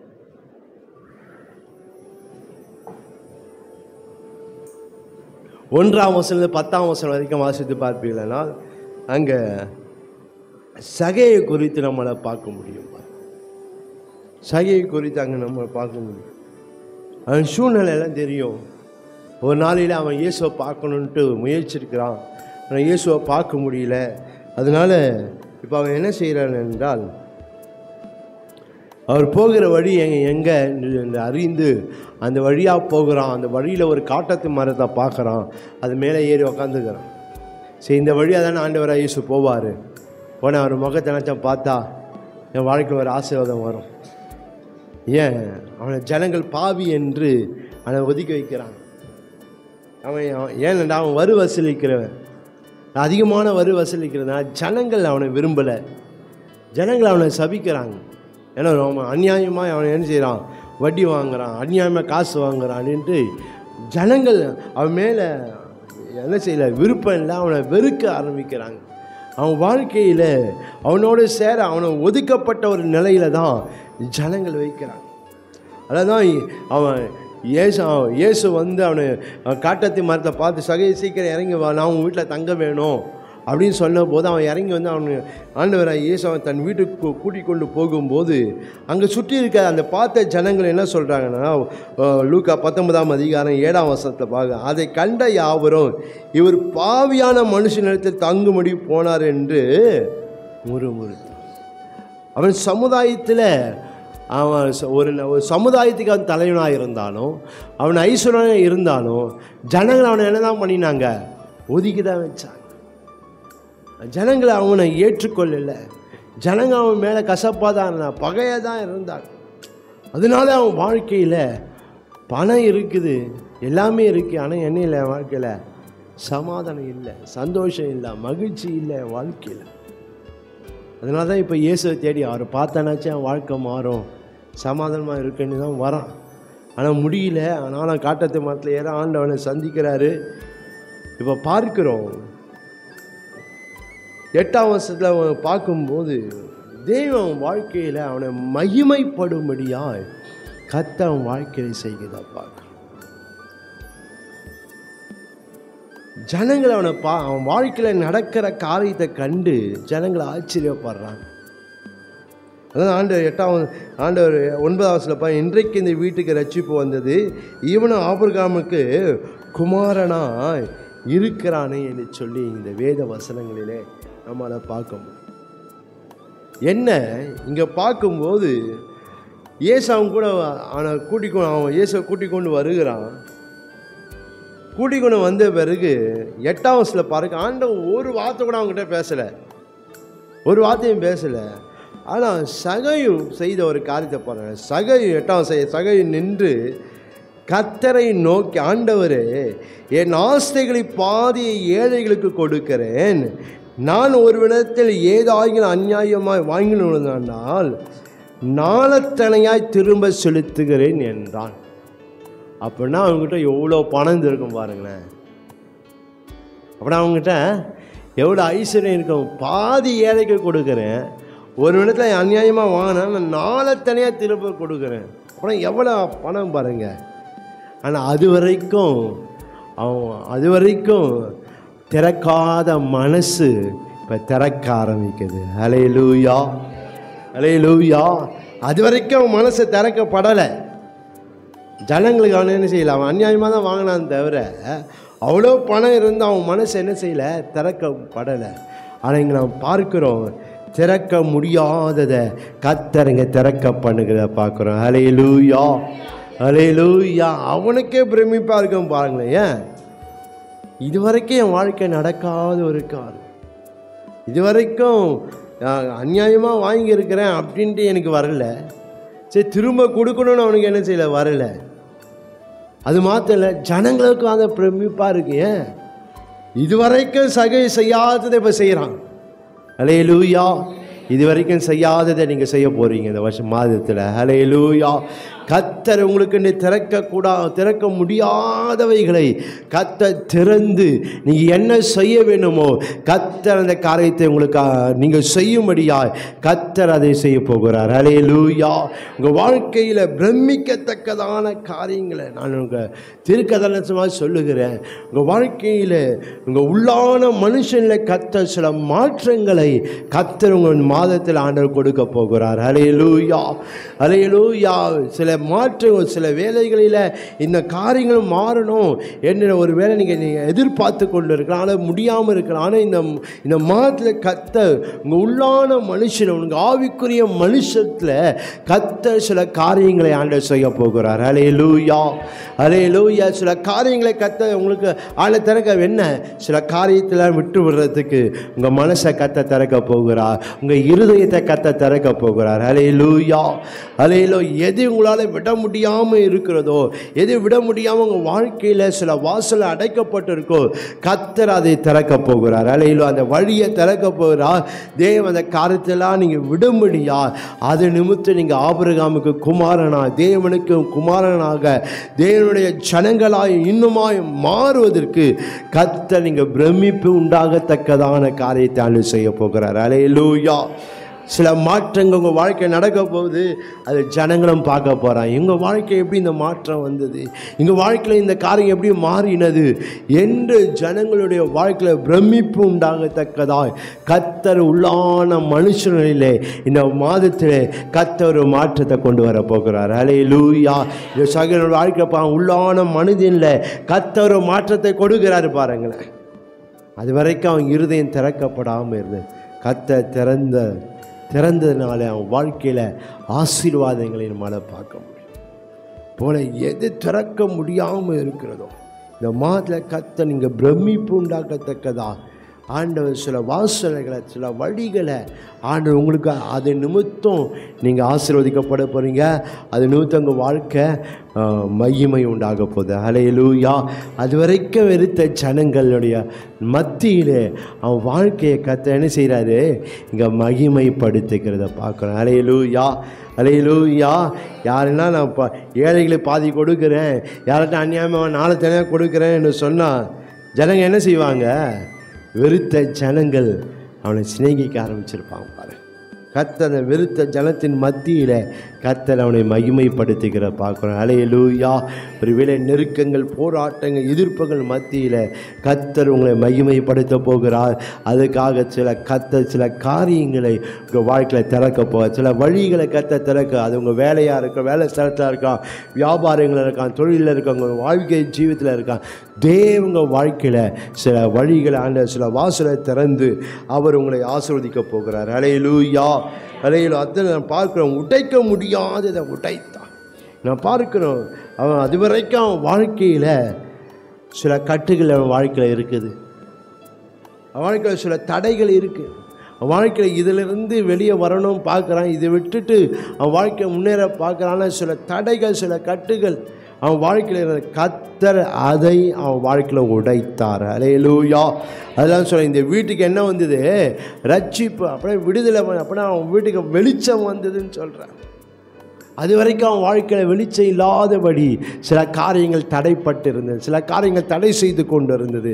ஒன்றாம் வசனம் பத்தாம் வசனம் வரைக்கும் வாசித்து பார்ப்பீங்களா அங்கே சகையை குறித்து நம்மளை பார்க்க முடியும் சகையை குறித்து அங்கே நம்ம பார்க்க முடியும் அவன் சூழ்நிலையெல்லாம் தெரியும் ஒரு நாளையில் அவன் இயேசுவை பார்க்கணுன்ட்டு முயற்சிருக்கிறான் ஆனால் இயேசுவை பார்க்க முடியல அதனால இப்போ அவன் என்ன செய்கிறான் என்றால் அவர் போகிற வழி எங்க எங்கே என்று அறிந்து அந்த வழியாக போகிறான் அந்த வழியில் ஒரு காட்டத்து மரத்தை பார்க்குறான் அது மேலே ஏறி உக்காந்துக்கிறான் சரி இந்த வழியாக தானே ஆண்டவராக இயேசு போவார் போன அவர் முகத்தை நினச்சா பார்த்தா என் வாழ்க்கையில் ஒரு ஆசீர்வாதம் வரும் ஏன் அவனை ஜனங்கள் பாவி என்று அவனை ஒதுக்கி வைக்கிறான் அவன் அவன் ஏனண்டா அவன் வரு வசூலிக்கிறவன் அதிகமான வரு வசூலிக்கிறதுனால ஜனங்கள் அவனை விரும்பலை ஜனங்கள் அவனை சபிக்கிறாங்க ஏன்னா அவன் அநியாயமாக அவன் என்ன செய்கிறான் வட்டி வாங்குறான் அநியாயமாக காசு வாங்குறான்ட்டு ஜனங்கள் அவன் மேலே என்ன செய்யல விருப்பம் இல்லை அவனை வெறுக்க ஆரம்பிக்கிறாங்க அவன் வாழ்க்கையில் அவனோடு சேர அவனை ஒதுக்கப்பட்ட ஒரு நிலையில தான் ஜனங்கள் வைக்கிறான் அதான் அவன் இயேசு அவன் இயேசு வந்து அவனை அவன் காட்டத்தி மரத்தை பார்த்து சகை சீக்கிரம் இறங்கி வா நான் உன் வீட்டில் தங்க வேணும் அப்படின்னு சொன்ன போது அவன் இறங்கி வந்து அவன் ஆண்டவராக இயேசு அவன் தன் வீட்டுக்கு கூ- கூட்டிக் கொண்டு போகும்போது அங்கே சுற்றி இருக்க அந்த பார்த்த ஜனங்கள் என்ன சொல்கிறாங்கன்னா லூக்கா பத்தொன்பதாம் அதிகாரம் ஏழாம் வருஷத்தில் பார்க்க அதை கண்ட யாவரும் இவர் பாவியான மனுஷனிடத்தில் தங்கும்படி போனார் என்று முறுமுறுத்தான் அவன் சமுதாயத்தில் அவன் ச- ஒரு ந- ஒரு சமுதாயத்துக்கு அவன் தலைவனாக இருந்தாலும் அவன் ஐஸ்வரனாக இருந்தாலும் ஜனங்கள் அவனை என்ன தான் பண்ணினாங்க ஒதுக்கி தான் வச்சாங்க ஜனங்களை அவனை ஏற்றுக்கொள்ளல ஜனங்க அவன் மேலே கசப்பாக தான் இருந்தான் பகையாக தான் இருந்தாங்க அதனால அவன் வாழ்க்கையில் பணம் இருக்குது எல்லாமே இருக்குது ஆனால் என்ன இல்லை என் வாழ்க்கையில் சமாதானம் இல்லை சந்தோஷம் இல்லை மகிழ்ச்சி இல்லை என் வாழ்க்கையில் அதனால தான் இப்போ இயேசுவை தேடி அவரை பார்த்தானாச்சும் என் வாழ்க்கை மாறும் சமாதானமாக இருக்குன்னு தான் வரான் ஆனால் முடியல ஆனாலும் காட்டத்து மரத்தில் ஏற ஆண்டவனை சந்திக்கிறாரு இப்போ பார்க்கிறோம் எட்டாம் வருஷத்தில் அவன் பார்க்கும்போது தெய்வம் வாழ்க்கையில் அவனை மகிமைப்படும்படியாய் கத்த அவன் வாழ்க்கையில் செய்கிறதா பார்க்குறோம் ஜனங்கள் அவனை பா அவன் வாழ்க்கையில் நடக்கிற காரியத்தை கண்டு ஜனங்கள் ஆச்சரியப்படுறாங்க அதான் ஆண்டவர் எட்டாவது ஆண்டவர் ஒன்பதாவது சொல்லப்பா இன்றைக்கு இந்த வீட்டுக்கு ரட்சிப்பு வந்தது இவனும் ஆபிரகாமுக்கு குமாரனாய் இருக்கிறானே என்று சொல்லி இந்த வேத வசனங்களிலே நம்மளால் பார்க்க முடியும் என்ன இங்கே பார்க்கும்போது இயேசு அவன் கூட அவனை கூட்டிக் கொண்டு அவன் இயேசுவை கூட்டிக் கொண்டு வருகிறான் கூட்டிக் கொண்டு வந்த பிறகு எட்டாம் வயசில் பாருங்க ஆண்டவன் ஒரு வார்த்தை கூட அவங்ககிட்ட பேசலை ஒரு வார்த்தையும் பேசலை ஆனால் சகையும் செய்த ஒரு காரியத்தை பாருங்க சகையும் எட்டாம் செய்ய சகையும் நின்று கத்தரை நோக்கி ஆண்டவரே என் ஆஸ்தைகளை பாதியை ஏழைகளுக்கு கொடுக்கிறேன் நான் ஒரு விதத்தில் ஏதாகிலும் அநியாயமாய் வாங்கினால் நாளத்தனையாய் திரும்ப செலுத்துகிறேன் என்றான் அப்படின்னா அவங்ககிட்ட எவ்வளோ பணம் இருக்கும் பாருங்களேன் அப்படின்னா அவங்ககிட்ட எவ்வளோ ஐஸ்வர்யம் இருக்கும் பாதி ஏழைக்கு கொடுக்குறேன் ஒரு இடத்துல அநியாயமாக வாங்கினா நான் நாளத்தனையாக திரும்ப கொடுக்குறேன் அப்புறம் எவ்வளோ பணம் பாருங்க ஆனால் அது வரைக்கும் அவன் அது வரைக்கும் திறக்காத மனசு இப்போ திறக்க ஆரம்பிக்குது அலே லூயா அலே லூயா அது வரைக்கும் அவன் மனசு திறக்கப்படலை ஜனங்களுக்கு அவன் என்ன செய்யல அவன் அநியாயமாக தான் வாங்கினான் தவிர அவ்வளோ பணம் இருந்து அவன் மனசு என்ன செய்யலை திறக்கப்படலை ஆனால் இங்கே நாம் பார்க்குறோம் திறக்க முடியாததை கத்தரங்க திறக்க பண்ணுகிறத பார்க்குறோம் அலே லூயா அலே லூயா அவனுக்கே பிரமிப்பாக இருக்கும் பாருங்களேன் ஏன் இதுவரைக்கும் என் வாழ்க்கை நடக்காத ஒரு காலம் இதுவரைக்கும் அநியாயமாக வாங்கியிருக்கிறேன் அப்படின்ட்டு எனக்கு வரல சரி திரும்ப கொடுக்கணும்னு அவனுக்கு என்ன செய்யல வரல அது மாத்திரம் இல்லை ஜனங்களுக்கும் அந்த பிரமிப்பாக இருக்கு ஏன் இதுவரைக்கும் சகை செய்யாததை இப்போ செய்கிறான் அலே லூயா இது வரைக்கும் செய்யாததை நீங்கள் செய்ய போகிறீங்க இந்த வருஷம் மாதத்தில் ஹலே லூயா கத்தர் உங்களுக்கு நீ திறக்கக்கூடா திறக்க முடியாதவைகளை கத்த திறந்து நீங்கள் என்ன செய்ய வேணுமோ கத்தர் அந்த காரியத்தை உங்களுக்கு நீங்கள் செய்யும்படியாய் கத்தர் அதை செய்ய போகிறார் ஹலே லூயா உங்கள் வாழ்க்கையில் பிரமிக்கத்தக்கதான காரியங்களை நான் உங்கள் திருக்கதனசமாக சொல்லுகிறேன் உங்கள் வாழ்க்கையில் உங்கள் உள்ளான மனுஷனில் கத்த சில மாற்றங்களை கத்தர் உங்கள் மாதத்தில் ஆண்டவர் கொடுக்க போகிறார் ஹலே லூயா ஹலே லூயா சில மாற்றங்கள் சில வேலைகளில் இந்த காரியங்கள் மாறணும் என்ற ஒரு வேலை நீங்கள் நீங்கள் எதிர்பார்த்து கொண்டு இருக்கலாம் ஆனால் முடியாமல் இருக்கலாம் ஆனால் இந்த இந்த மாதத்தில் கத்த உங்கள் உள்ளான மனுஷன் உங்கள் ஆவிக்குரிய மனுஷத்தில் கத்த சில காரியங்களை ஆண்டவர் செய்ய போகிறார் ஹலே லூயா ஹலே லூயா சில காரியங்களை கத்த உங்களுக்கு ஆளை திறக்க என்ன சில காரியத்தில் விட்டு விடுறதுக்கு உங்கள் மனசை கத்த திறக்க போகிறார் உங்கள் இருதயத்தை கத்த திறக்க போகிறார் ஹலே லூயா ஹலே லோ எது உங்களால் விட முடியாமல் இருக்கிறதோ எது விட முடியாமல் உங்கள் வாழ்க்கையில் சில வாசல் அடைக்கப்பட்டிருக்கோ கத்தர் அதை திறக்க போகிறார் ஹலே லோ அந்த வழியை திறக்க போகிறார் தேவ அந்த காரியத்தெல்லாம் நீங்கள் விட முடியா அது நிமித்தம் நீங்கள் ஆபிரகாமுக்கு குமாரனா தேவனுக்கு குமாரனாக தேவனுடைய ஜனங்களாய் இன்னுமாய் மாறுவதற்கு கத்த நீங்கள் பிரமிப்பு உண்டாகத்தக்கதான காரியத்தை ஆண்டு செய்ய போகிறார் அலே லூயா சில மாற்றங்கள் உங்கள் வாழ்க்கை நடக்க போகுது அது ஜனங்களும் பார்க்க போகிறான் எங்கள் வாழ்க்கை எப்படி இந்த மாற்றம் வந்தது எங்கள் வாழ்க்கையில் இந்த காரியம் எப்படி மாறினது என்று ஜனங்களுடைய வாழ்க்கையில் பிரமிப்பு உண்டாகத்தக்கதாய் கத்தர் உள்ளான மனுஷனிலே இந்த மாதத்தில் கத்தர் ஒரு மாற்றத்தை கொண்டு வர போகிறார் அலே லூயா இந்த சகல வாழ்க்கை பா உள்ளான மனிதனில் கத்தர் ஒரு மாற்றத்தை கொடுக்கிறாரு பாருங்களேன் அது வரைக்கும் அவன் இருதயம் திறக்கப்படாமல் இருந்தது கத்த திறந்த திறந்ததுனால அவன் வாழ்க்கையில் ஆசீர்வாதங்களை நம்மளால் பார்க்க முடியும் போல எது திறக்க முடியாமல் இருக்கிறதோ இந்த மாதத்தில் கத்த நீங்கள் பிரமிப்பு உண்டாக்கத்தக்கதா ஆண்டவர் சில வாசலைகளை சில வழிகளை ஆண்டவர் உங்களுக்கு அது நிமித்தம் நீங்கள் ஆசீர்வதிக்கப்பட போகிறீங்க அது நிமித்தம் உங்கள் வாழ்க்கை ஆஹ், மகிமை உண்டாக போகுது அலையலூயா அது வரைக்கும் வெறுத்த ஜனங்களுடைய மத்தியில் அவன் வாழ்க்கையை கத்த என்ன செய்கிறாரு இங்கே மகிமைப்படுத்திக்கிறத பார்க்குறோம் அலையலூயா அலையிலூயா யாருன்னா நான் பா ஏழைகளுக்கு பாதி கொடுக்குறேன் யார்கிட்ட அநியாயமாக நாளை தனியாக கொடுக்குறேன்னு சொன்னால் ஜனங்க என்ன செய்வாங்க வெறுத்த ஜனங்கள் அவனை சிநேகிக்க ஆரம்பிச்சிருப்பாங்க பாரு கத்தனை வெறுத்த ஜனத்தின் மத்தியில் கத்தர் அவனை மகிமைப்படுத்துகிற பார்க்குறோம் அலையலூயா ஒருவேளை நெருக்கங்கள் போராட்டங்கள் எதிர்ப்புகள் மத்தியில் கத்தர் உங்களை மகிமைப்படுத்த போகிறார் அதுக்காக சில கத்த சில காரியங்களை உங்கள் வாழ்க்கையில் திறக்க போக சில வழிகளை கத்த திறக்க அது உங்கள் வேலையாக இருக்கும் வேலை ஸ்தலத்தில் இருக்கான் வியாபாரங்கள் இருக்கான் தொழிலில் இருக்கான் உங்கள் வாழ்க்கை ஜீவித்தில் இருக்கான் தேவங்க வாழ்க்கையில் சில வழிகளை ஆண்ட சில வாசலை திறந்து அவர் உங்களை ஆசீர்வதிக்க போகிறார் அலையலூயா அலையிலு அத்தனை நான் பார்க்குறோம் உடைக்க முடியாததை உடைத்தான் நான் பார்க்கிறோம் அவன் அது வரைக்கும் அவன் வாழ்க்கையில் சில கட்டுகள் அவன் வாழ்க்கையில் இருக்குது அவன் வாழ்க்கையில் சில தடைகள் இருக்குது அவன் வாழ்க்கையில் இதிலிருந்து வெளியே வரணும் பார்க்குறான் இதை விட்டுட்டு அவன் வாழ்க்கையை முன்னேற பார்க்குறான் சில தடைகள் சில கட்டுகள் அவன் வாழ்க்கையில் இருந்த கத்தர் அதை அவன் வாழ்க்கையில் உடைத்தார் அலையலூயா அதெல்லாம் சொல்ல இந்த வீட்டுக்கு என்ன வந்தது ரட்சிப்பு அப்படியே விடுதலை பண்ண- அப்படின்னா அவன் வீட்டுக்கு வெளிச்சம் வந்ததுன்னு சொல்கிறான் அது வரைக்கும் அவன் வாழ்க்கையில் வெளிச்சம் இல்லாதபடி சில காரியங்கள் தடைப்பட்டு இருந்தது சில காரியங்கள் தடை செய்து கொண்டு இருந்தது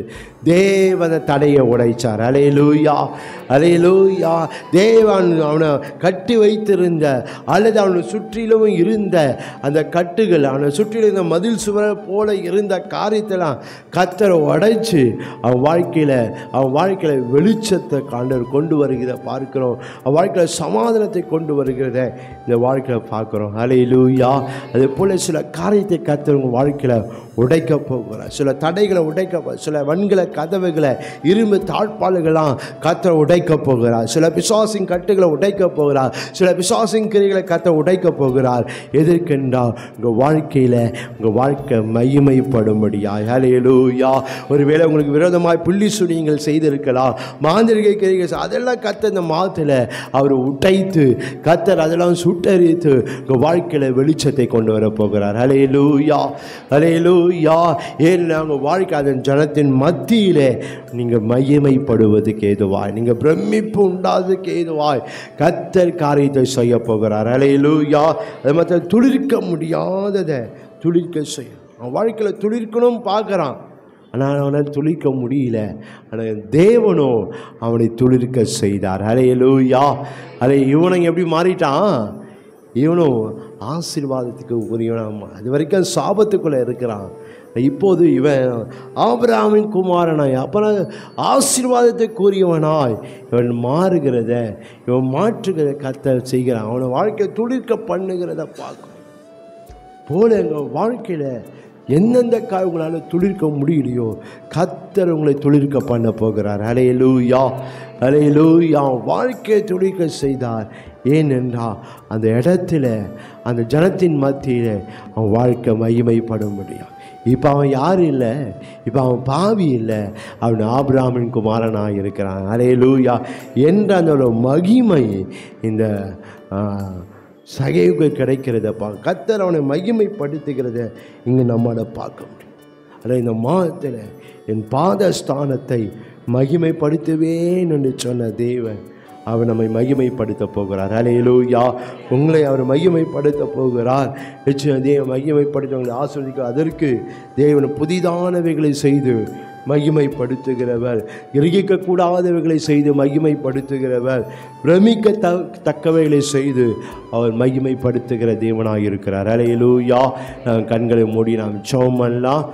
தேவன தடையை உடைச்சார் அலையலூயா அலையலூயா தேவன் அவனை கட்டி வைத்திருந்த அல்லது அவனை சுற்றிலும் இருந்த அந்த கட்டுகள் அவனை சுற்றிலும் இருந்த மதில் சுவரை போல இருந்த காரியத்தெல்லாம் கத்தரை உடைச்சு அவன் வாழ்க்கையில் அவன் வாழ்க்கையில் வெளிச்சத்தை காண்டவர் கொண்டு வருகிறத பார்க்கிறோம் அவன் வாழ்க்கையில் சமாதானத்தை கொண்டு வருகிறத இந்த வாழ்க்கையில் பார்க்குறோம் அலையிலூயா அதே போல் சில காரியத்தை கத்தர் உங்கள் வாழ்க்கையில் உடைக்க போகிறார் சில தடைகளை உடைக்க போ- சில வன்களை கதவுகளை இரும்பு தாழ்பாலுகளாம் கத்தரை உடைக்க போகிறார் சில பிசாசின் கட்டுகளை உடைக்க போகிறார் சில பிசாசின் கிரிகளை கத்த உடைக்க போகிறார் எதற்கென்றால் உங்கள் வாழ்க்கையில் உங்கள் வாழ்க்கை மையமைப்படும்படியாய் அலையலூயா ஒருவேளை உங்களுக்கு விரோதமாய் புள்ளி சுனியங்கள் செய்திருக்கலாம் மாந்திரிகை கிரிகள் செய்- அதெல்லாம் கத்த இந்த மாதத்தில் அவர் உடைத்து கத்தர் அதெல்லாம் சுட்டரித்து உங்கள் வாழ்க்கையில் வெளிச்சத்தை கொண்டு வர போகிறார் அலையலூயா அலையலூயா ஏன் நாங்கள் வாழ்க்கை அதன் ஜனத்தின் மத்தியிலே நீங்கள் மையமைப்படுவதுக்கு ஏதுவாய் நீங்கள் பிரமிப்பு உண்டாவதுக்கு ஏதுவாய் கத்தர் காரியத்தை செய்ய போகிறார் அலையலூயா அது மற்ற துளிர்க்க முடியாததை துளிர்க்க செய்யும் அவன் வாழ்க்கையில் துளிர்க்கணும் பார்க்குறான் ஆனால் அவனால் துளிர்க்க முடியல ஆனால் தேவனோ அவனை துளிர்க்க செய்தார் அலையலூயா அலை இவனை எப்படி மாறிட்டான் இவனும் ஆசீர்வாதத்துக்கு உரியவனாக அது வரைக்கும் சாபத்துக்குள்ளே இருக்கிறான் இப்போது இவன் ஆபிரகாமின் குமாரனாய் அப்புறம் ஆசீர்வாதத்துக்கு உரியவனாய் இவன் மாறுகிறத இவன் மாற்றுகிறத கத்த செய்கிறான் அவனை வாழ்க்கை துளிர்க்க பண்ணுகிறத பார்க்கணும் போல எங்கள் வாழ்க்கையில் எந்தெந்த காய் உங்களால் துளிர்க்க முடியலையோ கத்தர் உங்களை துளிர்க்க பண்ண போகிறார் அலையலூயா அலையலூயா வாழ்க்கையை துளிர்க்க செய்தார் ஏனென்றால் அந்த இடத்துல அந்த ஜனத்தின் மத்தியில் அவன் வாழ்க்கை மகிமைப்பட முடியும் இப்போ அவன் யார் இல்லை இப்போ அவன் பாவி இல்லை அவன் ஆபிராமின் குமாரனாக இருக்கிறான் அலையலூயா என்ற அந்த ஒரு மகிமை இந்த ஆ, சகைவுக்கு கிடைக்கிறத பா கத்தர் அவனை மகிமைப்படுத்துகிறத இங்கே நம்மளை பார்க்க முடியும் ஆனால் இந்த மாதத்தில் என் பாதஸ்தானத்தை மகிமைப்படுத்துவேன் என்று சொன்ன தேவன் அவர் நம்மை மகிமைப்படுத்த போகிறார் அலையிலூயா உங்களை அவர் மகிமைப்படுத்த போகிறார் நிச்சயம் தேவன் மகிமைப்படுத்த உங்களை ஆஸ்வதிக்க அதற்கு தேவன் புதிதானவைகளை செய்து மகிமைப்படுத்துகிறவர் கிரகிக்கக்கூடாதவைகளை செய்து மகிமைப்படுத்துகிறவர் பிரமிக்க த தக்கவைகளை செய்து அவர் மகிமைப்படுத்துகிற தேவனாக இருக்கிறார் அலையிலூயா நாம் கண்களை மூடி நாம் சோமெல்லாம்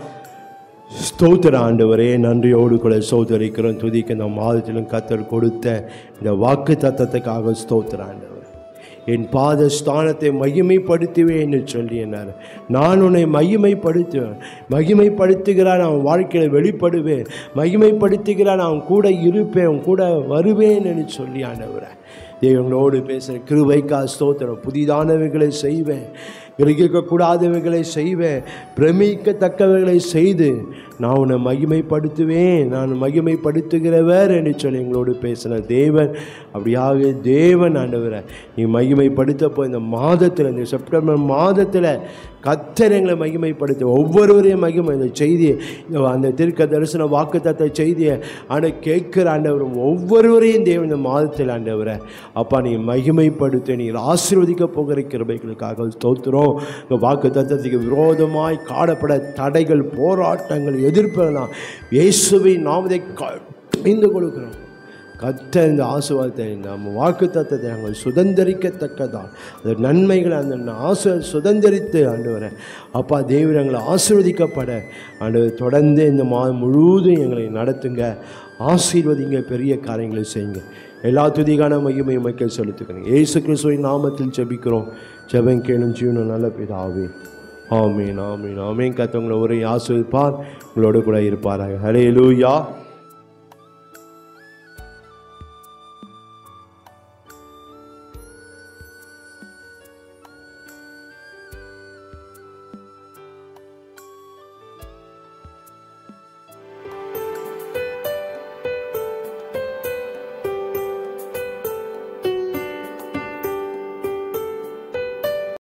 ஸ்தோத்திர ஆண்டவரே நன்றியோடு கூட ஸ்தோத்தரிக்கிறோம் துதிக்க இந்த மாதத்திலும் கத்தர் கொடுத்த இந்த வாக்கு தத்தத்துக்காக ஸ்தோத்திர ஆண்டவர் என் பாத ஸ்தானத்தை மகிமைப்படுத்துவேன்னு சொல்லினார் நான் உன்னை மகிமைப்படுத்துவேன் மகிமைப்படுத்துகிறான் அவன் வாழ்க்கையில் வெளிப்படுவேன் மகிமைப்படுத்துகிறான் அவன் கூட இருப்பேன் அவன் கூட வருவேன்னு சொல்லி ஆண்டவரை தேவங்களோடு பேசுகிற கிருபைக்கா ஸ்தோத்திரம் புதிதானவைகளை செய்வேன் கிரகிக்கக்கூடாதவைகளை செய்வேன் பிரமிக்கத்தக்கவைகளை செய்து நான் உன்னை மகிமைப்படுத்துவேன் நான் மகிமைப்படுத்துகிறவர் என்று சொல்லி எங்களோடு பேசின தேவன் அப்படியாக தேவன் ஆண்டவரை நீ மகிமைப்படுத்த போய் இந்த மாதத்தில் இந்த செப்டம்பர் மாதத்தில் கத்தர் எங்களை மகிமைப்படுத்த ஒவ்வொருவரையும் மகிமை இந்த செய்தியை இந்த அந்த திருக்க தரிசன வாக்குத்தத்த செய்தியை ஆனால் கேட்குற ஆண்டவர் ஒவ்வொருவரையும் தேவன் இந்த மாதத்தில் ஆண்டவரை அப்பா நீ மகிமைப்படுத்த நீ ஆசீர்வதிக்க போகிற கிருபைகளுக்காக ஸ்தோத்திரம் இந்த வாக்கு தத்தத்துக்கு விரோதமாய் காணப்பட தடைகள் போராட்டங்கள் எதிர்ப்புலாம் இயேசுவை நாமதை கடிந்து கொடுக்கிறோம் கத்த இந்த ஆசுவாதத்தை நம்ம வாக்கு தத்தத்தை நாங்கள் சுதந்திரிக்கத்தக்கதான் அந்த நன்மைகளை அந்த ஆசு சுதந்திரித்து ஆண்டவரேன் அப்பா தேவர் எங்களை ஆசீர்வதிக்கப்பட ஆண்டவர் தொடர்ந்து இந்த மாதம் முழுவதும் எங்களை நடத்துங்க ஆசீர்வதிங்க பெரிய காரியங்களை செய்யுங்க எல்லா துதிகான மையமை மக்கள் செலுத்துக்கிறேன் ஏசு கிறிஸ்துவின் நாமத்தில் ஜெபிக்கிறோம் ஜெபம் கேளும் ஜீவனும் நல்ல பிதாவே ஆமீன் ஆமீன் ஆமீன் கத்தவங்களை ஒரே ஆசிர்வதிப்பார் உங்களோடு கூட இருப்பாராக ஹலே லூயா